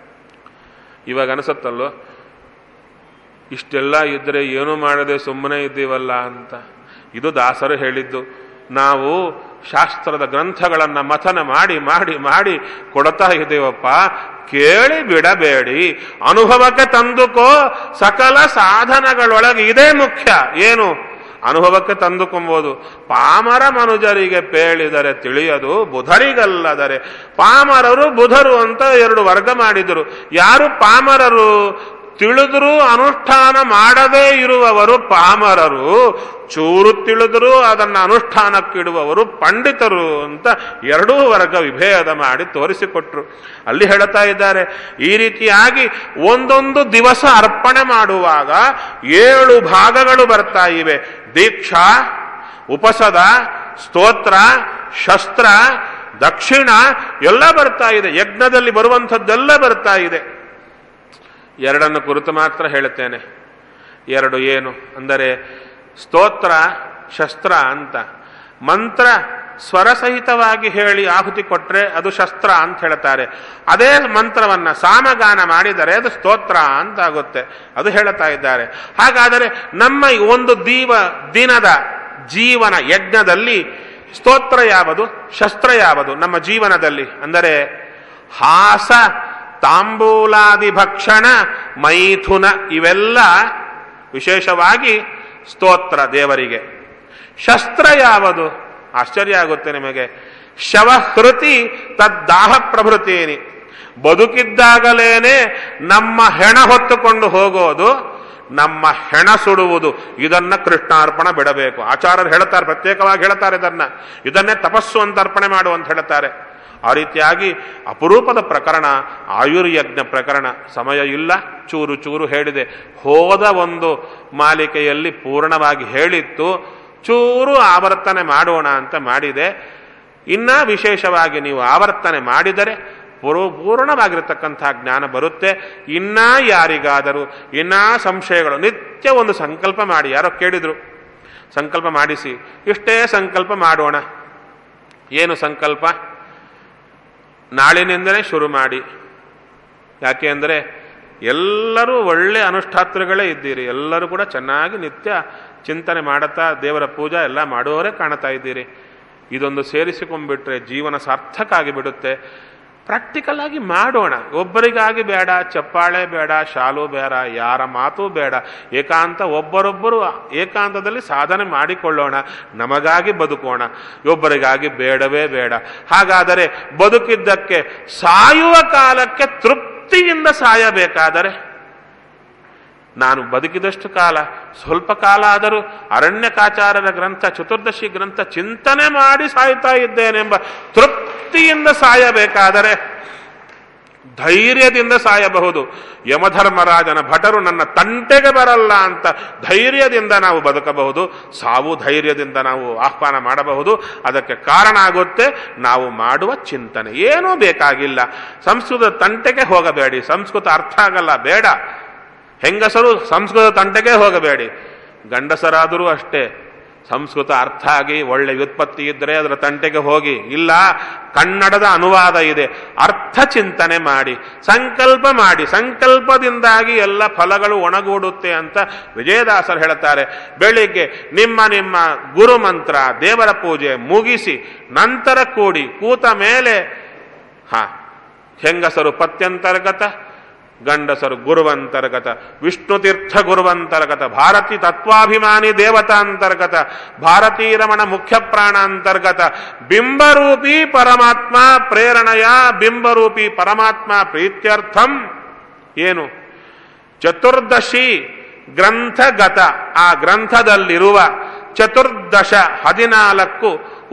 ಇವಾಗ ಅನಿಸುತ್ತಲ್ಲೋ ಇಷ್ಟೆಲ್ಲ ಇದ್ರೆ ಏನು ಮಾಡದೆ ಸುಮ್ಮನೆ ಇದ್ದೀವಲ್ಲ ಅಂತ ಇದು ದಾಸರು ಹೇಳಿದ್ದು ನಾವು ಶಾಸ್ತ್ರದ ಗ್ರಂಥಗಳನ್ನು ಮಥನ ಮಾಡಿ ಮಾಡಿ ಮಾಡಿ ಕೊಡ್ತಾ ಇದ್ದೇವಪ್ಪ ಕೇಳಿ ಬಿಡಬೇಡಿ ಅನುಭವಕ್ಕೆ ತಂದುಕೋ ಸಕಲ ಸಾಧನಗಳೊಳಗೆ ಇದೇ ಮುಖ್ಯ ಏನು ಅನುಭವಕ್ಕೆ ತಂದುಕೊಂಬೋದು ಪಾಮರ ಮನುಜರಿಗೆ ಪೇಳಿದರೆ ತಿಳಿಯದು ಬುಧರಿಗಲ್ಲದರೆ ಪಾಮರರು ಬುಧರು ಅಂತ ಎರಡು ವರ್ಗ ಮಾಡಿದರು ಯಾರು ಪಾಮರರು ತಿಳಿದರೂ ಅನುಷ್ಠಾನ ಮಾಡದೇ ಇರುವವರು ಪಾಮರರು ಚೂರು ತಿಳಿದರೂ ಅದನ್ನು ಅನುಷ್ಠಾನಕ್ಕಿಡುವವರು ಪಂಡಿತರು ಅಂತ ಎರಡೂ ವರ್ಗ ವಿಭೇದ ಮಾಡಿ ತೋರಿಸಿಕೊಟ್ರು ಅಲ್ಲಿ ಹೇಳ್ತಾ ಇದ್ದಾರೆ ಈ ರೀತಿಯಾಗಿ ಒಂದೊಂದು ದಿವಸ ಅರ್ಪಣೆ ಮಾಡುವಾಗ ಏಳು ಭಾಗಗಳು ಬರ್ತಾ ಇವೆ ದೀಕ್ಷಾ ಉಪಸದ ಸ್ತೋತ್ರ ಶಸ್ತ್ರ ದಕ್ಷಿಣ ಎಲ್ಲ ಬರ್ತಾ ಇದೆ ಯಜ್ಞದಲ್ಲಿ ಬರುವಂಥದ್ದೆಲ್ಲ ಬರ್ತಾ ಇದೆ ಎರಡನ್ನು ಕುರಿತು ಮಾತ್ರ ಹೇಳುತ್ತೇನೆ ಎರಡು ಏನು ಅಂದರೆ ಸ್ತೋತ್ರ ಶಸ್ತ್ರ ಅಂತ ಮಂತ್ರ ಸ್ವರಸಹಿತವಾಗಿ ಹೇಳಿ ಆಹುತಿ ಕೊಟ್ಟರೆ ಅದು ಶಸ್ತ್ರ ಅಂತ ಹೇಳ್ತಾರೆ ಅದೇ ಮಂತ್ರವನ್ನ ಸಾಮಗಾನ ಮಾಡಿದರೆ ಅದು ಸ್ತೋತ್ರ ಅಂತ ಆಗುತ್ತೆ ಅದು ಹೇಳುತ್ತಾ ಇದ್ದಾರೆ ಹಾಗಾದರೆ ನಮ್ಮ ಈ ಒಂದು ದೀವ ದಿನದ ಜೀವನ ಯಜ್ಞದಲ್ಲಿ ಸ್ತೋತ್ರ ಯಾವುದು ಶಸ್ತ್ರ ಯಾವುದು ನಮ್ಮ ಜೀವನದಲ್ಲಿ ಅಂದರೆ ಹಾಸ ತಾಂಬೂಲಾದಿ ಭಕ್ಷಣ ಮೈಥುನ ಇವೆಲ್ಲ ವಿಶೇಷವಾಗಿ ಸ್ತೋತ್ರ ದೇವರಿಗೆ ಶಸ್ತ್ರ ಯಾವುದು ಆಶ್ಚರ್ಯ ಆಗುತ್ತೆ ನಿಮಗೆ ಶವಹೃತಿ ತದ್ದಾಹ ಪ್ರಭೃತೇನಿ ಬದುಕಿದ್ದಾಗಲೇನೆ ನಮ್ಮ ಹೆಣ ಹೊತ್ತುಕೊಂಡು ಹೋಗೋದು ನಮ್ಮ ಹೆಣ ಸುಡುವುದು ಇದನ್ನ ಕೃಷ್ಣಾರ್ಪಣ ಬಿಡಬೇಕು ಆಚಾರ್ಯರು ಹೇಳ್ತಾರೆ ಪ್ರತ್ಯೇಕವಾಗಿ ಹೇಳ್ತಾರೆ ಇದನ್ನ ಇದನ್ನೇ ತಪಸ್ಸು ಅಂತ ಅರ್ಪಣೆ ಮಾಡು ಅಂತ ಹೇಳ್ತಾರೆ ಆ ರೀತಿಯಾಗಿ ಅಪರೂಪದ ಪ್ರಕರಣ ಆಯುರ್ಯಜ್ಞ ಪ್ರಕರಣ ಸಮಯ ಇಲ್ಲ ಚೂರು ಚೂರು ಹೇಳಿದೆ ಹೋದ ಒಂದು ಮಾಲಿಕೆಯಲ್ಲಿ ಪೂರ್ಣವಾಗಿ ಹೇಳಿತ್ತು ಚೂರು ಆವರ್ತನೆ ಮಾಡೋಣ ಅಂತ ಮಾಡಿದೆ ಇನ್ನ ವಿಶೇಷವಾಗಿ ನೀವು ಆವರ್ತನೆ ಮಾಡಿದರೆ ಪೂರ್ವ ಪೂರ್ಣವಾಗಿರತಕ್ಕಂಥ ಜ್ಞಾನ ಬರುತ್ತೆ ಇನ್ನ ಯಾರಿಗಾದರೂ ಇನ್ನ ಸಂಶಯಗಳು ನಿತ್ಯ ಒಂದು ಸಂಕಲ್ಪ ಮಾಡಿ ಯಾರೋ ಕೇಳಿದ್ರು ಸಂಕಲ್ಪ ಮಾಡಿಸಿ ಇಷ್ಟೇ ಸಂಕಲ್ಪ ಮಾಡೋಣ ಏನು ಸಂಕಲ್ಪ ನಾಳಿನಿಂದಲೇ ಶುರು ಮಾಡಿ ಯಾಕೆ ಅಂದರೆ ಎಲ್ಲರೂ ಒಳ್ಳೆ ಅನುಷ್ಠಾತೃಗಳೇ ಇದ್ದೀರಿ ಎಲ್ಲರೂ ಕೂಡ ಚೆನ್ನಾಗಿ ನಿತ್ಯ ಚಿಂತನೆ ಮಾಡುತ್ತಾ ದೇವರ ಪೂಜಾ ಎಲ್ಲ ಮಾಡುವವರೇ ಕಾಣ್ತಾ ಇದ್ದೀರಿ ಇದೊಂದು ಸೇರಿಸಿಕೊಂಡ್ಬಿಟ್ರೆ ಜೀವನ ಸಾರ್ಥಕ ಆಗಿಬಿಡುತ್ತೆ ಪ್ರಾಕ್ಟಿಕಲ್ ಆಗಿ ಮಾಡೋಣ ಒಬ್ಬರಿಗಾಗಿ ಬೇಡ ಚಪ್ಪಾಳೆ ಬೇಡ ಶಾಲು ಬೇಡ ಯಾರ ಮಾತು ಬೇಡ ಏಕಾಂತ ಒಬ್ಬರೊಬ್ಬರು ಏಕಾಂತದಲ್ಲಿ ಸಾಧನೆ ಮಾಡಿಕೊಳ್ಳೋಣ ನಮಗಾಗಿ ಬದುಕೋಣ ಒಬ್ಬರಿಗಾಗಿ ಬೇಡವೇ ಬೇಡ ಹಾಗಾದರೆ ಬದುಕಿದ್ದಕ್ಕೆ ಸಾಯುವ ಕಾಲಕ್ಕೆ ತೃಪ್ತಿಯಿಂದ ಸಾಯಬೇಕಾದರೆ ನಾನು ಬದುಕಿದಷ್ಟು ಕಾಲ ಸ್ವಲ್ಪ ಕಾಲ ಆದರೂ ಅರಣ್ಯಕಾಚಾರರ ಗ್ರಂಥ ಚತುರ್ದಶಿ ಗ್ರಂಥ ಚಿಂತನೆ ಮಾಡಿ ಸಾಯ್ತಾ ಇದ್ದೇನೆಂಬ ತೃಪ್ತಿಯಿಂದ ಸಾಯಬೇಕಾದರೆ ಧೈರ್ಯದಿಂದ ಸಾಯಬಹುದು ಯಮಧರ್ಮರಾಜನ ಭಟರು ನನ್ನ ತಂಟೆಗೆ ಬರಲ್ಲ ಅಂತ ಧೈರ್ಯದಿಂದ ನಾವು ಬದುಕಬಹುದು ಸಾವು ಧೈರ್ಯದಿಂದ ನಾವು ಆಹ್ವಾನ ಮಾಡಬಹುದು ಅದಕ್ಕೆ ಕಾರಣ ಆಗುತ್ತೆ ನಾವು ಮಾಡುವ ಚಿಂತನೆ ಏನೂ ಬೇಕಾಗಿಲ್ಲ ಸಂಸ್ಕೃತ ತಂಟೆಗೆ ಹೋಗಬೇಡಿ ಸಂಸ್ಕೃತ ಅರ್ಥ ಆಗಲ್ಲ ಬೇಡ ಹೆಂಗಸರು ಸಂಸ್ಕೃತ ತಂಟೆಗೆ ಹೋಗಬೇಡಿ ಗಂಡಸರಾದರೂ ಅಷ್ಟೇ ಸಂಸ್ಕೃತ ಅರ್ಥ ಆಗಿ ಒಳ್ಳೆ ವ್ಯುತ್ಪತ್ತಿ ಇದ್ದರೆ ಅದರ ತಂಟೆಗೆ ಹೋಗಿ ಇಲ್ಲ ಕನ್ನಡದ ಅನುವಾದ ಇದೆ ಅರ್ಥ ಚಿಂತನೆ ಮಾಡಿ ಸಂಕಲ್ಪ ಮಾಡಿ ಸಂಕಲ್ಪದಿಂದಾಗಿ ಎಲ್ಲ ಫಲಗಳು ಒಣಗೂಡುತ್ತೆ ಅಂತ ವಿಜಯದಾಸರು ಹೇಳ್ತಾರೆ ಬೆಳಿಗ್ಗೆ ನಿಮ್ಮ ನಿಮ್ಮ ಗುರು ಮಂತ್ರ ದೇವರ ಪೂಜೆ ಮುಗಿಸಿ ನಂತರ ಕೂಡಿ ಕೂತ ಮೇಲೆ ಹಾ ಹೆಂಗಸರು ಪತ್ಯಂತರ್ಗತ ಗಂಡಸರು ಗುರುವಂತರ್ಗತ ವಿಷ್ಣು ತೀರ್ಥ ಗುರುವಂತರ್ಗತ ಭಾರತಿ ತತ್ವಾಭಿಮಾನಿ ದೇವತಾಂತರ್ಗತ ಭಾರತೀ ರಮಣ ಮುಖ್ಯ ಪ್ರಾಣಾಂತರ್ಗತ ಬಿಂಬರೂಪಿ ಪರಮಾತ್ಮ ಪ್ರೇರಣೆಯ ಬಿಂಬರೂಪಿ ಪರಮಾತ್ಮ ಪ್ರೀತ್ಯರ್ಥಂ ಏನು ಚತುರ್ದಶಿ ಗ್ರಂಥಗತ ಆ ಗ್ರಂಥದಲ್ಲಿರುವ ಚತುರ್ದಶ ಹದಿನಾಲ್ಕು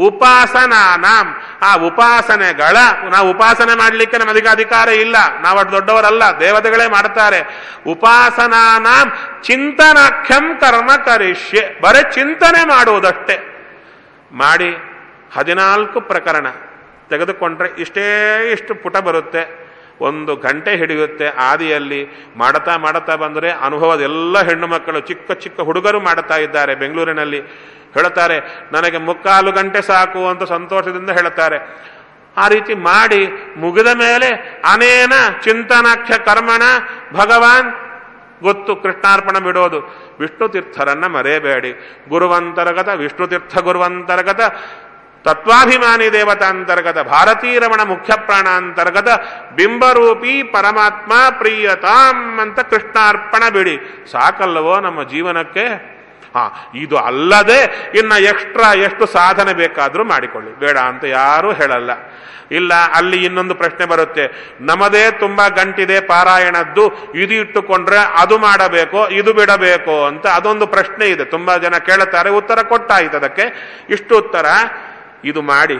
ಉಪಾಸನಾನಾಂ ಆ ಉಪಾಸನೆಗಳ ನಾವು ಉಪಾಸನೆ ಮಾಡಲಿಕ್ಕೆ ನಮಗೆ ಅಧಿಕಾರ ಇಲ್ಲ ನಾವು ಅಷ್ಟು ದೊಡ್ಡವರಲ್ಲ ದೇವತೆಗಳೇ ಮಾಡ್ತಾರೆ ಉಪಾಸನಾನಾಂ ಚಿಂತನಾಖ್ಯಂ ಕರ್ಮ ಕರಿಷ್ಯೆ ಬರೀ ಚಿಂತನೆ ಮಾಡುವುದಷ್ಟೇ ಮಾಡಿ ಹದಿನಾಲ್ಕು ಪ್ರಕರಣ ತೆಗೆದುಕೊಂಡ್ರೆ ಇಷ್ಟೇ ಇಷ್ಟು ಪುಟ ಬರುತ್ತೆ ಒಂದು ಗಂಟೆ ಹಿಡಿಯುತ್ತೆ ಆದಿಯಲ್ಲಿ ಮಾಡುತ್ತಾ ಮಾಡುತ್ತಾ ಬಂದರೆ ಅನುಭವದೆಲ್ಲ ಹೆಣ್ಣು ಮಕ್ಕಳು ಚಿಕ್ಕ ಚಿಕ್ಕ ಹುಡುಗರು ಮಾಡುತ್ತಾ ಇದ್ದಾರೆ ಬೆಂಗಳೂರಿನಲ್ಲಿ ಹೇಳುತ್ತಾರೆ ನನಗೆ ಮುಕ್ಕಾಲು ಗಂಟೆ ಸಾಕು ಅಂತ ಸಂತೋಷದಿಂದ ಹೇಳುತ್ತಾರೆ ಆ ರೀತಿ ಮಾಡಿ ಮುಗಿದ ಮೇಲೆ ಅನೇನ ಚಿಂತನಾಖ್ಯ ಕರ್ಮಣ ಭಗವಾನ್ ಗೊತ್ತು ಕೃಷ್ಣಾರ್ಪಣ ಬಿಡೋದು ವಿಷ್ಣು ತೀರ್ಥರನ್ನ ಮರೆಯಬೇಡಿ ಗುರುವಂತರ್ಗತ ವಿಷ್ಣು ತೀರ್ಥ ಗುರುವಂತರ್ಗತ ತತ್ವಾಭಿಮಾನಿ ದೇವತಾಂತರ್ಗತ ಭಾರತೀರಮಣ ಮುಖ್ಯ ಪ್ರಾಣಾಂತರ್ಗತ ಬಿಂಬರೂಪಿ ಪರಮಾತ್ಮ ಪ್ರಿಯತಾಂ ಅಂತ ಕೃಷ್ಣಾರ್ಪಣ ಬಿಡಿ ಸಾಕಲ್ಲವೋ ನಮ್ಮ ಜೀವನಕ್ಕೆ ಹಾ ಇದು ಅಲ್ಲದೆ ಇನ್ನ ಎಕ್ಸ್ಟ್ರಾ ಎಷ್ಟು ಸಾಧನೆ ಬೇಕಾದರೂ ಮಾಡಿಕೊಳ್ಳಿ ಬೇಡ ಅಂತ ಯಾರೂ ಹೇಳಲ್ಲ ಇಲ್ಲ ಅಲ್ಲಿ ಇನ್ನೊಂದು ಪ್ರಶ್ನೆ ಬರುತ್ತೆ ನಮ್ಮದೇ ತುಂಬಾ ಗಂಟಿದೆ ಪಾರಾಯಣದ್ದು ಇದು ಇಟ್ಟುಕೊಂಡ್ರೆ ಅದು ಮಾಡಬೇಕೋ ಇದು ಬಿಡಬೇಕೋ ಅಂತ ಅದೊಂದು ಪ್ರಶ್ನೆ ಇದೆ ತುಂಬಾ ಜನ ಕೇಳುತ್ತಾರೆ ಉತ್ತರ ಕೊಟ್ಟಾಯ್ತು ಅದಕ್ಕೆ ಇಷ್ಟು ಉತ್ತರ ಇದು ಮಾಡಿ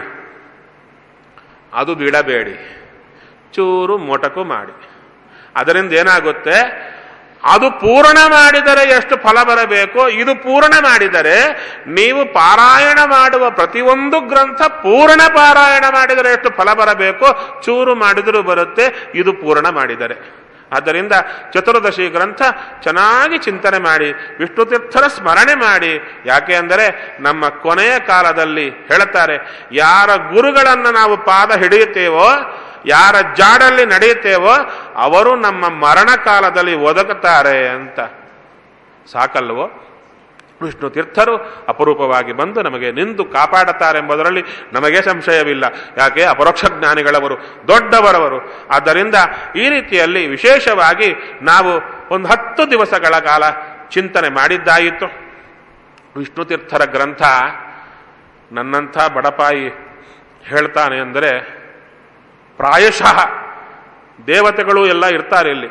ಅದು ಬಿಡಬೇಡಿ ಚೂರು ಮೊಟಕು ಮಾಡಿ ಅದರಿಂದ ಏನಾಗುತ್ತೆ ಅದು ಪೂರ್ಣ ಮಾಡಿದರೆ ಎಷ್ಟು ಫಲ ಬರಬೇಕೋ ಇದು ಪೂರ್ಣ ಮಾಡಿದರೆ ನೀವು ಪಾರಾಯಣ ಮಾಡುವ ಪ್ರತಿಯೊಂದು ಗ್ರಂಥ ಪೂರ್ಣ ಪಾರಾಯಣ ಮಾಡಿದರೆ ಎಷ್ಟು ಫಲ ಬರಬೇಕೋ ಚೂರು ಮಾಡಿದರೂ ಬರುತ್ತೆ ಇದು ಪೂರ್ಣ ಮಾಡಿದರೆ ಆದ್ದರಿಂದ ಚತುರ್ದಶಿ ಗ್ರಂಥ ಚೆನ್ನಾಗಿ ಚಿಂತನೆ ಮಾಡಿ ವಿಷ್ಣು ತೀರ್ಥರ ಸ್ಮರಣೆ ಮಾಡಿ ಯಾಕೆ ಅಂದರೆ ನಮ್ಮ ಕೊನೆಯ ಕಾಲದಲ್ಲಿ ಹೇಳುತ್ತಾರೆ ಯಾರ ಗುರುಗಳನ್ನು ನಾವು ಪಾದ ಹಿಡಿಯುತ್ತೇವೋ ಯಾರ ಜಾಡಲ್ಲಿ ನಡೆಯುತ್ತೇವೋ ಅವರು ನಮ್ಮ ಮರಣ ಕಾಲದಲ್ಲಿ ಒದಗುತ್ತಾರೆ ಅಂತ ಸಾಕಲ್ವೋ ವಿಷ್ಣು ತೀರ್ಥರು ಅಪರೂಪವಾಗಿ ಬಂದು ನಮಗೆ ನಿಂತು ಕಾಪಾಡುತ್ತಾರೆ ಎಂಬುದರಲ್ಲಿ ನಮಗೆ ಸಂಶಯವಿಲ್ಲ ಯಾಕೆ ಅಪರೋಕ್ಷ ಜ್ಞಾನಿಗಳವರು ದೊಡ್ಡವರವರು ಆದ್ದರಿಂದ ಈ ರೀತಿಯಲ್ಲಿ ವಿಶೇಷವಾಗಿ ನಾವು ಒಂದು ಹತ್ತು ದಿವಸಗಳ ಕಾಲ ಚಿಂತನೆ ಮಾಡಿದ್ದಾಯಿತು ವಿಷ್ಣು ತೀರ್ಥರ ಗ್ರಂಥ ನನ್ನಂಥ ಬಡಪಾಯಿ ಹೇಳ್ತಾನೆ ಅಂದರೆ ಪ್ರಾಯಶಃ ದೇವತೆಗಳು ಎಲ್ಲ ಇರ್ತಾರೆ ಇಲ್ಲಿ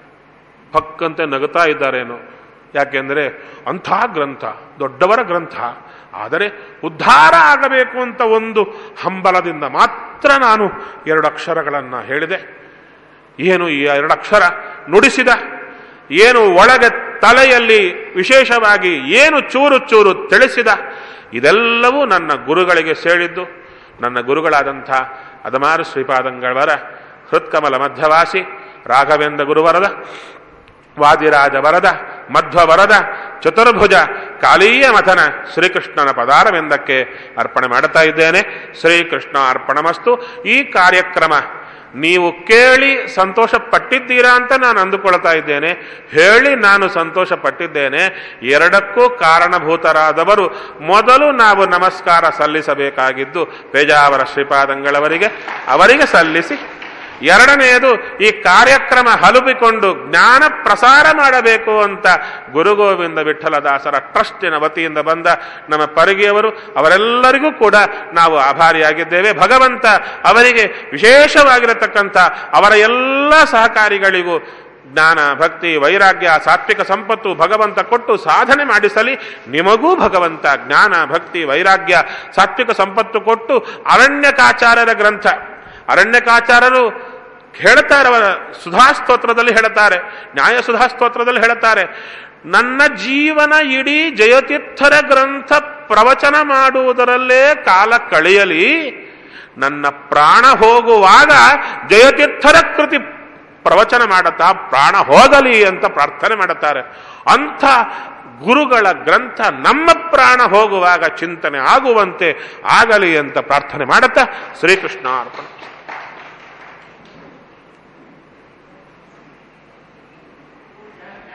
ಪಕ್ಕಂತೆ ನಗುತ್ತಾ ಇದ್ದಾರೇನೋ ಯಾಕೆಂದರೆ ಅಂಥ ಗ್ರಂಥ ದೊಡ್ಡವರ ಗ್ರಂಥ ಆದರೆ ಉದ್ಧಾರ ಆಗಬೇಕು ಅಂತ ಒಂದು ಹಂಬಲದಿಂದ ಮಾತ್ರ ನಾನು ಎರಡು ಅಕ್ಷರಗಳನ್ನು ಹೇಳಿದೆ ಏನು ಈ ಎರಡು ಅಕ್ಷರ ನುಡಿಸಿದ ಏನು ಒಳಗೆ ತಲೆಯಲ್ಲಿ ವಿಶೇಷವಾಗಿ ಏನು ಚೂರು ಚೂರು ತಿಳಿಸಿದ ಇದೆಲ್ಲವೂ ನನ್ನ ಗುರುಗಳಿಗೆ ಸೇರಿದ್ದು ನನ್ನ ಗುರುಗಳಾದಂಥ ಅದಮಾರು ಶ್ರೀಪಾದಂಗಳವರ ಹೃತ್ಕಮಲ ಮಧ್ಯವಾಸಿ ರಾಘವೇಂದ್ರ ಗುರುವರದ ವಾದಿರಾಜ ವರದ ಮಧ್ವ ವರದ ಚತುರ್ಭುಜ ಕಾಲೀಯ ಮಥನ ಶ್ರೀಕೃಷ್ಣನ ಪದಾರವೆಂದಕ್ಕೆ ಅರ್ಪಣೆ ಮಾಡುತ್ತಾ ಇದ್ದೇನೆ ಶ್ರೀಕೃಷ್ಣ ಅರ್ಪಣಮಸ್ತು ಈ ಕಾರ್ಯಕ್ರಮ ನೀವು ಕೇಳಿ ಸಂತೋಷ ಪಟ್ಟಿದ್ದೀರಾ ಅಂತ ನಾನು ಅಂದುಕೊಳ್ತಾ ಇದ್ದೇನೆ ಹೇಳಿ ನಾನು ಸಂತೋಷ ಪಟ್ಟಿದ್ದೇನೆ ಎರಡಕ್ಕೂ ಕಾರಣಭೂತರಾದವರು ಮೊದಲು ನಾವು ನಮಸ್ಕಾರ ಸಲ್ಲಿಸಬೇಕಾಗಿದ್ದು ಪೇಜಾವರ ಶ್ರೀಪಾದಂಗಳವರಿಗೆ ಅವರಿಗೆ ಸಲ್ಲಿಸಿ ಎರಡನೆಯದು ಈ ಕಾರ್ಯಕ್ರಮ ಹಲುಬಿಕೊಂಡು ಜ್ಞಾನ ಪ್ರಸಾರ ಮಾಡಬೇಕು ಅಂತ ಗುರುಗೋವಿಂದ ವಿಠಲದಾಸರ ಟ್ರಸ್ಟಿನ ವತಿಯಿಂದ ಬಂದ ನಮ್ಮ ಪರಿಗೆಯವರು ಅವರೆಲ್ಲರಿಗೂ ಕೂಡ ನಾವು ಆಭಾರಿಯಾಗಿದ್ದೇವೆ ಭಗವಂತ ಅವರಿಗೆ ವಿಶೇಷವಾಗಿರತಕ್ಕಂಥ ಅವರ ಎಲ್ಲ ಸಹಕಾರಿಗಳಿಗೂ ಜ್ಞಾನ ಭಕ್ತಿ ವೈರಾಗ್ಯ ಸಾತ್ವಿಕ ಸಂಪತ್ತು ಭಗವಂತ ಕೊಟ್ಟು ಸಾಧನೆ ಮಾಡಿಸಲಿ ನಿಮಗೂ ಭಗವಂತ ಜ್ಞಾನ ಭಕ್ತಿ ವೈರಾಗ್ಯ ಸಾತ್ವಿಕ ಸಂಪತ್ತು ಕೊಟ್ಟು ಅರಣ್ಯಕಾಚಾರ್ಯರ ಗ್ರಂಥ ಅರಣ್ಯಕಾಚಾರರು ಹೇಳ್ತಾರೆ ಅವರ ಸುಧಾಸ್ತೋತ್ರದಲ್ಲಿ ಹೇಳುತ್ತಾರೆ ನ್ಯಾಯ ಸುಧಾಸ್ತೋತ್ರದಲ್ಲಿ ಹೇಳುತ್ತಾರೆ ನನ್ನ ಜೀವನ ಇಡೀ ಜಯತೀರ್ಥರ ಗ್ರಂಥ ಪ್ರವಚನ ಮಾಡುವುದರಲ್ಲೇ ಕಾಲ ಕಳೆಯಲಿ ನನ್ನ ಪ್ರಾಣ ಹೋಗುವಾಗ ಜಯತೀರ್ಥರ ಕೃತಿ ಪ್ರವಚನ ಮಾಡುತ್ತಾ ಪ್ರಾಣ ಹೋಗಲಿ ಅಂತ ಪ್ರಾರ್ಥನೆ ಮಾಡುತ್ತಾರೆ ಅಂಥ ಗುರುಗಳ ಗ್ರಂಥ ನಮ್ಮ ಪ್ರಾಣ ಹೋಗುವಾಗ ಚಿಂತನೆ ಆಗುವಂತೆ ಆಗಲಿ ಅಂತ ಪ್ರಾರ್ಥನೆ ಮಾಡುತ್ತಾ ಶ್ರೀಕೃಷ್ಣ ಅರ್ಪಣ